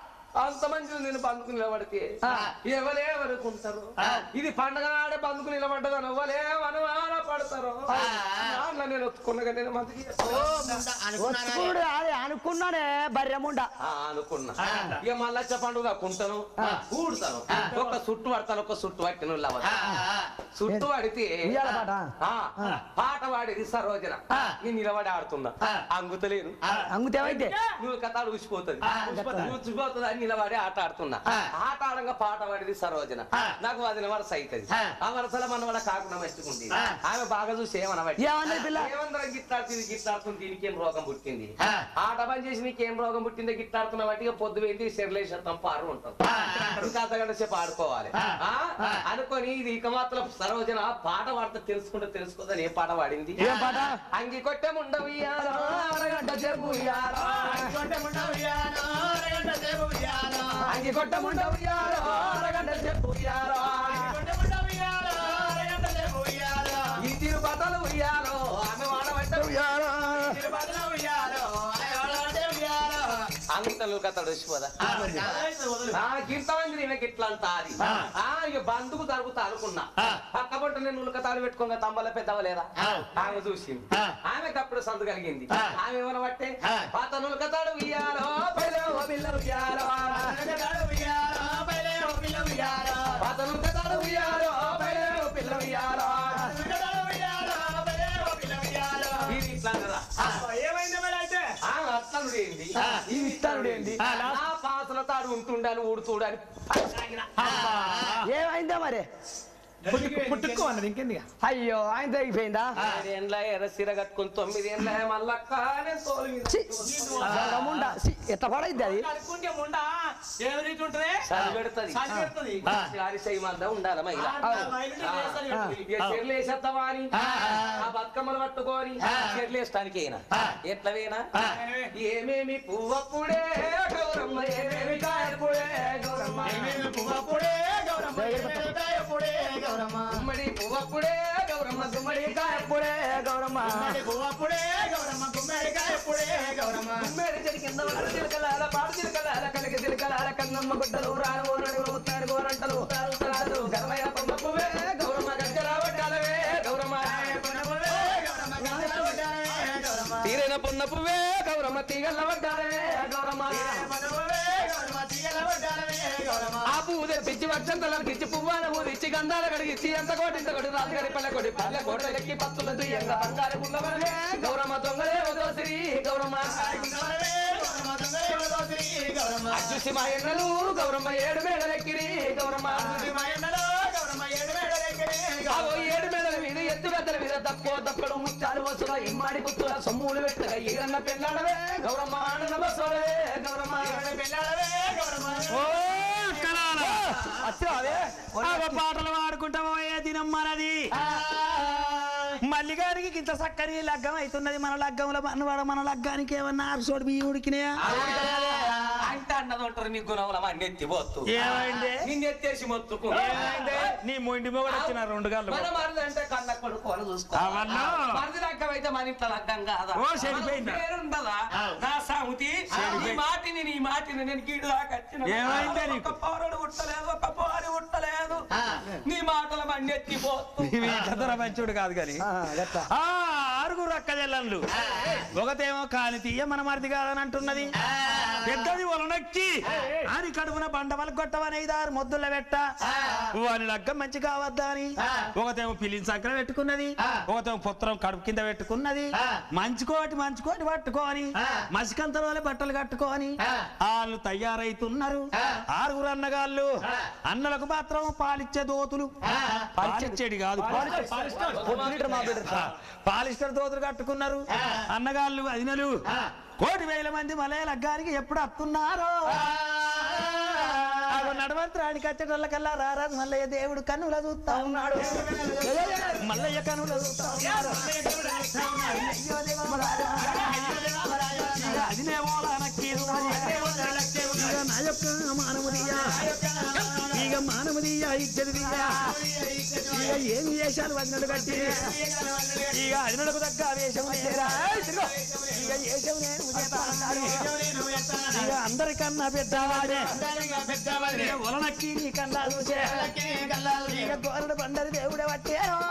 [SPEAKER 7] అంతమంది నేను బంధుకు నిలబడితే ఎవరే వరకుంటారు ఇది పండగ నాడే బంధుకు నిలబడ్డదని ఎవరే అనుమాన పడతారు నాన్న నేను ఒత్తుకున్నగా నేను మందికి
[SPEAKER 6] వచ్చుకుడు అది అనుకున్నానే బర్రెముండ
[SPEAKER 7] ఆ, అనుకున్నా ఇక మళ్ళీ పండుగ కుంటను కూడతాను ఒక చుట్టు పడతాను ఒక చుట్టు పట్టిన చుట్టు పడితే
[SPEAKER 6] ఉయ్యాల పాట?
[SPEAKER 7] ఆ, పాట పాడేది సరోజన నేను నిలబడి ఆడుతున్నా అంగుతలేను
[SPEAKER 6] అంగుతేమైతే
[SPEAKER 7] నువ్వు కథ ఊసిపోతుంది ఊసిపోతుంది అని నిలబడి ఆట ఆడుతున్నా ఆట ఆడంగా పాట పాడేది సరోజన నాకు అది వరస అవుతుంది ఆ వరసలో మన వాడ కాకుండా మెచ్చుకుంది ఆమె బాగా చూసి ఏమన్నా
[SPEAKER 6] ఏమన్నది పిల్ల
[SPEAKER 7] ఏమందరం గిట్లాడుతుంది గిట్లాడుతుంది దీనికి ఏం రోగం పుట్టింది ఆట పని చేసి నీకేం రోగం పుట్టిందో గిట్లాడుతున్న వాటికి పొద్దు పోయింది శరీరేషం పారు ఉంటాం ఇంకా అర్ధగంట సేపు ఆడుకోవాలి ఆ? అనుకొని ఇది ఇక మాత్రం సరోజన పాట పాడితే తెలుసుకుంటే తెలుసుకోదని ఏ పాట పాడింది
[SPEAKER 6] ఏం పాట?
[SPEAKER 7] అంగి కొట్టే ముండవు ఇయ్యాలో, అరగంట సేపు ఇయ్యాలో. అంగి కొట్టే ముండవు ఇయ్యాలో, అరగంట సేపు ఇయ్యాలో. ఈ తిరుపతలు ఉయ్యాలో ఆమె వాడబట్ట ఉయ్యాలో అంతలు కథడు వచ్చిపోదా ఇంతమంది నేను ఇట్లా అంతా అది ఆ ఇక బంధుకు తరుగుతా అనుకున్నా పక్క పొట్ట నేను ఉలకతాడు పెట్టుకోగా తమ్మల పెద్దవలేదా ఆమె చూసింది ఆమెకు అప్పుడు సందు కలిగింది ఆమె ఏమన్నా పట్టే పాత నులకతాడు ఉయ్యాలో పైలే ఓ పిల్ల ఉయ్యాలో పాత నులకతాడు ఉయ్యాలో పైలే ఓ పిల్ల ఉయ్యాలో ఇది ఇట్లా అన్నదా? ఆ అత్తనుడేంది
[SPEAKER 6] ఈ ఇస్తానుడేంది
[SPEAKER 7] నా పాసల తాడు ఉంటుండని ఊడుతుడని
[SPEAKER 6] ఏమైందా మరి
[SPEAKER 4] పుట్టుకో అన్నది ఇంకేంది
[SPEAKER 6] అయ్యో ఆయన తగ్గిపోయిందా
[SPEAKER 7] ఏళ్ళ ఎర్ర సీర కట్టుకుని తొమ్మిది ఏళ్ళ మల్లక్క నేను తోలు మీద
[SPEAKER 6] ఛీ, బర్రెముండ ఛీ, ఎట్లా పడైద్ది అది
[SPEAKER 4] కడుక్కుంటే ముండా ఏ రీతి ఉంటది
[SPEAKER 7] చలి పెడుతుంది
[SPEAKER 4] చలి పెడుతది.
[SPEAKER 7] అరిసెయ్యి మంద ఉండాలి మహిళ
[SPEAKER 4] మైలుని వేసని పెడుతుంది.
[SPEAKER 7] ఇక చెర్లు వేసేద్దామా అని ఆ బతుకమ్మలు పట్టుకొని చెర్లు వేసడానికి అయినా ఎట్లా వేనా ఏమేమి పువ్వప్పుడే గౌరమ్మ ఏమేమి కాయప్పుడే గౌరమ్మ ఏమేమి పువ్వప్పుడే గౌరమ్మ ఏమేమి కాయప్పుడే గౌరమ్మ గుమ్మడి పువ్వప్పుడే గౌరమ్మ గుమ్మడి కాయప్పుడే గౌరమ్మ పువ్వప్పుడే గౌరమ్మ గుమ్మడి కాయప్పుడే గౌరమ్మ గుమ్మడి చెడి కింద వాడు చిలకలాల పాడు చిలకలాల కలిగి చిలకలాల కన్నమ్మ గుడ్డలు రాను ఓనడు ముత్తారు గోరంటలు తారు గర్మయ్య పొమ్మ పువ్వే గౌరమ్మ గజ్జల వడ్డాలవే గౌరమ్మ తీరైన పొన్న పువ్వే గౌరమ్మ తీగల వడ్డాలవే గౌరమ్మ ఆ పువ్వు తెప్పించి వచ్చంతలకు ఇచ్చి పువ్వాన ఊదిచ్చి గంధాల కడిగిచ్చి ఎంత కోటి ఇంత కోటి రాజు గడి పల్లె కొడి పల్లె కోటలెక్కి పత్తుల దుయ్యంగా బంగారు పుల్లవరలే గౌరమ్మ దొంగలే వదోసిరి గౌరమ్మ అచ్చుసి మా ఎన్నలు గౌరమ్మ ఏడు మేడలెక్కిరి గౌరమ్మ ఆగో ఏడు మేడల మీద ఎత్తు పెద్దల మీద తక్కువ తప్పడు ముత్యాలు వసుల ఇమ్మాడి పుత్తుల సొమ్ములు పెట్టుగా ఈరన్న పెళ్ళాడవే గౌరమ్మ ఆనంద బసవే గౌరమ్మ
[SPEAKER 5] ఓ కళాల
[SPEAKER 6] అచ్చే
[SPEAKER 5] పాటలు పాడుకుంటామో ఏ దినం మనది మల్లిగారికి ఇంత చక్కని లగ్గం అవుతున్నది మన లగ్గంలో మనవాడ మన లగ్గానికి ఏమన్నా ఆరుసోడు బియ్యం ఉడికినాయా
[SPEAKER 7] అంటే అన్నది ఉంటారు నీ గుణముల మా నెత్తి పోతు
[SPEAKER 5] ఏమైంది
[SPEAKER 7] నిన్ను ఎత్తేసి మొత్తుకు
[SPEAKER 5] నీ మొండి మొగడు వచ్చిన రెండు గంటలు
[SPEAKER 7] మన మరిది అంటే కన్న కొడుకోవాలి చూసుకో
[SPEAKER 5] అవన్నా?
[SPEAKER 7] మరిది లగ్గం అయితే మన ఇంట్లో లగ్గం కాదా
[SPEAKER 5] ఓ, చెడిపోయిందా?
[SPEAKER 7] మన పేరుండదా నా సాముతి ఈ మాటిని నీ మాటిని నేను గీడు దాకా వచ్చిన
[SPEAKER 5] ఏమైందే నీకు?
[SPEAKER 7] ఒక పౌరుడు ఉట్టలేదు ఒక పోరి ఉట్టలేదు నీ మాటల మన ఎత్తి పోతు
[SPEAKER 5] ఇవి కథల మంచోడు కాదు కానీ ఆ ఆరుగురు అక్క చెల్లెళ్ళు ఒకతేమో కాని తీయ మన మరిది కాదని అంటున్నది పెద్దది ఒలనొక్కి అని కడుపున బండవలు కొట్టవని ఐదారు మొద్దుల పెట్ట వాని లగ్గం మంచి కావద్దా అని ఒకతేమో పిల్లిని సక్కన పెట్టుకున్నది ఒకతేమో పుత్రం కడుపు కింద పెట్టుకున్నది మంచుకోటి మంచుకోటి పట్టుకొని మసికంతలోనే బట్టలు కట్టుకొని వాళ్ళు తయారైతున్నారు ఆరుగురు అన్నగాళ్ళు అన్నలకు మాత్రం పాలిచ్చే దోతులు పాలిచ్చేది కాదు
[SPEAKER 6] లీటర్ మా బిడ్డ
[SPEAKER 5] పాలిస్టర్ దోతులు కట్టుకున్నారు అన్నగాళ్ళు అదినలు కోటి వేల మంది మలయ లగ్గానికి ఎప్పుడు అత్తున్నారో ఆగో నడవంతరానికి వచ్చేటోళ్ళకల్లా రారాజు మల్లయ్య దేవుడు కన్నుల చూస్తా ఉన్నాడు మల్లయ్య కన్నుల చూస్తా ఉన్నాడు అయ్యో దేవరాజా. ఇక అదినేమో లానక్కీరు. ఇక నా యొక్క మానవుడియా ఇక మానవుడియా ఇద్దరిదియా ఇక ఏమి వేషాలు వన్నడు కట్టి ఇక అదినకు తగ్గ వేషం లేరా ఇదిగో. ఇక వేషం నేను చేస్తా అన్నాడు. ఇక
[SPEAKER 3] ఇక అందరికన్నా పెద్దవాడే ఇక ఉలనక్కి నీ కన్నా చూసే ఇక గోరడు బండరి దేవుడే వచ్చారు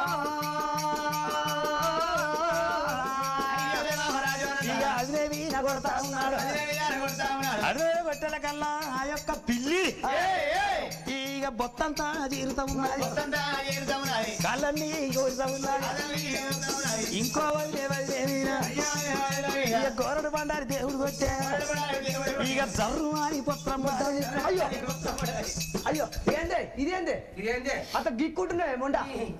[SPEAKER 3] ఇక అదిరేవి నా కొడతా ఉన్నాడు అదే గొట్టెల కల్లా ఆ యొక్క పిల్లి ఇక బొత్తంతా తీరుతా ఉన్నది కళ్ళన్నీ కోరుతా ఉన్నది ఇంకో వదిలే వదిలేవినా ఇక గోరడు బండారి దేవుడు కొట్టే ఇక జర్రు అని పుత్రం పుట్టది.
[SPEAKER 6] అయ్యో అయ్యో ఏందే ఇదేందే
[SPEAKER 7] ఇదేంటి
[SPEAKER 6] అంత గిక్కుంటున్నాయి మొండ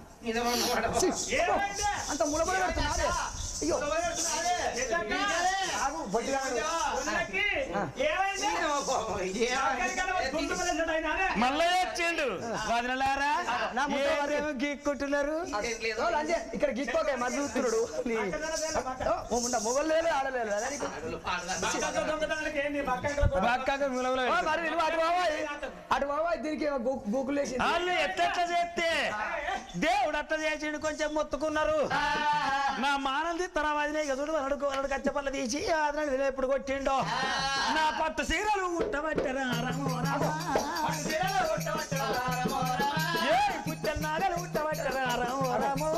[SPEAKER 6] అంత ములబడ పెడుతున్నారే అయ్యో ఆగు, బొట్టిగాడు.
[SPEAKER 3] మళ్ళీ వచ్చిండు వదినలారా
[SPEAKER 6] నా ముద్ద వారు.
[SPEAKER 3] ఏమేమో గీక్కుంటున్నారు
[SPEAKER 6] ఓ, లంజే, ఇక్కడ గిక్కోకే మరి చూస్తున్నాడు నీ ఓ, ముండ మొగలు లేదు ఆడలేదు అదే నీకు.
[SPEAKER 3] పక్కకు ములగలు
[SPEAKER 6] ఓ, మరి నువ్వు అటు బాబాయ్ అటు బాబాయ్ దీనికి ఏమో గూ- గూకులు వేసి
[SPEAKER 3] వాళ్ళు ఎట్లెట్లా చేస్తే దేవుడు అట్లా చేసిండు కొంచెం మొత్తుకున్నారు నా మానలు తీస్తారా వదిలే ఎదుడు వలడు వలడు కచ్చపల్ల తీసి అతను ఎప్పుడు కొట్టిండో నా పట్టు సీరలు ఉట్టబట్టరా రామో రామా. ఏ పుట్టెల నాగలు ఉట్టబట్టరా రామో రామో.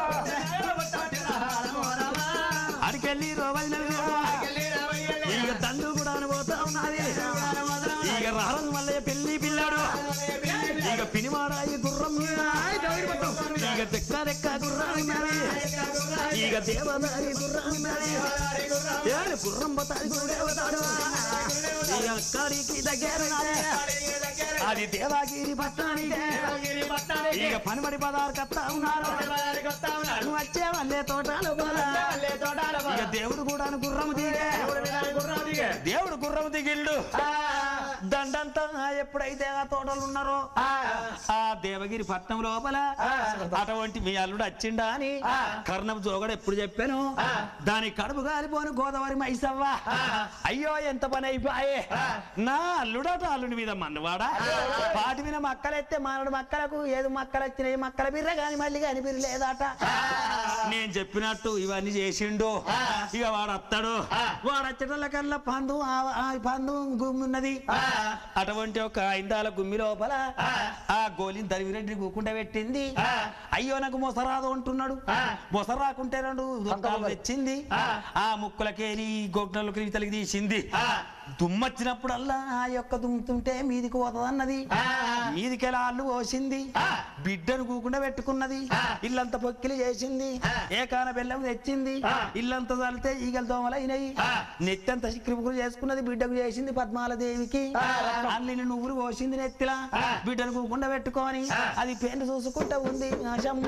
[SPEAKER 3] అడికెళ్ళి రోవైనవి ఇక తండ్రి కూడా పోతా ఉన్నది ఇక రారదు మల్లయ్య పెళ్లి పిల్లాడు ఇక పినివాడాయి గుర్రం మీద ఇక తెక్క రెక్క గుర్రం ఉన్నది ఇక దేవదారి గుర్రం ఉన్నది ఏడు గుర్రం పోతాది గురుదేవతాడు ఇక అక్కడికి దగ్గర ఉన్నది. అది దేవాగిరి పట్టానికి ఇక పనిబడి పదారు కత్తా ఉన్నారు నువ్వు వచ్చే వల్లే తోటలు ఇక దేవుడు కూడా గుర్రము దిగే దేవుడు గుర్రము దిగిల్డు దండంతా ఎప్పుడైతే ఆ తోటలు ఉన్నారో ఆ దేవగిరి పట్నం లోపల అటువంటి మీ అల్లుడు వచ్చిండా అని కర్ణం జోగడు ఎప్పుడు చెప్పాను దాని కడుపు గాలిపోను గోదావరి మైసవ్వ అయ్యో ఎంత పని అయిపోయే నా అల్లుడట అల్లుడి మీద మన్నవాడా పాటి మీద మక్కలెత్తే మానడు మక్కలకు ఏది మక్కలు వచ్చినాయి మక్కల బిర్ర గాని మళ్ళీ కాని బిర్ర లేదట నేను చెప్పినట్టు ఇవన్నీ చేసిండు ఇక వాడు వస్తాడు వాడు వచ్చేటల్ల కల్లా పందు ఆ- ఆ పందు గుమ్మున్నది అటువంటి ఒక ఐందాల గుమ్మి లోపల ఆ గోలిని తరివిరెడ్డి కూకుండా పెట్టింది అయ్యో నాకు మొసరాదు అంటున్నాడు మొస రాకుంటే రెండు దొంగలు తెచ్చింది ఆ ముక్కులకేలి గొడ్డలు క్రీతలకి తీసింది దుమ్మొచ్చినప్పుడల్లా ఆ యొక్క దుమ్ముతుంటే మీదికి పోతుంది అన్నది మీదికి ఎలా అల్లు పోసింది బిడ్డను కూకుండా పెట్టుకున్నది ఇల్లంత పొక్కిలి చేసింది ఏకాన బెల్లం తెచ్చింది ఇల్లంత చల్లితే ఈగల దోమలు అయినాయి నెత్తంత చిక్కిపుకులు చేసుకున్నది బిడ్డకు చేసింది పద్మాలదేవికి అల్లిని నువ్వులు పోసింది నెత్తిలా బిడ్డను కూకుండా పెట్టుకొని అది పెన్ను చూసుకుంటా ఉంది మాషమ్మ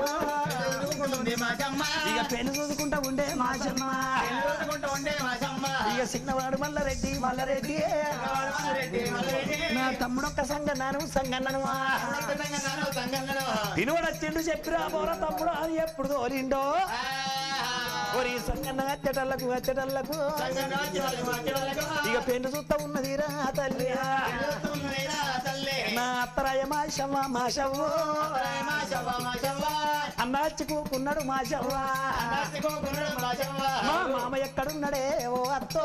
[SPEAKER 3] ఇక పెన్ను చూసుకుంటా ఉండే మాషమ్మ ఇక చిన్నవాడు మల్లారెడ్డి మల్లారెడ్డి నా తమ్ముడు ఒక్క సంగన్నాను సంగన్నను తినువాడు వచ్చిండు చెప్పిరా పోరా తమ్ముడు అని ఎప్పుడు తోలిండో ఒరి సంగన్న అచ్చటల్లకు అచ్చటల్లకు ఇక పెన్ను చూస్తా ఉన్నది రా తల్లి నా అత్తరాయ మాషవ్వ మాషవ్వ అన్నాచుకున్నాడు మాషవ్వ మా మామ ఎక్కడున్నాడే ఓ అత్తో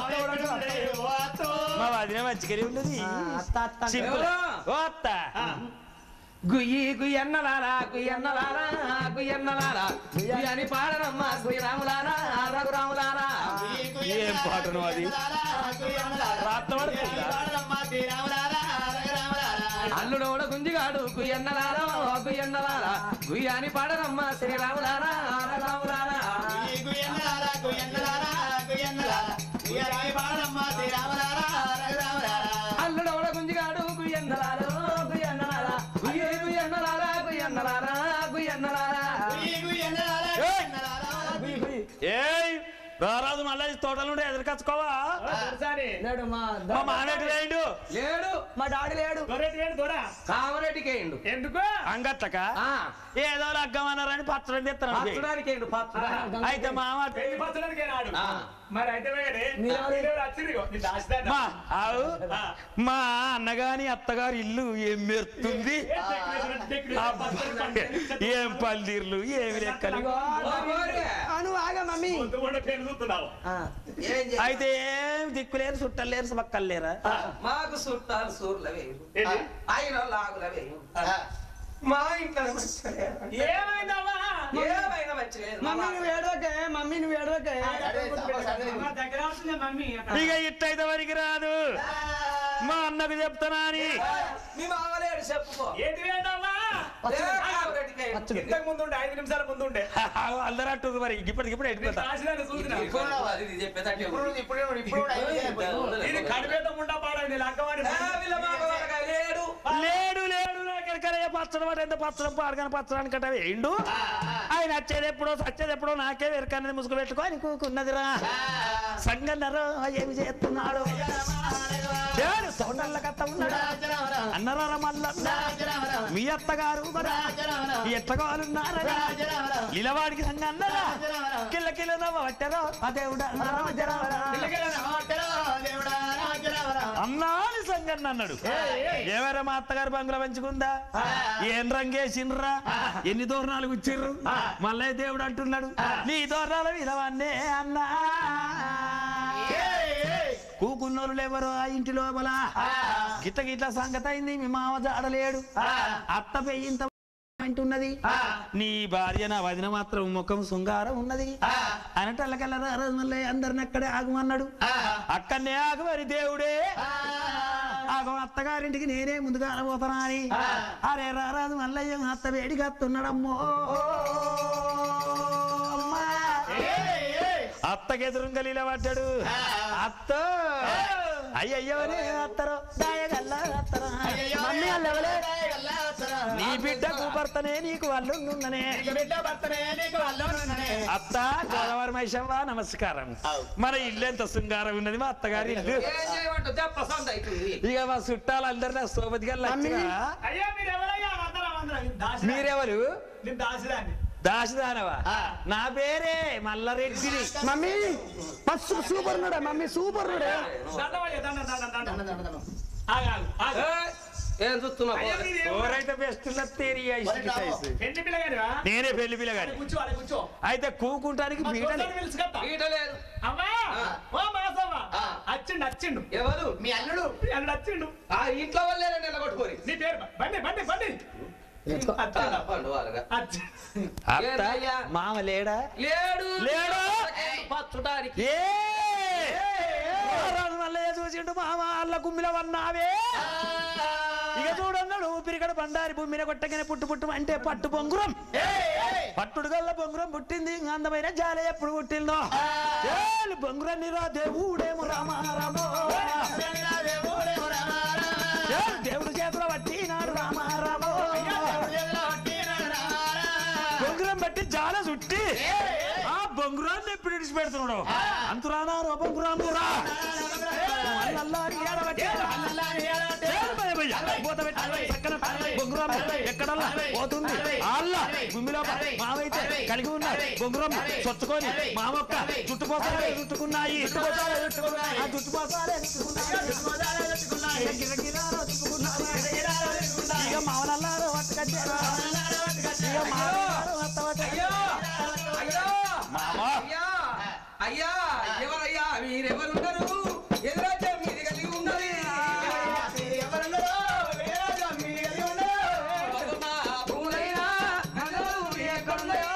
[SPEAKER 3] మా వదిన మంచిగానే ఉన్నది సింపుల్. ఓ అత్త
[SPEAKER 7] గుయ్యి గుయ్యన్నలారా గుయ్యన్నలారా గుయ్యన్నలారా గుయ్యని పాడనమ్మా గుయ్యరాములారా రఘురాములారా
[SPEAKER 3] ఏం పాటను అది రాత్రపడుతుందా?
[SPEAKER 7] అల్లుడోడ గుంజిగాడు గుయ్యన్నలారా గుయ్యన్నలారా గుయ్యని పాడనమ్మా శ్రీరాములారా రఘురాములారా అల్లుడోడ గుంజిగాడు గుయ్యన్నలారా గుయ్యన్నలారా గుయ్యి గుయ్యన్నలారా గుయ్యన్నలారా గుయ్యన్నలారా
[SPEAKER 3] ఏయ్ రారాజు మళ్ళీ తోటలు ఎదురుకచ్చుకోవా
[SPEAKER 6] లేడు మా
[SPEAKER 3] మా మానేటి వేయండు
[SPEAKER 7] లేడు
[SPEAKER 6] మా డాడీ లేడు
[SPEAKER 7] కామరెడ్డికేయండు
[SPEAKER 1] ఎందుకు
[SPEAKER 3] అంగట్లక
[SPEAKER 7] ఆ
[SPEAKER 3] ఏదో లగ్గమన్నారని పచ్చడి తెస్తున్నాడు
[SPEAKER 7] పచ్చడానికేయండు పచ్చడా
[SPEAKER 3] అయితే మామ
[SPEAKER 1] పెళ్లి పచ్చడానికి రాడు
[SPEAKER 7] ఆ.
[SPEAKER 9] మరి అయితే వేరే వచ్చింది నీ దాచిదాన్ని
[SPEAKER 5] మా ఆవు మా అన్నగాని అత్తగారి ఇల్లు ఏం మెరుతుంది ఏం పల్లీర్లు ఏమి లెక్కలు
[SPEAKER 6] నువ్వు ఆగా మమ్మీ
[SPEAKER 9] పెరుగుతున్నావు
[SPEAKER 5] అయితే ఏం దిక్కులేరు చుట్టలేరు పక్కలు లేరా
[SPEAKER 7] మాకు చుట్టాలు సూర్ల వేరు
[SPEAKER 9] ఏంటి?
[SPEAKER 7] ఆయన లాగుల వేరు మా ఇంట్లో మంచిగా లేరు.
[SPEAKER 9] ఏమైందమ్మా
[SPEAKER 7] ఏమైనా మంచిగా లేదు
[SPEAKER 6] మమ్మీ నువ్వు ఏడవకే మమ్మీ నువ్వు ఏడవకే
[SPEAKER 9] దగ్గర వస్తుంది మమ్మీ
[SPEAKER 5] ఇక ఇట్టయితే వరకు రాదు మా అన్నకు చెప్తానా అని
[SPEAKER 7] మీ మామలేడు చెప్పుకో
[SPEAKER 9] ఏంటి ఏంటమ్మా ఇంతకు ముందు ఉండే ఐదు నిమిషాల ముందు ఉండే
[SPEAKER 5] అందరూ అంటుంది మరి ఇప్పటికి ఇప్పుడు ఎట్టిపోతా
[SPEAKER 9] దాచిదాన్ని చూసినా
[SPEAKER 7] ఇది చెప్పేటట్టు
[SPEAKER 9] ఇది కడిపేత ముండా పాడైంది లంకవాడి
[SPEAKER 7] లేడు
[SPEAKER 5] లేడు లేడు నాకెరకరయ్య పచ్చడం వాడు ఎంత పచ్చడం పాడగానే పచ్చడానికి కట్ట వేయండు ఆయన వచ్చేది ఎప్పుడో సచ్చేది ఎప్పుడో నాకే వెరకన్నది ముసుగు పెట్టుకో అని కూకున్నదిరా సంగన్నరో ఏమి చేస్తున్నాడు దేవుడు సౌండల్ల కట్ట ఉన్నాడా అన్నరా మల్లన్న మీ అత్తగారు మరి ఈ ఎత్తగాలున్నారా ఇలవాడికి సంగ అన్నరా కిల్ల కిల్ల నవ్వ పట్టరో ఆ దేవుడా అన్నాని సంగన్న అన్నాడు ఏమరా మా అత్తగారు బంగ్లా పెంచుకుందా ఏం రంగేసిండ్రా ఎన్ని దూరణాలు గుచ్చిర్రు మళ్ళీ దేవుడు అంటున్నాడు నీ దూరణాల విలవన్నే అన్నా కూకున్నోళ్ళు ఎవరు ఆ ఇంటి లోపల గిట్ట గిట్ల సంగతి అయింది మీ మామ జాడలేడు అత్త పెయ్యింత అంటున్నది నీ భార్య నా వదిన మాత్రం ముఖం శృంగారం ఉన్నది అనటల్లకల్లా రారాజు మళ్ళీ అందరిని అక్కడే ఆగమన్నాడు అక్కడనే ఆగమని దేవుడే ఆగం అత్తగారింటికి నేనే ముందుగా పోతానా అని అరే రారాజు మల్లయ్య అత్త వేడిగా అత్తున్నాడమ్మో అమ్మా. అత్తకెదురుంగలీల పడ్డాడు అత్త అయ్యయ్యోనే అత్తరో దాయగల్లా అత్తరా
[SPEAKER 6] మమ్మీ వాళ్ళు ఎవలే
[SPEAKER 5] నీ బిడ్డకు భర్తనే నీకు వాళ్ళు అత్త గోదావరి మైషవ్వ నమస్కారం మన ఇల్లు ఎంత శృంగారం ఉన్నది మా అత్తగారి ఇల్లు
[SPEAKER 7] ఏం చేయమంటే ప్రసంత అవుతుంది
[SPEAKER 5] ఇక మా చుట్టాలు అందరినీ సోపతి గారు
[SPEAKER 9] అయ్యా మీరు ఎవరయ్యా అందరం అందరం దాచి
[SPEAKER 5] మీరెవరు
[SPEAKER 9] నేను దాచిదాన్ని
[SPEAKER 5] దాసదానవా నా పేరే మల్లారెడ్డిని
[SPEAKER 6] మమ్మీ మస్తు సూపర్ ఉన్నాడా మమ్మీ సూపర్ ఉన్నాడే
[SPEAKER 9] దండమయ్యా దండం దండం దండం ఆగు, ఆగు, ఆగు.
[SPEAKER 7] ఏయ్, ఏం చూస్తున్నావు
[SPEAKER 9] అయ్యా మీరు ఎవరు?
[SPEAKER 5] ఎవరైతే బెస్ట్ తేరియా
[SPEAKER 9] పెళ్లి పిల్లగాడివా
[SPEAKER 5] నేనే పెళ్లి పిల్లగాని
[SPEAKER 9] కూర్చో అలా కూర్చో
[SPEAKER 5] అయితే కూకుంటానికి
[SPEAKER 9] మా
[SPEAKER 5] పీటని
[SPEAKER 9] దోస్తాన్ని పిలుచు కట్టా.
[SPEAKER 7] పీట లేదు
[SPEAKER 9] అమ్మా ఓ మాసవ్వ
[SPEAKER 7] ఆ.
[SPEAKER 9] అచ్చిండు అచ్చిండు
[SPEAKER 7] ఎవరు
[SPEAKER 9] మీ అల్లుడు మీ అల్లుడు అచ్చిండు
[SPEAKER 7] ఆ ఇంట్లో వాళ్ళే నిలబట్టుకోరి
[SPEAKER 9] నీ పేరు బ- బండి బండి బండి అచ్చిండు.
[SPEAKER 7] పండు వాళ్ళగా
[SPEAKER 9] అచ్చి-
[SPEAKER 5] అత్త
[SPEAKER 7] ఏందయ్యా?
[SPEAKER 5] మామ లేడా
[SPEAKER 7] లేడు
[SPEAKER 5] లేడు?
[SPEAKER 7] పచ్చుటానికి
[SPEAKER 5] ఏ రాజు మల్లయ్య చూసిండు మామ అల్ల గుమ్మిల వన్నావే ఇక చూడన్నాడు ఊపిరికడ బండారి భూమి మీద కొట్టగానే పుట్టు పుట్టు అంటే పట్టు బొంగురం పట్టుడు గల్ల బొంగురం పుట్టింది ఇంక అందమైన జాలే ఎప్పుడు పుట్టిందో ఏలు బొంగురం నిరా దేవుడేమో రామా రామో ఏలు దేవుడు చేతుల పట్టినాడు రామా రామో బొంగురం బట్టి జాల చుట్టి ఆ బొంగురాన్ని ఎప్పుడు ఇడిచి పెడుతున్నాడు అంతురానా రో బొంగురాము రా అల్లల్లారి ఏడబట్టి, ఏడు భయ భయ. మూత పెట్టి, పక్కన బొంగురం ఎక్కడల్లా పోతుంది అల్ల భూమిలో మామైతే కలిగి ఉన్న బొంగురం చొచ్చుకొని మామొక్క చుట్టుపోసాలే చుట్టుకున్నాయి ఆ చుట్టుపోసాలే చుట్టుకున్నాయి. గిరగిరాలో చుట్టుకున్నాయి. ఇక మావనల్లారో పట్టుకొచ్చారు ఇక మావనల్లారో పట్టుకొచ్చారు.
[SPEAKER 7] అయ్యా
[SPEAKER 5] మామా
[SPEAKER 7] అయ్యా అయ్యా ఎవరయ్యా మీరెవరున్నారు ఎదురాజ్యం మీది కలిగి ఉన్నది బతుకున్న భూములైనా నగలు ఎక్కడున్నాయో?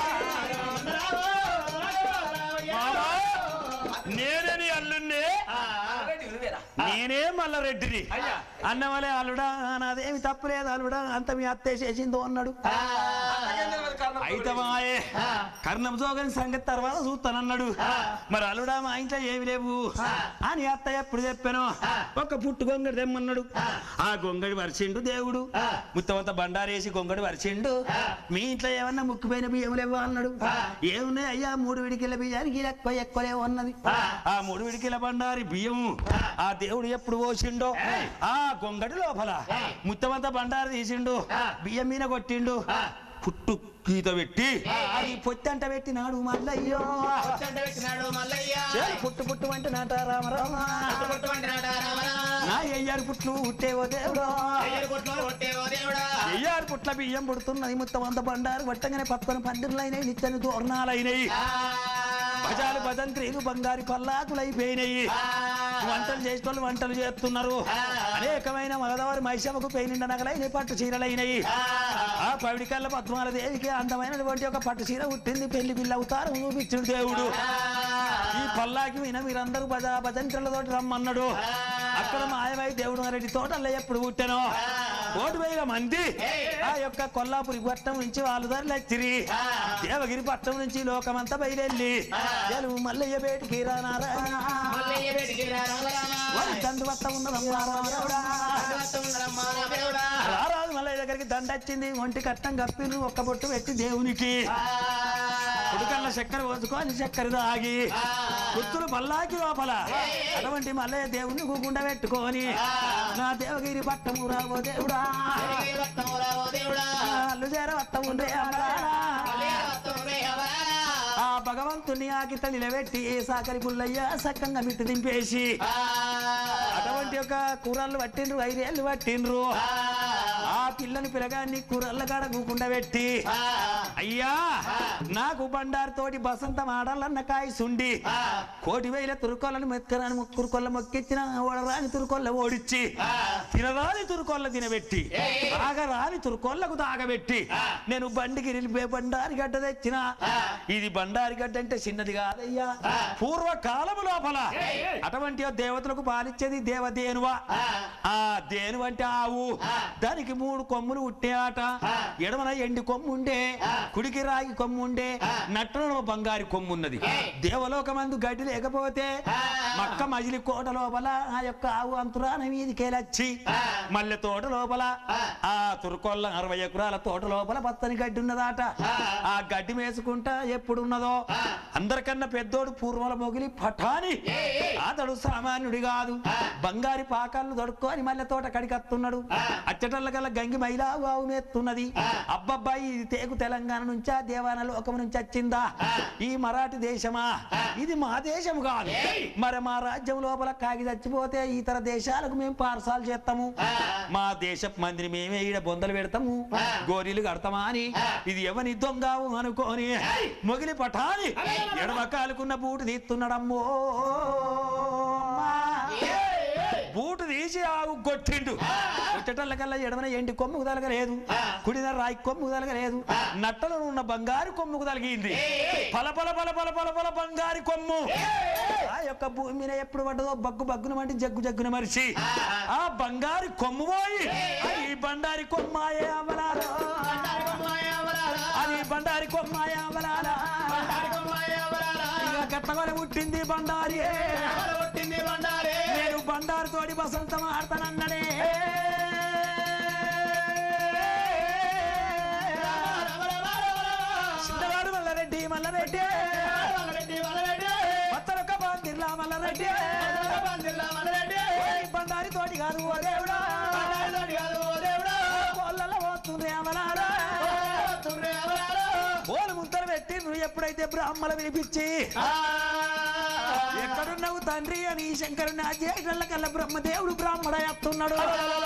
[SPEAKER 5] మామా, నేనే నీ అల్లుణ్ణి
[SPEAKER 7] ఆల్రెడీ నువ్వేరా?
[SPEAKER 5] నేనే మల్లారెడ్డిని అన్నవలే అల్లుడా నాదేమి తప్పులేదు అల్లుడా అంత మీ అత్తే చేసిందో అన్నాడు
[SPEAKER 7] నాకేం తెలియదు కారణం.
[SPEAKER 5] అయితే మాయే కర్ణం జోగని సంగతి తర్వాత చూస్తానన్నాడు మరి అల్లుడా మా ఇంట్లో ఏమి లేవు అని అత్త ఎప్పుడు చెప్పాను ఒక పుట్టు గొంగడి తెమ్మన్నాడు ఆ గొంగడి వరిచిండు దేవుడు ముత్తమంత బండారేసి గొంగడి వరిచిండు మీ ఇంట్లో ఏమన్నా ముక్కుపోయిన బియ్యం లేవా అన్నాడు ఏమున్నాయి అయ్యా మూడు విడికిల బియ్యానికి ఎక్కువ ఎక్కువలే ఉన్నది ఆ మూడు విడికిల బండారి బియ్యం ఆ దేవుడు ఎప్పుడు పోసిండో ఆ గొంగడి లోపల ముత్తమంత బండారు తీసిండు బియ్యం మీద కొట్టిండు పుట్టు గీత పెట్టి అది పొత్తి అంట పెట్టినాడు మల్లయ్యో చేలు పుట్టు పుట్టు అంటే నాట రామ రామ నా ఎయ్యారు పుట్లు పుట్టేవో దేవుడో ఎయ్యారు పుట్ల బియ్యం పుడుతున్నది మొత్తం అంత బండారు పట్టగానే పక్కన పందిర్లైనాయి నిత్యని తోరణాలైనాయి భజాలు భజంత్రీలు బంగారు పల్లాకులు అయిపోయినాయి వంటలు చేసేటోళ్ళు వంటలు చేస్తున్నారు అనేకమైన మగదవారి మైసమ్మకు పెయినిండ నగలైన పట్టు చీరలైనయి ఆ పవిడికల్ల పద్మాల దేవికి అందమైనటువంటి ఒక పట్టు చీర పుట్టింది పెళ్లి పిల్ల అవుతారు చూపించుడు దేవుడు ఈ పల్లాకి విన మీరందరూ భజ భజంత్రులతోటి రమ్మన్నాడు అక్కడ మాయమై దేవుడు రెడ్డి తోటల్లో ఎప్పుడు పుట్టానో కోటి వేల మంది ఆ యొక్క కొల్లాపురి పట్టణం నుంచి వాళ్ళు ధరలెచ్చిరి దేవగిరి పట్టణం నుంచి లోకమంతా బయలుదేరి తెలుగు మల్లయ్య బేటికి రానారా వారి దండు వత్త ఉన్నదమ్మా రామదేవుడా. రారాజు మల్లయ్య దగ్గరికి దండ వచ్చింది ఒంటి కట్టం కప్పిను ఒక్క బొట్టు పెట్టి దేవునికి ఉడకల్ల చక్కెర పోసుకొని చక్కెర తాగి గుర్తులు పల్లాకి లోపల అటువంటి మల్లయ్య దేవుని గుండ పెట్టుకొని నా దేవగిరి పట్టము రావో దేవుడా అల్లు చేర వత్తం ఉండే అమరారా. ఆ భగవంతుని ఆకిత నిలబెట్టి సాకరి పుల్లయ్య సక్కంగా మిట్టు దింపేసి అటువంటి ఒక కూరళ్ళు పట్టిండ్రు ఐదేళ్ళు పట్టిండ్రు ఆ పిల్లని పిల్లగాన్ని కూరళ్ళ కాడ కూకుండా పెట్టి అయ్యా నాకు బండారు తోటి బసంతం ఆడాలన్న కాయ సుండి కోటి వేల తురుకోళ్ళని మెక్కరాని ముక్కురుకొల్ల మొక్కెత్తిన ఓడరాని తురుకొల్ల ఓడిచ్చి తినరాని తురుకొల్ల తినబెట్టి తాగరాని తురుకొల్లకు తాగబెట్టి నేను బండికి నిలిపే బండారి గడ్డ తెచ్చిన ఇది బండారి గడ్డ అంటే చిన్నది కాదయ్యా పూర్వకాలము లోపల అటువంటి ఆ దేవతలకు పాలిచ్చేది దేవదేనువ ఆ దేను అంటే ఆవు దానికి మూడు కొమ్ములు ఉట్టే ఆట ఎడమన ఎండి కొమ్ము ఉండే కుడికి రాగి కొమ్ము ఉండే నట్టన బంగారు కొమ్ము ఉన్నది దేవలోకమందు గడ్డి లేకపోతే మక్క మజిలి కోట లోపల ఆ యొక్క ఆవు అంతురాన మీదికెళ్ళొచ్చి మల్లె తోట లోపల ఆ తురుకొల్ల అరవై ఎకరాల తోట లోపల పచ్చని గడ్డి ఉన్నదాట ఆ గడ్డి మేసుకుంటా ఎప్పుడున్నదో అందరికన్నా పెద్దోడు పూర్వల మొగిలి పఠాని అతడు సామాన్యుడి కాదు బంగారి పాకాలను దొడుక్కొని మల్లె తోట కడికత్తున్నాడు అచ్చటల్ల గల గంగి మైలా వావు మేస్తున్నది అబ్బబ్బాయి ఇది తేగు తెలంగాణ నుంచా దేవాన లోకం నుంచి వచ్చిందా ఈ మరాఠీ దేశమా ఇది మా దేశం కాదు మరి మా రాజ్యం లోపల కాగి చచ్చిపోతే ఇతర దేశాలకు మేము పార్సాలు చేస్తాము మా దేశ మందిని మేమే ఈడ బొందలు పెడతాము గోరీలు కడతామా అని ఇది ఎవని దొంగవు అనుకోని మొగిలి పఠాని ఎడమ కాలుకున్న బూటు తీస్తున్నాడమ్మో బూటు తీసి ఆవు కొట్టిండు కొట్టేటల్లకల్లా ఎడమన ఎండి కొమ్ముకు తలగలేదు కుడిన రాయి కొమ్ముకు తలగలేదు నట్టలో ఉన్న బంగారు కొమ్ముకు తలిగింది పల పల పల పల పల పల బంగారు కొమ్ము ఆ యొక్క భూమి మీద ఎప్పుడు పడ్డదో బగ్గు బగ్గున వంటి జగ్గు జగ్గున మరిచి ఆ బంగారు కొమ్ము పోయి అది ఈ బండారి కొమ్మాయే అమలాలో అది బండారి కొమ్మాయే అమలాలా ఇక గట్టగొల పుట్టింది బండారి నేను బండారు తోడి బసంతం ఆడతానన్ననే చిన్నవాడు మల్లారెడ్డి మల్లారెడ్డి పత్తరొక్క బాందిర్లా మల్లారెడ్డి ఓయ్ బండారి తోటి కాదు ఓ దేవుడా కోళ్ళల్లో పోతుంది అమలారా ఓలు ముంతలు పెట్టి నువ్వు ఎప్పుడైతే బ్రాహ్మణ వినిపించి ఎక్కడున్నావు తండ్రి అని శంకరుని అధ్యక్షుల కల్లా బ్రహ్మదేవుడు బ్రాహ్మణ ఎత్తున్నాడు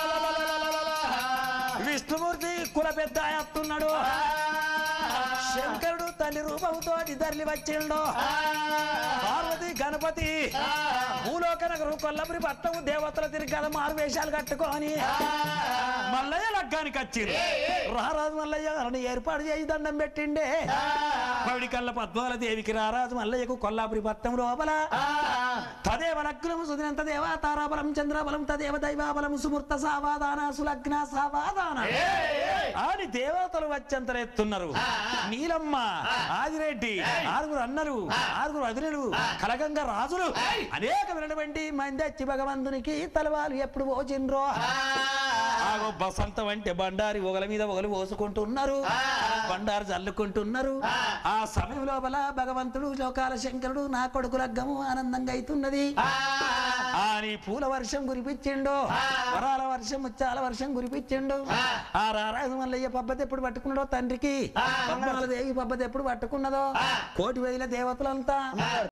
[SPEAKER 5] విష్ణుమూర్తి కుల పెద్ద ఎత్తున్నాడు శంకరుడు తల్లి రూపంతో తల్లి వచ్చిండు పార్వతి గణపతి భూలోక నగరం కొల్లపురి పట్టము దేవతల తిరిగి గల మారు వేషాలు కట్టుకొని మల్లయ్య లగ్గానికి వచ్చింది రారాజు మల్లయ్య గారిని ఏర్పాటు చేసి దండం పెట్టిండే పవిడి కల్ల పద్మాల దేవికి రారాజు మల్లయ్యకు కొల్లాపురి పట్టం లోపల తదేవ లగ్నం సుదినంత దేవ తారాబలం చంద్రబలం తదేవ దైవాబలం సుమూర్త సావాదాన సులగ్న సావాదాన అని దేవతలు వచ్చంతరెత్తున్నారు నీలమ్మ ఆదిరెడ్డి ఆరుగురు అన్నలు ఆరుగురు అదినలు కలగంగ రాజులు అనేకమైనటువంటి మంది వచ్చి భగవంతునికి తలవాలు ఎప్పుడు పోచిండ్రో ఆగో బసంతం అంటే బండారి ఒకల మీద ఒకలు పోసుకుంటున్నారు బండారు చల్లుకుంటున్నారు ఆ సమయం లోపల భగవంతుడు లోకాల శంకరుడు నా కొడుకు లగ్గము ఆనందంగా అవుతున్నది ఆ నీ పూల వర్షం కురిపించిండు వరాల వర్షం ముత్యాల వర్షం కురిపించిండు ఆ రారాజు మల్లయ్య పబ్బతి ఎప్పుడు పట్టుకున్నాడో తండ్రికి పద్మాల దేవి పబ్బతి ఎప్పుడు పట్టుకున్నదో కోటి వేల దేవతలంతా